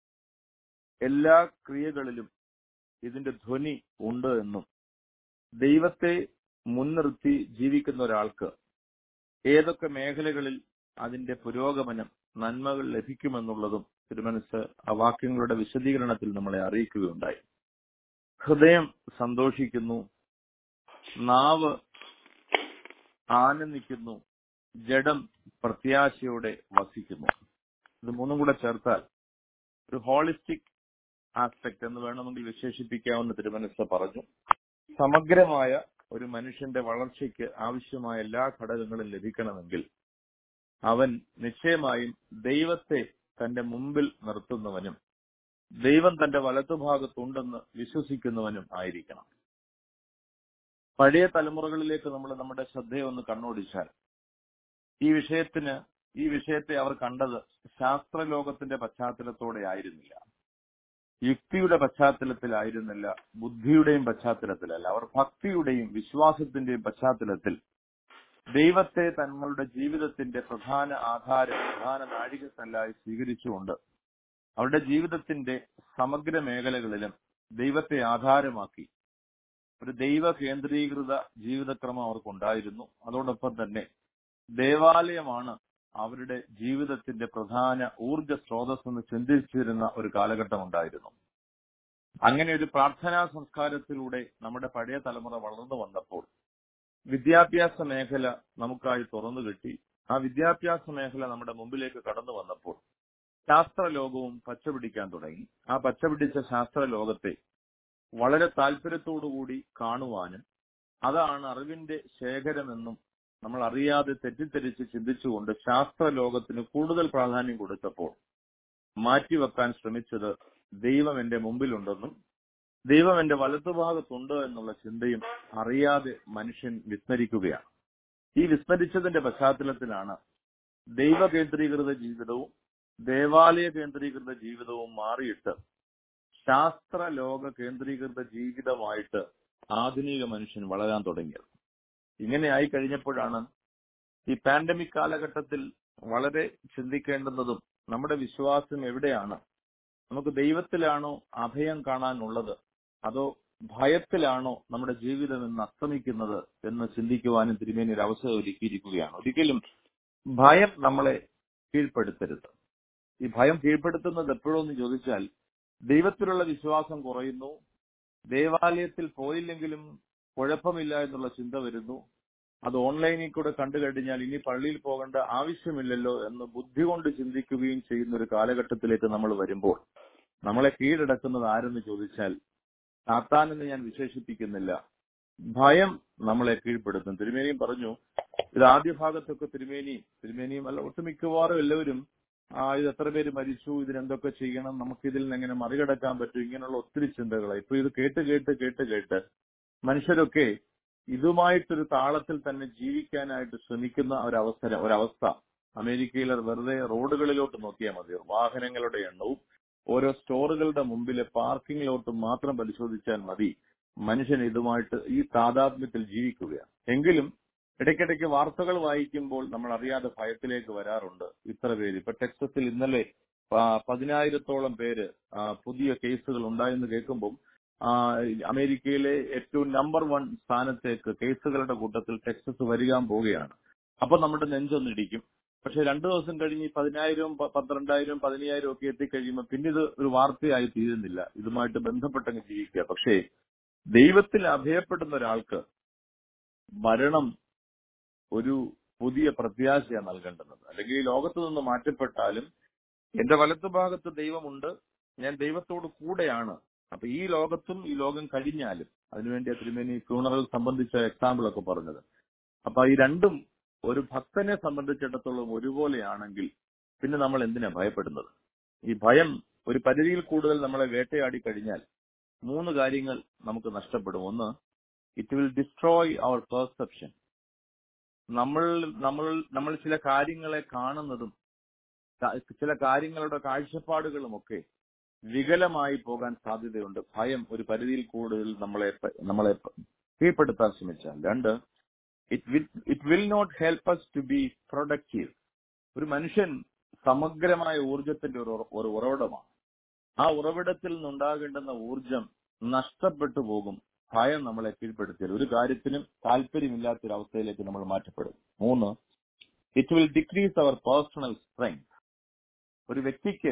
Speaker 5: എല്ലാ ക്രിയകളിലും ഇതിന്റെ ധ്വനി ഉണ്ട് എന്നും ദൈവത്തെ മുൻനിർത്തി ജീവിക്കുന്ന ഒരാൾക്ക് ഏതൊക്കെ മേഖലകളിൽ അതിന്റെ പുരോഗമനം നന്മകൾ ലഭിക്കുമെന്നുള്ളതും തിരുമനസ് ആ വാക്യങ്ങളുടെ വിശദീകരണത്തിൽ നമ്മളെ അറിയിക്കുകയുണ്ടായി ഹൃദയം സന്തോഷിക്കുന്നു നാവ് ആനന്ദിക്കുന്നു ജഡം പ്രത്യാശയോടെ വസിക്കുന്നു ഇത് മൂന്നും കൂടെ ചേർത്താൽ ഒരു ഹോളിസ്റ്റിക് ആസ്പെക്ട് എന്ന് വേണമെങ്കിൽ വിശേഷിപ്പിക്കാവുന്ന തിരുമനസ് പറഞ്ഞു സമഗ്രമായ ഒരു മനുഷ്യന്റെ വളർച്ചയ്ക്ക് ആവശ്യമായ എല്ലാ ഘടകങ്ങളും ലഭിക്കണമെങ്കിൽ അവൻ നിശ്ചയമായും ദൈവത്തെ തന്റെ മുമ്പിൽ നിർത്തുന്നവനും ദൈവം തന്റെ വലത്തുഭാഗത്തുണ്ടെന്ന് വിശ്വസിക്കുന്നവനും ആയിരിക്കണം പഴയ തലമുറകളിലേക്ക് നമ്മൾ നമ്മുടെ ശ്രദ്ധയെ ഒന്ന് കണ്ണോടിച്ചാൽ ഈ വിഷയത്തിന് ഈ വിഷയത്തെ അവർ കണ്ടത് ശാസ്ത്രലോകത്തിന്റെ പശ്ചാത്തലത്തോടെ ആയിരുന്നില്ല യുക്തിയുടെ പശ്ചാത്തലത്തിലായിരുന്നില്ല ബുദ്ധിയുടെയും പശ്ചാത്തലത്തിലല്ല അവർ ഭക്തിയുടെയും വിശ്വാസത്തിന്റെയും പശ്ചാത്തലത്തിൽ ദൈവത്തെ തങ്ങളുടെ ജീവിതത്തിന്റെ പ്രധാന ആധാരം പ്രധാന നാഴികക്കല്ലായി സ്വീകരിച്ചുകൊണ്ട് അവരുടെ ജീവിതത്തിന്റെ സമഗ്ര മേഖലകളിലും ദൈവത്തെ ആധാരമാക്കി ഒരു ദൈവ കേന്ദ്രീകൃത ജീവിതക്രമം അവർക്കുണ്ടായിരുന്നു അതോടൊപ്പം തന്നെ ദേവാലയമാണ് അവരുടെ ജീവിതത്തിന്റെ പ്രധാന ഊർജ സ്രോതസ് എന്ന് ചിന്തിച്ചിരുന്ന ഒരു കാലഘട്ടം ഉണ്ടായിരുന്നു അങ്ങനെ ഒരു പ്രാർത്ഥനാ സംസ്കാരത്തിലൂടെ നമ്മുടെ പഴയ തലമുറ വളർന്നു വന്നപ്പോൾ വിദ്യാഭ്യാസ മേഖല നമുക്കായി തുറന്നു കിട്ടി ആ വിദ്യാഭ്യാസ മേഖല നമ്മുടെ മുമ്പിലേക്ക് കടന്നു വന്നപ്പോൾ ശാസ്ത്രലോകവും പച്ചപിടിക്കാൻ തുടങ്ങി ആ പച്ചപിടിച്ച ശാസ്ത്ര ലോകത്തെ വളരെ താല്പര്യത്തോടുകൂടി കാണുവാനും അതാണ് അറിവിന്റെ ശേഖരമെന്നും നമ്മൾ അറിയാതെ തെറ്റിദ്ധരിച്ച് ചിന്തിച്ചുകൊണ്ട് ശാസ്ത്ര ലോകത്തിന് കൂടുതൽ പ്രാധാന്യം കൊടുത്തപ്പോൾ മാറ്റിവെക്കാൻ ശ്രമിച്ചത് ദൈവം എന്റെ മുമ്പിലുണ്ടെന്നും ദൈവം എന്റെ വലതുഭാഗത്തുണ്ട് എന്നുള്ള ചിന്തയും അറിയാതെ മനുഷ്യൻ വിസ്മരിക്കുകയാണ് ഈ വിസ്മരിച്ചതിന്റെ പശ്ചാത്തലത്തിലാണ് ദൈവ കേന്ദ്രീകൃത ജീവിതവും ദേവാലയ കേന്ദ്രീകൃത ജീവിതവും മാറിയിട്ട് ശാസ്ത്ര ലോക കേന്ദ്രീകൃത ജീവിതമായിട്ട് ആധുനിക മനുഷ്യൻ വളരാൻ തുടങ്ങിയത് ഇങ്ങനെ ആയി കഴിഞ്ഞപ്പോഴാണ് ഈ പാൻഡമിക് കാലഘട്ടത്തിൽ വളരെ ചിന്തിക്കേണ്ടുന്നതും നമ്മുടെ വിശ്വാസം എവിടെയാണ് നമുക്ക് ദൈവത്തിലാണോ അഭയം കാണാനുള്ളത് അതോ ഭയത്തിലാണോ നമ്മുടെ ജീവിതം എന്ന് അസ്തമിക്കുന്നത് എന്ന് ചിന്തിക്കുവാനും തിരുമേനി ഒരു അവസരം ഒരുക്കിയിരിക്കുകയാണ് ഒരിക്കലും ഭയം നമ്മളെ കീഴ്പ്പെടുത്തരുത് ഈ ഭയം കീഴ്പ്പെടുത്തുന്നത് എപ്പോഴെന്ന് ചോദിച്ചാൽ ദൈവത്തിലുള്ള വിശ്വാസം കുറയുന്നു ദേവാലയത്തിൽ പോയില്ലെങ്കിലും കുഴപ്പമില്ല എന്നുള്ള ചിന്ത വരുന്നു അത് ഓൺലൈനിൽ കൂടെ കണ്ടു കഴിഞ്ഞാൽ ഇനി പള്ളിയിൽ പോകേണ്ട ആവശ്യമില്ലല്ലോ എന്ന് ബുദ്ധി കൊണ്ട് ചിന്തിക്കുകയും ചെയ്യുന്ന ഒരു കാലഘട്ടത്തിലേക്ക് നമ്മൾ വരുമ്പോൾ നമ്മളെ കീഴടക്കുന്നത് ആരെന്ന് ചോദിച്ചാൽ സാത്താനെന്ന് ഞാൻ വിശേഷിപ്പിക്കുന്നില്ല ഭയം നമ്മളെ കീഴ്പ്പെടുത്തും തിരുമേനിയും പറഞ്ഞു ഇത് ആദ്യ ഭാഗത്തൊക്കെ തിരുമേനിയും തിരുമേനിയും അല്ല ഒട്ടുമിക്കവാറും എല്ലാവരും ആ ഇത് എത്ര പേര് മരിച്ചു ഇതിനെന്തൊക്കെ ചെയ്യണം നമുക്ക് ഇതിൽ നിന്ന് എങ്ങനെ മറികടക്കാൻ പറ്റും ഇങ്ങനെയുള്ള ഒത്തിരി ചിന്തകളാണ് ഇപ്പൊ ഇത് കേട്ട് കേട്ട് കേട്ട് കേട്ട് മനുഷ്യരൊക്കെ ഇതുമായിട്ടൊരു താളത്തിൽ തന്നെ ജീവിക്കാനായിട്ട് ശ്രമിക്കുന്ന ഒരവസരം ഒരവസ്ഥ അമേരിക്കയിലെ വെറുതെ റോഡുകളിലോട്ട് നോക്കിയാൽ മതി വാഹനങ്ങളുടെ എണ്ണവും ഓരോ സ്റ്റോറുകളുടെ മുമ്പിലെ പാർക്കിങ്ങിലോട്ട് മാത്രം പരിശോധിച്ചാൽ മതി മനുഷ്യൻ ഇതുമായിട്ട് ഈ താതാത്മ്യത്തിൽ ജീവിക്കുകയാണ് എങ്കിലും ഇടയ്ക്കിടയ്ക്ക് വാർത്തകൾ വായിക്കുമ്പോൾ നമ്മൾ അറിയാതെ ഭയത്തിലേക്ക് വരാറുണ്ട് ഇത്ര പേര് ഇപ്പൊ ടെക്സസിൽ ഇന്നലെ ആ, പതിനായിരത്തോളം പേര് ആ, പുതിയ കേസുകൾ ഉണ്ടായെന്ന് കേൾക്കുമ്പോൾ ആ, അമേരിക്കയിലെ ഏറ്റവും നമ്പർ വൺ സ്ഥാനത്തേക്ക് കേസുകളുടെ കൂട്ടത്തിൽ ടെക്സസ് വരികാൻ പോവുകയാണ് അപ്പൊ നമ്മുടെ നെഞ്ചൊന്നിടിക്കും പക്ഷെ രണ്ടു ദിവസം കഴിഞ്ഞ് ഈ പതിനായിരവും പ- പന്ത്രണ്ടായിരവും പതിനയ്യായിരവും ഒക്കെ എത്തിക്കഴിയുമ്പോൾ പിന്നെ ഇത് ഒരു വാർത്തയായി തീരുന്നില്ല ഇതുമായിട്ട് ബന്ധപ്പെട്ടങ്ങ് ജീവിക്കുക പക്ഷേ ദൈവത്തിൽ അഭയപ്പെടുന്ന ഒരാൾക്ക് മരണം ഒരു പുതിയ പ്രത്യാശയാണ് നൽകേണ്ടത് അല്ലെങ്കിൽ ഈ ലോകത്ത് നിന്ന് മാറ്റപ്പെട്ടാലും എന്റെ വലത്തുഭാഗത്ത് ദൈവമുണ്ട് ഞാൻ ദൈവത്തോട് കൂടെയാണ് അപ്പൊ ഈ ലോകത്തും ഈ ലോകം കഴിഞ്ഞാലും അതിനുവേണ്ടി തിരുമേനി ഫ്യൂണറൽ സംബന്ധിച്ച എക്സാമ്പിൾ ഒക്കെ പറഞ്ഞത് അപ്പൊ ഈ രണ്ടും ഒരു ഭക്തനെ സംബന്ധിച്ചിടത്തോളം ഒരുപോലെയാണെങ്കിൽ പിന്നെ നമ്മൾ എന്തിനാ ഭയപ്പെടുന്നത് ഈ ഭയം ഒരു പരിധിയിൽ കൂടുതൽ നമ്മളെ വേട്ടയാടി കഴിഞ്ഞാൽ മൂന്ന് കാര്യങ്ങൾ നമുക്ക് നഷ്ടപ്പെടും ഒന്ന് it will destroy our perception നമ്മൾ നമ്മൾ നമ്മൾ ചില കാര്യങ്ങളെ കാണുന്നതും ക- ചില കാര്യങ്ങളുടെ കാഴ്ചപ്പാടുകളും ഒക്കെ വികലമായി പോകാൻ സാധ്യതയുണ്ട് ഭയം ഒരു പരിധിയിൽ കൂടുതൽ നമ്മളെ പ- നമ്മളെ പ- കീഴ്പ്പെടുത്താൻ ശ്രമിച്ചാൽ രണ്ട് it will it will not help us to be productive ഒരു മനുഷ്യൻ സമഗ്രമായ ഊർജത്തിന്റെ ഒരു ഉറ- ഒരു ഉറവിടമാണ് ആ ഉറവിടത്തിൽ നിന്നുണ്ടാകേണ്ടുന്ന ഊർജം നഷ്ടപ്പെട്ടു പോകും ഭയം നമ്മളെ കീഴ്പ്പെടുത്തിയാൽ ഒരു കാര്യത്തിനും താല്പര്യമില്ലാത്തൊരവസ്ഥയിലേക്ക് നമ്മൾ മാറ്റപ്പെടും മൂന്ന് it will decrease our personal strength ഒരു വ്യക്തിക്ക്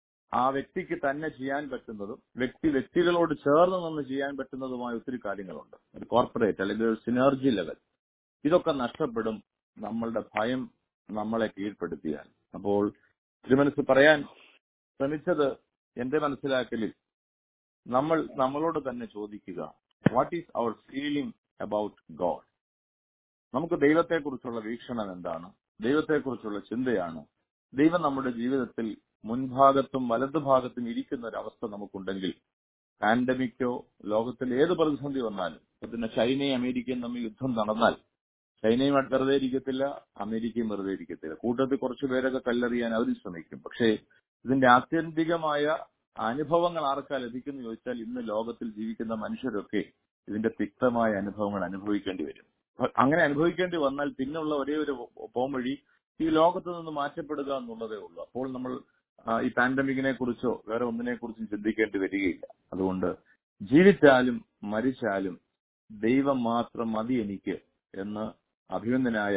Speaker 5: ആ വ്യക്തിക്ക് തന്നെ ചെയ്യാൻ പറ്റുന്നതും വ്യക്തി വ്യക്തികളോട് ചേർന്ന് നിന്ന് ചെയ്യാൻ പറ്റുന്നതുമായ ഒത്തിരി കാര്യങ്ങളുണ്ട് ഒരു കോർപ്പറേറ്റ് അല്ലെങ്കിൽ ഒരു സിനർജി ലെവൽ ഇതൊക്കെ നഷ്ടപ്പെടും നമ്മളുടെ ഭയം നമ്മളെ കീഴ്പ്പെടുത്തിയാൽ അപ്പോൾ തിരുമനസ് പറയാൻ ശ്രമിച്ചത് എന്റെ മനസ്സിലാക്കലിൽ നമ്മൾ നമ്മളോട് തന്നെ ചോദിക്കുക what is our feeling about God നമുക്ക് ദൈവത്തെക്കുറിച്ചുള്ള വീക്ഷണം എന്താണ് ദൈവത്തെക്കുറിച്ചുള്ള ചിന്തയാണ് ദൈവം നമ്മുടെ ജീവിതത്തിൽ മുൻഭാഗത്തും വലതുഭാഗത്തും ഇരിക്കുന്ന ഒരു അവസ്ഥ നമുക്കുണ്ടെങ്കിൽ പാൻഡമിക്കോ ലോകത്തിൽ ഏത് പ്രതിസന്ധി വന്നാലും പിന്നെ ചൈനയും അമേരിക്കയും തമ്മിൽ യുദ്ധം നടന്നാൽ ചൈനയും വെറുതെ ഇരിക്കത്തില്ല അമേരിക്കയും വെറുതെ ഇരിക്കത്തില്ല കൂട്ടത്തിൽ കുറച്ചു പേരൊക്കെ കല്ലെറിയാൻ അവർ ശ്രമിക്കും പക്ഷേ ഇതിന്റെ ആത്യന്തികമായ അനുഭവങ്ങൾ ആർക്കാ ലഭിക്കുന്നു ചോദിച്ചാൽ ഇന്ന് ലോകത്തിൽ ജീവിക്കുന്ന മനുഷ്യരൊക്കെ ഇതിന്റെ തിക്തമായ അനുഭവങ്ങൾ അനുഭവിക്കേണ്ടി വരും അപ്പൊ അങ്ങനെ അനുഭവിക്കേണ്ടി വന്നാൽ പിന്നുള്ള ഒരേ ഒരു പോംവഴി ഈ ലോകത്ത് നിന്ന് മാറ്റപ്പെടുക എന്നുള്ളതേ ഉള്ളൂ അപ്പോൾ നമ്മൾ ആ, ഈ പാൻഡമിക്കിനെ കുറിച്ചോ വേറെ ഒന്നിനെ കുറിച്ചും ചിന്തിക്കേണ്ടി വരികയില്ല അതുകൊണ്ട് ജീവിച്ചാലും മരിച്ചാലും ദൈവം മാത്രം മതി എനിക്ക് എന്ന് അഭിമന്യനായ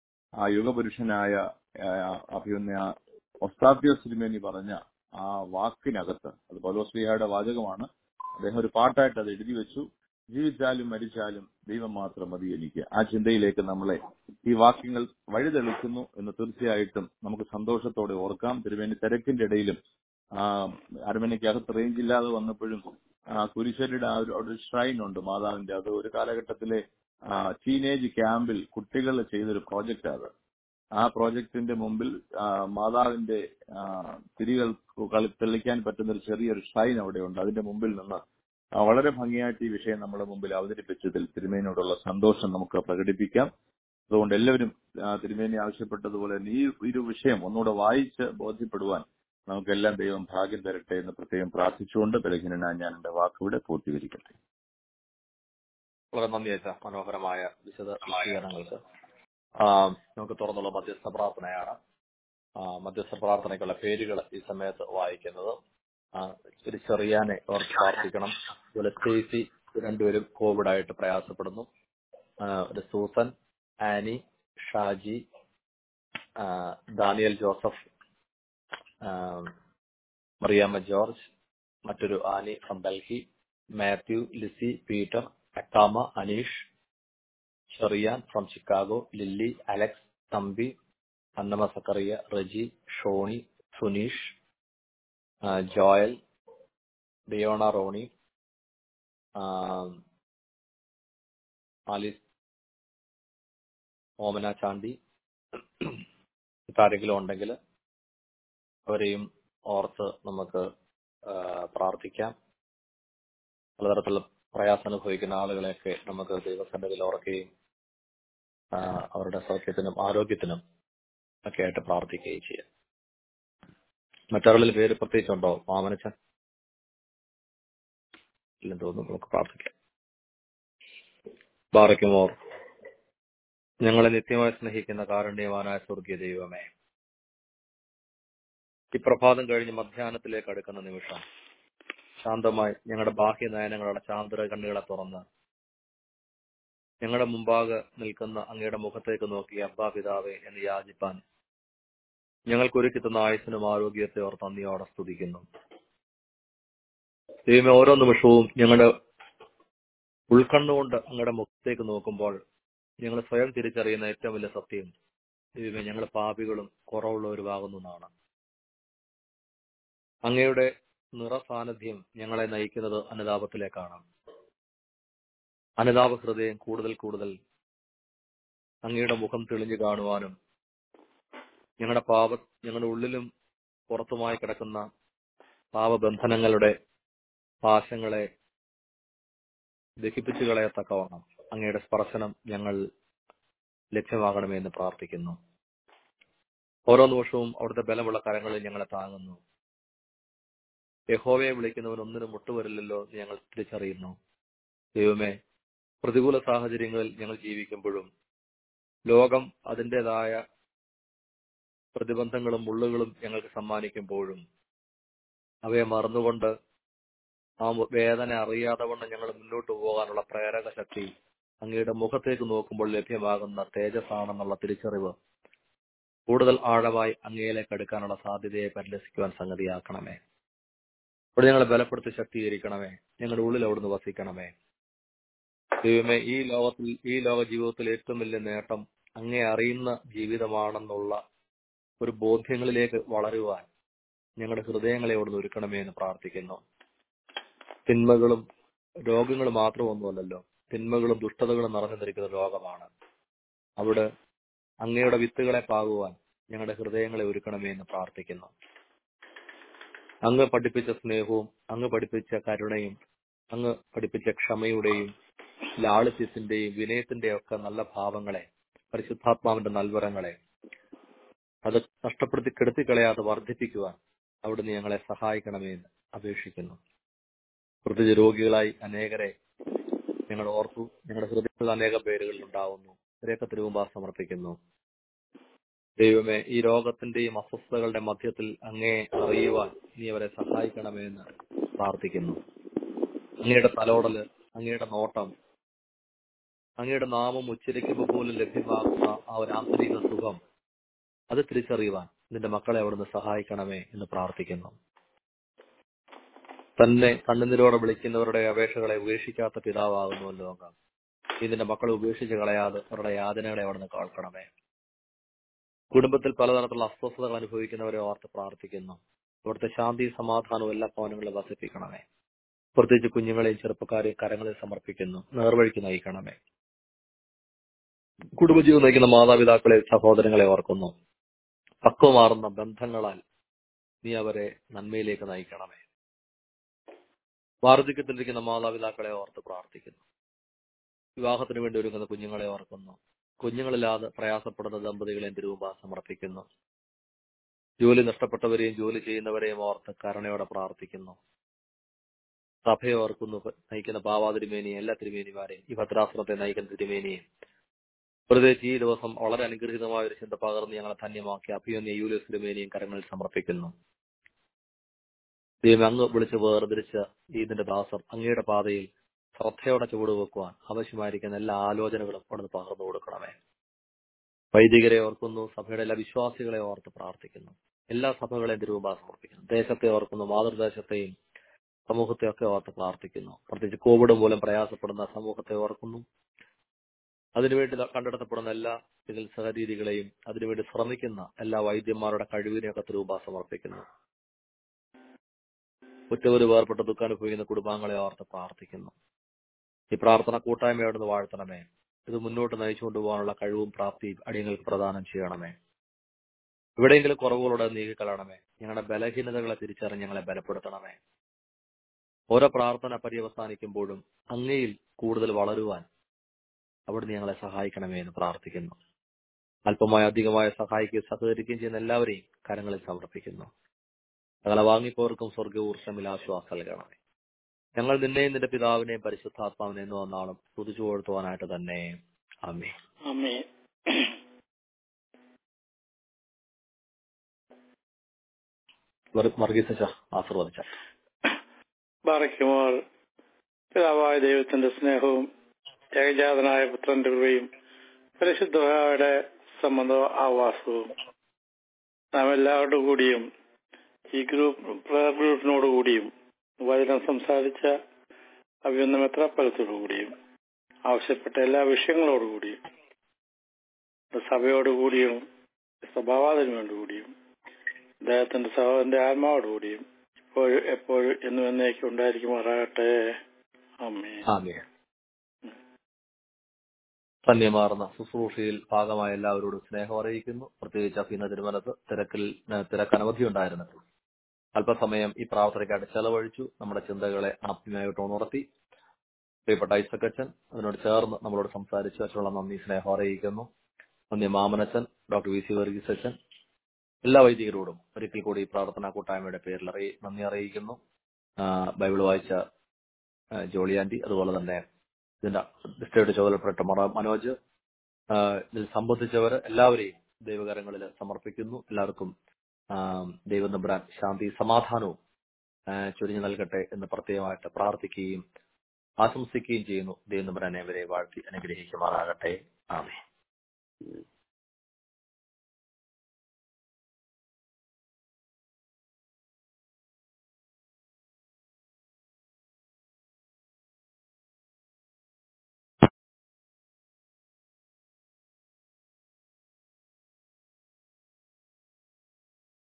Speaker 5: ആ യുഗപുരുഷനായ ആ, അഭിമന്യ ഒസ്താത്യോസ് സിനിമേനി പറഞ്ഞ ആ വാക്കിനകത്ത് അത് പൗലോസ്ലിഹയുടെ വാചകമാണ് അദ്ദേഹം ഒരു പാട്ടായിട്ട് അത് എഴുതി വെച്ചു ജീവിച്ചാലും മരിച്ചാലും ദൈവം മാത്രം മതി എനിക്ക് ആ ചിന്തയിലേക്ക് നമ്മളെ ഈ വാക്യങ്ങൾ വഴിതെളിക്കുന്നു എന്ന് തീർച്ചയായിട്ടും നമുക്ക് സന്തോഷത്തോടെ ഓർക്കാം തിരുവേണ്ടി തിരക്കിന്റെ ഇടയിലും ആ, അരമനയ്ക്കകത്ത് റേഞ്ച് ഇല്ലാതെ വന്നപ്പോഴും ആ, കുരിശടിയുടെ ആ ഒരു അവിടെ ഒരു ഷ്രൈൻ ഉണ്ട് മാതാവിന്റെ അത് ഒരു കാലഘട്ടത്തിലെ ടീനേജ് ക്യാമ്പിൽ കുട്ടികൾ ചെയ്തൊരു പ്രോജക്റ്റ് അത് ആ പ്രോജക്റ്റിന്റെ മുമ്പിൽ ആ, മാതാവിന്റെ ആ, തിരികൾ കളി തെളിക്കാൻ പറ്റുന്ന ഒരു ചെറിയൊരു ഷ്രൈൻ അവിടെ ഉണ്ട് അതിന്റെ മുമ്പിൽ നിന്ന് ആ, വളരെ ഭംഗിയായിട്ട് ഈ വിഷയം നമ്മുടെ മുമ്പിൽ അവതരിപ്പിച്ചതിൽ തിരുമേനിയോടുള്ള സന്തോഷം നമുക്ക് പ്രകടിപ്പിക്കാം അതുകൊണ്ട് എല്ലാവരും ആ, തിരുമേനി ആവശ്യപ്പെട്ടതുപോലെ തന്നെ ഈ ഒരു വിഷയം ഒന്നുകൂടെ വായിച്ച് ബോധ്യപ്പെടുവാൻ നമുക്കെല്ലാം ദൈവം ഭാഗ്യം തരട്ടെ എന്ന് പ്രത്യേകം പ്രാർത്ഥിച്ചുകൊണ്ട് ബലഹീനനായ ഞാൻ എന്റെ വാക്കുകൂടെ പൂർത്തീകരിക്കട്ടെ
Speaker 2: വളരെ നന്ദി അച്ഛ മനോഹരമായ വിശദ വിശദീകരണങ്ങൾക്ക് ആ, നമുക്ക് തുറന്നുള്ള മധ്യസ്ഥ പ്രാർത്ഥനയാണ് ആ, മധ്യസ്ഥ പ്രാർത്ഥനയ്ക്കുള്ള പേരുകൾ ഈ സമയത്ത് വായിക്കുന്നത് ആ, ഒരു ചെറിയാനെ ഓർത്ത് പ്രാർത്ഥിക്കണം അതുപോലെ സ്റ്റേസി രണ്ടുപേരും കോവിഡ് ആയിട്ട് പ്രയാസപ്പെടുന്നു ആ, ഒരു സൂസൻ ആനി ഷാജി ആ, ദാനിയൽ ജോസഫ് ആം, മറിയാമ്മ ജോർജ് മറ്റൊരു Annie from Delhi Mathew Lizy Peter Akkamma Aneesh Cherian from Chicago Lilly Alex Thampi Annamma Zachariah Reji Shony Suneesh ആ, ജോയൽ ഡിയോണ റോണി ആം, ആലിസ് ഓമന ചാണ്ടി ഇതാരെങ്കിലും ഉണ്ടെങ്കിൽ അവരെയും ഓർത്ത് നമുക്ക് ആ, പ്രാർത്ഥിക്കാം പലതരത്തിലുള്ള പ്രയാസം അനുഭവിക്കുന്ന ആളുകളെയൊക്കെ നമുക്ക് ദൈവസന്നിധിയിൽ ഓർക്കുകയും ആ, അവരുടെ സൗഖ്യത്തിനും ആരോഗ്യത്തിനും ഒക്കെ ആയിട്ട് പ്രാർത്ഥിക്കുകയും ചെയ്യാം മറ്റാളുകളിൽ പേര് പ്രത്യേകിച്ചുണ്ടോ മാമനച്ചൻ ഇല്ലെന്ന് തോന്നുന്നു നമുക്ക് പ്രാർത്ഥിക്കാം ബാറയ്ക്കുമോർ ഞങ്ങളെ നിത്യമായി സ്നേഹിക്കുന്ന കാരുണ്യവാനായ സ്വർഗീയ ദൈവമേ ഈ പ്രഭാതം കഴിഞ്ഞ് മധ്യാഹ്നത്തിലേക്ക് അടുക്കുന്ന നിമിഷം ശാന്തമായി ഞങ്ങളുടെ ബാഹ്യ നയനങ്ങളുടെ ശാന്തര കണ്ണുകളെ തുറന്ന് ഞങ്ങളുടെ മുമ്പാകെ നിൽക്കുന്ന അങ്ങയുടെ മുഖത്തേക്ക് നോക്കി അബ്ബാ പിതാവേ എന്ന് യാചിപ്പാൻ ഞങ്ങൾക്ക് ഒരുക്കി തന്ന ആയുസിനും ആരോഗ്യത്തെ ഓർ നന്ദിയോടെ സ്തുതിക്കുന്നു ദൈവമേ ഓരോ നിമിഷവും ഞങ്ങളുടെ ഉൾക്കണ്ണുകൊണ്ട് അങ്ങയുടെ മുഖത്തേക്ക് നോക്കുമ്പോൾ ഞങ്ങൾ സ്വയം തിരിച്ചറിയുന്ന ഏറ്റവും വലിയ സത്യം ദൈവമേ ഞങ്ങൾ പാപികളും കുറവുള്ളവരുമാകുന്നു എന്നാണ് അങ്ങയുടെ നിറസാന്നിധ്യം ഞങ്ങളെ നയിക്കുന്നത് അനുതാപത്തിലേക്കാണ് അനുതാപ ഹൃദയം കൂടുതൽ കൂടുതൽ അങ്ങയുടെ മുഖം തെളിഞ്ഞു കാണുവാനും ഞങ്ങളുടെ പാപ ഞങ്ങളുടെ ഉള്ളിലും പുറത്തുമായി കിടക്കുന്ന പാപബന്ധനങ്ങളുടെ പാശങ്ങളെ ദഹിപ്പിച്ചു കളയത്തക്കവണ്ണം അങ്ങയുടെ സ്പർശനം ഞങ്ങൾ ലഭ്യമാകണമെന്ന് പ്രാർത്ഥിക്കുന്നു ഓരോ നിമിഷവും അവിടുത്തെ ബലമുള്ള കരങ്ങളിൽ ഞങ്ങളെ താങ്ങുന്നു യഹോവയെ വിളിക്കുന്നവൻ ഒന്നിനും മുട്ടുവരില്ലല്ലോ എന്ന് ഞങ്ങൾ തിരിച്ചറിയുന്നു ദൈവമേ പ്രതികൂല സാഹചര്യങ്ങളിൽ ഞങ്ങൾ ജീവിക്കുമ്പോഴും ലോകം അതിൻ്റെതായ പ്രതിബന്ധങ്ങളും മുള്ളുകളും ഞങ്ങൾക്ക് സമ്മാനിക്കുമ്പോഴും അവയെ മറന്നുകൊണ്ട് ആ വേദന അറിയാതെ വണ്ണം ഞങ്ങൾ മുന്നോട്ട് പോകാനുള്ള പ്രേരക ശക്തി അങ്ങയുടെ മുഖത്തേക്ക് നോക്കുമ്പോൾ ലഭ്യമാകുന്ന തേജസ്സാണെന്നുള്ള തിരിച്ചറിവ് കൂടുതൽ ആഴമായി അങ്ങയിലേക്ക് അടുക്കാനുള്ള സാധ്യതയെ പരിലസിക്കുവാൻ സംഗതിയാക്കണമേ ഇവിടെ ഞങ്ങളെ ബലപ്പെടുത്തി ശക്തീകരിക്കണമേ ഞങ്ങളുടെ ഉള്ളിൽ അവിടുന്ന് വസിക്കണമേ ദൈവമേ ഈ ലോകത്തിൽ ഈ ലോക ജീവിതത്തിൽ ഏറ്റവും വലിയ നേട്ടം അങ്ങേ അറിയുന്ന ജീവിതമാണെന്നുള്ള ഒരു ബോധ്യങ്ങളിലേക്ക് വളരുവാൻ ഞങ്ങളുടെ ഹൃദയങ്ങളെ അവിടുന്ന് ഒരുക്കണമേ എന്ന് പ്രാർത്ഥിക്കുന്നു തിന്മകളും രോഗങ്ങളും മാത്രമൊന്നുമല്ലല്ലോ തിന്മകളും ദുഷ്ടതകളും നിറഞ്ഞു നിൽക്കുന്ന ലോകമാണ് അവിടെ അങ്ങയുടെ വിത്തുകളെ പാകുവാൻ ഞങ്ങളുടെ ഹൃദയങ്ങളെ ഒരുക്കണമേ എന്ന് പ്രാർത്ഥിക്കുന്നു അങ്ങ് പഠിപ്പിച്ച സ്നേഹവും അങ്ങ് പഠിപ്പിച്ച കരുണയും അങ്ങ് പഠിപ്പിച്ച ക്ഷമയുടെയും ലാളിത്യത്തിന്റെയും വിനയത്തിന്റെയും ഒക്കെ നല്ല ഭാവങ്ങളെ പരിശുദ്ധാത്മാവിന്റെ നൽവരങ്ങളെ അത് നഷ്ടപ്പെടുത്തി കെടുത്തിക്കളയാതെ വർദ്ധിപ്പിക്കുവാൻ അവിടുന്ന് ഞങ്ങളെ സഹായിക്കണമേ എന്ന് അപേക്ഷിക്കുന്നു പ്രത്യേകിച്ച് രോഗികളായി അനേകരെ ഞങ്ങൾ ഓർത്തു ഞങ്ങളുടെ ഹൃദയത്തിൽ അനേക പേരുകളിൽ ഉണ്ടാവുന്നു ഇവരെയൊക്കെ തിരുവുമ്പാ സമർപ്പിക്കുന്നു ദൈവമേ ഈ രോഗത്തിന്റെയും അസ്വസ്ഥതകളുടെ മധ്യത്തിൽ അങ്ങേ അറിയുവാൻ നീ അവരെ സഹായിക്കണമേ എന്ന് പ്രാർത്ഥിക്കുന്നു അങ്ങയുടെ തലോടല് അങ്ങയുടെ നോട്ടം അങ്ങയുടെ നാമം ഉച്ചരിക്കുമ്പോൾ പോലും ലഭ്യമാകുന്ന ആ ഒരു ആന്തരിക സുഖം അത് തിരിച്ചറിയുവാൻ നിന്റെ മക്കളെ അവിടുന്ന് സഹായിക്കണമേ എന്ന് പ്രാർത്ഥിക്കുന്നു തന്നെ കണ്ണുനീരോടെ വിളിക്കുന്നവരുടെ അപേക്ഷകളെ ഉപേക്ഷിക്കാത്ത പിതാവാകുന്നുവല്ലോ അങ്ങ് നീ നിന്റെ മക്കളെ ഉപേക്ഷിച്ച് കളയാതെ അവരുടെ യാതനകളെ അവിടുന്ന് കേൾക്കണമേ കുടുംബത്തിൽ പലതരത്തിലുള്ള അസ്വസ്ഥതകൾ അനുഭവിക്കുന്നവരെ ഓർത്ത് പ്രാർത്ഥിക്കുന്നു അവിടുത്തെ ശാന്തി സമാധാനവും എല്ലാ ഭവനങ്ങളിലും വസിപ്പിക്കണമേ പ്രത്യേകിച്ച് കുഞ്ഞുങ്ങളെയും ചെറുപ്പക്കാരെയും കരങ്ങളിൽ സമർപ്പിക്കുന്നു നേർവഴിക്ക് നയിക്കണമേ കുടുംബജീവൻ നയിക്കുന്ന മാതാപിതാക്കളെ സഹോദരങ്ങളെ ഓർക്കുന്നു പക്വമാറുന്ന ബന്ധങ്ങളാൽ നീ അവരെ നന്മയിലേക്ക് നയിക്കണമേ വാർദ്ധക്യത്തിലിരിക്കുന്ന മാതാപിതാക്കളെ ഓർത്ത് പ്രാർത്ഥിക്കുന്നു വിവാഹത്തിന് വേണ്ടി ഒരുങ്ങുന്ന കുഞ്ഞുങ്ങളെ ഓർക്കുന്നു കുഞ്ഞുങ്ങളില്ലാതെ പ്രയാസപ്പെടുന്ന ദമ്പതികളെയും തിരുവുമ്പ സമർപ്പിക്കുന്നു ജോലി നഷ്ടപ്പെട്ടവരെയും ജോലി ചെയ്യുന്നവരെയും ഓർത്ത് കരുണയോടെ പ്രാർത്ഥിക്കുന്നു സഭയെ ഓർക്കുന്നു നയിക്കുന്ന പാവാതിരുമേനിയും എല്ലാ തിരുമേനിമാരെയും ഈ ഭദ്രാശ്രമത്തെ നയിക്കുന്ന തിരുമേനിയും പ്രത്യേകിച്ച് ഈ ദിവസം വളരെ അനുഗ്രഹീതമായ ഒരു ചിന്ത പകർന്ന് ഞങ്ങളെ ധന്യമാക്കി അഭിയോന്യ യൂലിയസ് തിരുമേനിയും കരങ്ങളിൽ സമർപ്പിക്കുന്നു ദൈവം അങ്ങ് വിളിച്ച് വേർതിരിച്ച ഇതിന്റെ ദാസർ അങ്ങയുടെ പാതയിൽ ശ്രദ്ധയോടെ ചുവടുവെക്കുവാൻ ആവശ്യമായിരിക്കുന്ന എല്ലാ ആലോചനകളും അവിടുന്ന് പകർന്നു കൊടുക്കണമേ വൈദികരെ ഓർക്കുന്നു സഭയുടെ എല്ലാ വിശ്വാസികളെ ഓർത്ത് പ്രാർത്ഥിക്കുന്നു എല്ലാ സഭകളെയും തിരുവുമ്പാ സമർപ്പിക്കുന്നു ദേശത്തെ ഓർക്കുന്നു മാതൃദേശത്തെയും സമൂഹത്തെയൊക്കെ ഓർത്ത് പ്രാർത്ഥിക്കുന്നു പ്രത്യേകിച്ച് കോവിഡ് മൂലം പ്രയാസപ്പെടുന്ന സമൂഹത്തെ ഓർക്കുന്നു അതിനുവേണ്ടി കണ്ടെടുത്തപ്പെടുന്ന എല്ലാ ചികിത്സാ രീതികളെയും അതിനുവേണ്ടി ശ്രമിക്കുന്ന എല്ലാ വൈദ്യന്മാരുടെ കഴിവിനെയൊക്കെ തിരുവുമ്പ സമർപ്പിക്കുന്നു ഉറ്റവര് വേർപെട്ട് ദുഃഖാനുഭവിക്കുന്ന കുടുംബാംഗങ്ങളെ ഓർത്ത് പ്രാർത്ഥിക്കുന്നു ഈ പ്രാർത്ഥന കൂട്ടായ്മയോടൊന്ന് വാഴ്ത്തണമേ ഇത് മുന്നോട്ട് നയിച്ചു കൊണ്ടുപോകാനുള്ള കഴിവും പ്രാപ്തിയും അടിയങ്ങൾക്ക് പ്രദാനം ചെയ്യണമേ എവിടെയെങ്കിലും കുറവുകളോടെ നീക്കിക്കളയണമേ ഞങ്ങളുടെ ബലഹീനതകളെ തിരിച്ചറിഞ്ഞ് ഞങ്ങളെ ബലപ്പെടുത്തണമേ ഓരോ പ്രാർത്ഥന പര്യവസാനിക്കുമ്പോഴും അങ്ങയിൽ കൂടുതൽ വളരുവാൻ അവിടുന്ന് ഞങ്ങളെ സഹായിക്കണമേ എന്ന് പ്രാർത്ഥിക്കുന്നു അല്പമായ അധികമായ സഹായിക്കുകയും സഹകരിക്കുകയും ചെയ്യുന്ന എല്ലാവരെയും കരങ്ങളിൽ സമർപ്പിക്കുന്നു ഞങ്ങളെ വാങ്ങിപ്പോർക്കും സ്വർഗഊർഷമിൽ ആശ്വാസം നൽകണമേ ഞങ്ങൾ നിന്നെയും നിന്റെ പിതാവിനെയും പരിശുദ്ധാത്മാവിനെയും എന്ന് വന്നാളും സ്തുതിച്ചു കൊടുത്തുവാനായിട്ട് തന്നെ അമ്മേ
Speaker 4: അമ്മേ
Speaker 2: വർഗീസ ആശീർവദിച്ച
Speaker 4: ബാറയ്ക്കുമോർ പിതാവായ ദൈവത്തിന്റെ സ്നേഹവും ഏകജാതനായ പുത്രന്റെ കൃപയും പരിശുദ്ധയുടെ സംബന്ധ ആവാസവും നാം എല്ലാവരുടെ കൂടിയും ഈ ഗ്രൂപ്പ് പ്രയർ ഗ്രൂപ്പിനോട് കൂടിയും വചനം സംസാരിച്ച അഭിനന്ദ മെത്രാപ്പലത്തോടു കൂടിയും ആവശ്യപ്പെട്ട എല്ലാ വിഷയങ്ങളോടുകൂടിയും സഭയോടുകൂടിയും സ്വഭാവാതിനുവേണ്ടുകൂടിയും അദ്ദേഹത്തിന്റെ സഹോദരന്റെ ആത്മാവോടുകൂടിയും ഇപ്പോഴും എപ്പോഴും എന്നും എന്നേക്കും ഉണ്ടായിരിക്കുമാറാകട്ടെ അമ്മേ
Speaker 2: ആമേ ധന്യമാർന്ന ശുശ്രൂഷയിൽ ഭാഗമായ എല്ലാവരോടും സ്നേഹം അറിയിക്കുന്നു പ്രത്യേകിച്ച് അഫീന തിരുമലത്ത് തിരക്കിൽ തിരക്ക് അനവധി ഉണ്ടായിരുന്നത് അല്പസമയം ഈ പ്രാർത്ഥനയ്ക്കായിട്ട് ചെലവഴിച്ചു നമ്മുടെ ചിന്തകളെ ആത്മീയമായിട്ട് ഉണർത്തി പ്രിയപ്പെട്ട ഐസക്കച്ചൻ അതിനോട് ചേർന്ന് നമ്മളോട് സംസാരിച്ചു അച്ഛനുള്ള നന്ദി സ്നേഹം അറിയിക്കുന്നു നന്ദി മാമനച്ചൻ ഡോക്ടർ വി സി വർഗീസ് അച്ഛൻ എല്ലാ വൈദികരോടും ഒരിക്കൽ കൂടി ഈ പ്രാർത്ഥനാ കൂട്ടായ്മയുടെ പേരിൽ അറിയി നന്ദി അറിയിക്കുന്നു ബൈബിൾ വായിച്ച ജോളി ആന്റി അതുപോലെ തന്നെ ഇതിന്റെ ഡിസ്ട്രിക്ട് ചുമതലപ്പെട്ട മനോജ് ഇതിൽ സംബന്ധിച്ചവർ എല്ലാവരെയും ദൈവകരങ്ങളിൽ സമർപ്പിക്കുന്നു എല്ലാവർക്കും ദൈവം നമ്പുരാൻ ശാന്തി സമാധാനവും ചൊരിഞ്ഞു നൽകട്ടെ എന്ന് പ്രത്യേകമായിട്ട് പ്രാർത്ഥിക്കുകയും ആശംസിക്കുകയും ചെയ്യുന്നു ദൈവം നമ്പുരാനെ അവരെ വാഴ്ത്തി അനുഗ്രഹിക്കുമാറാകട്ടെ ആമേ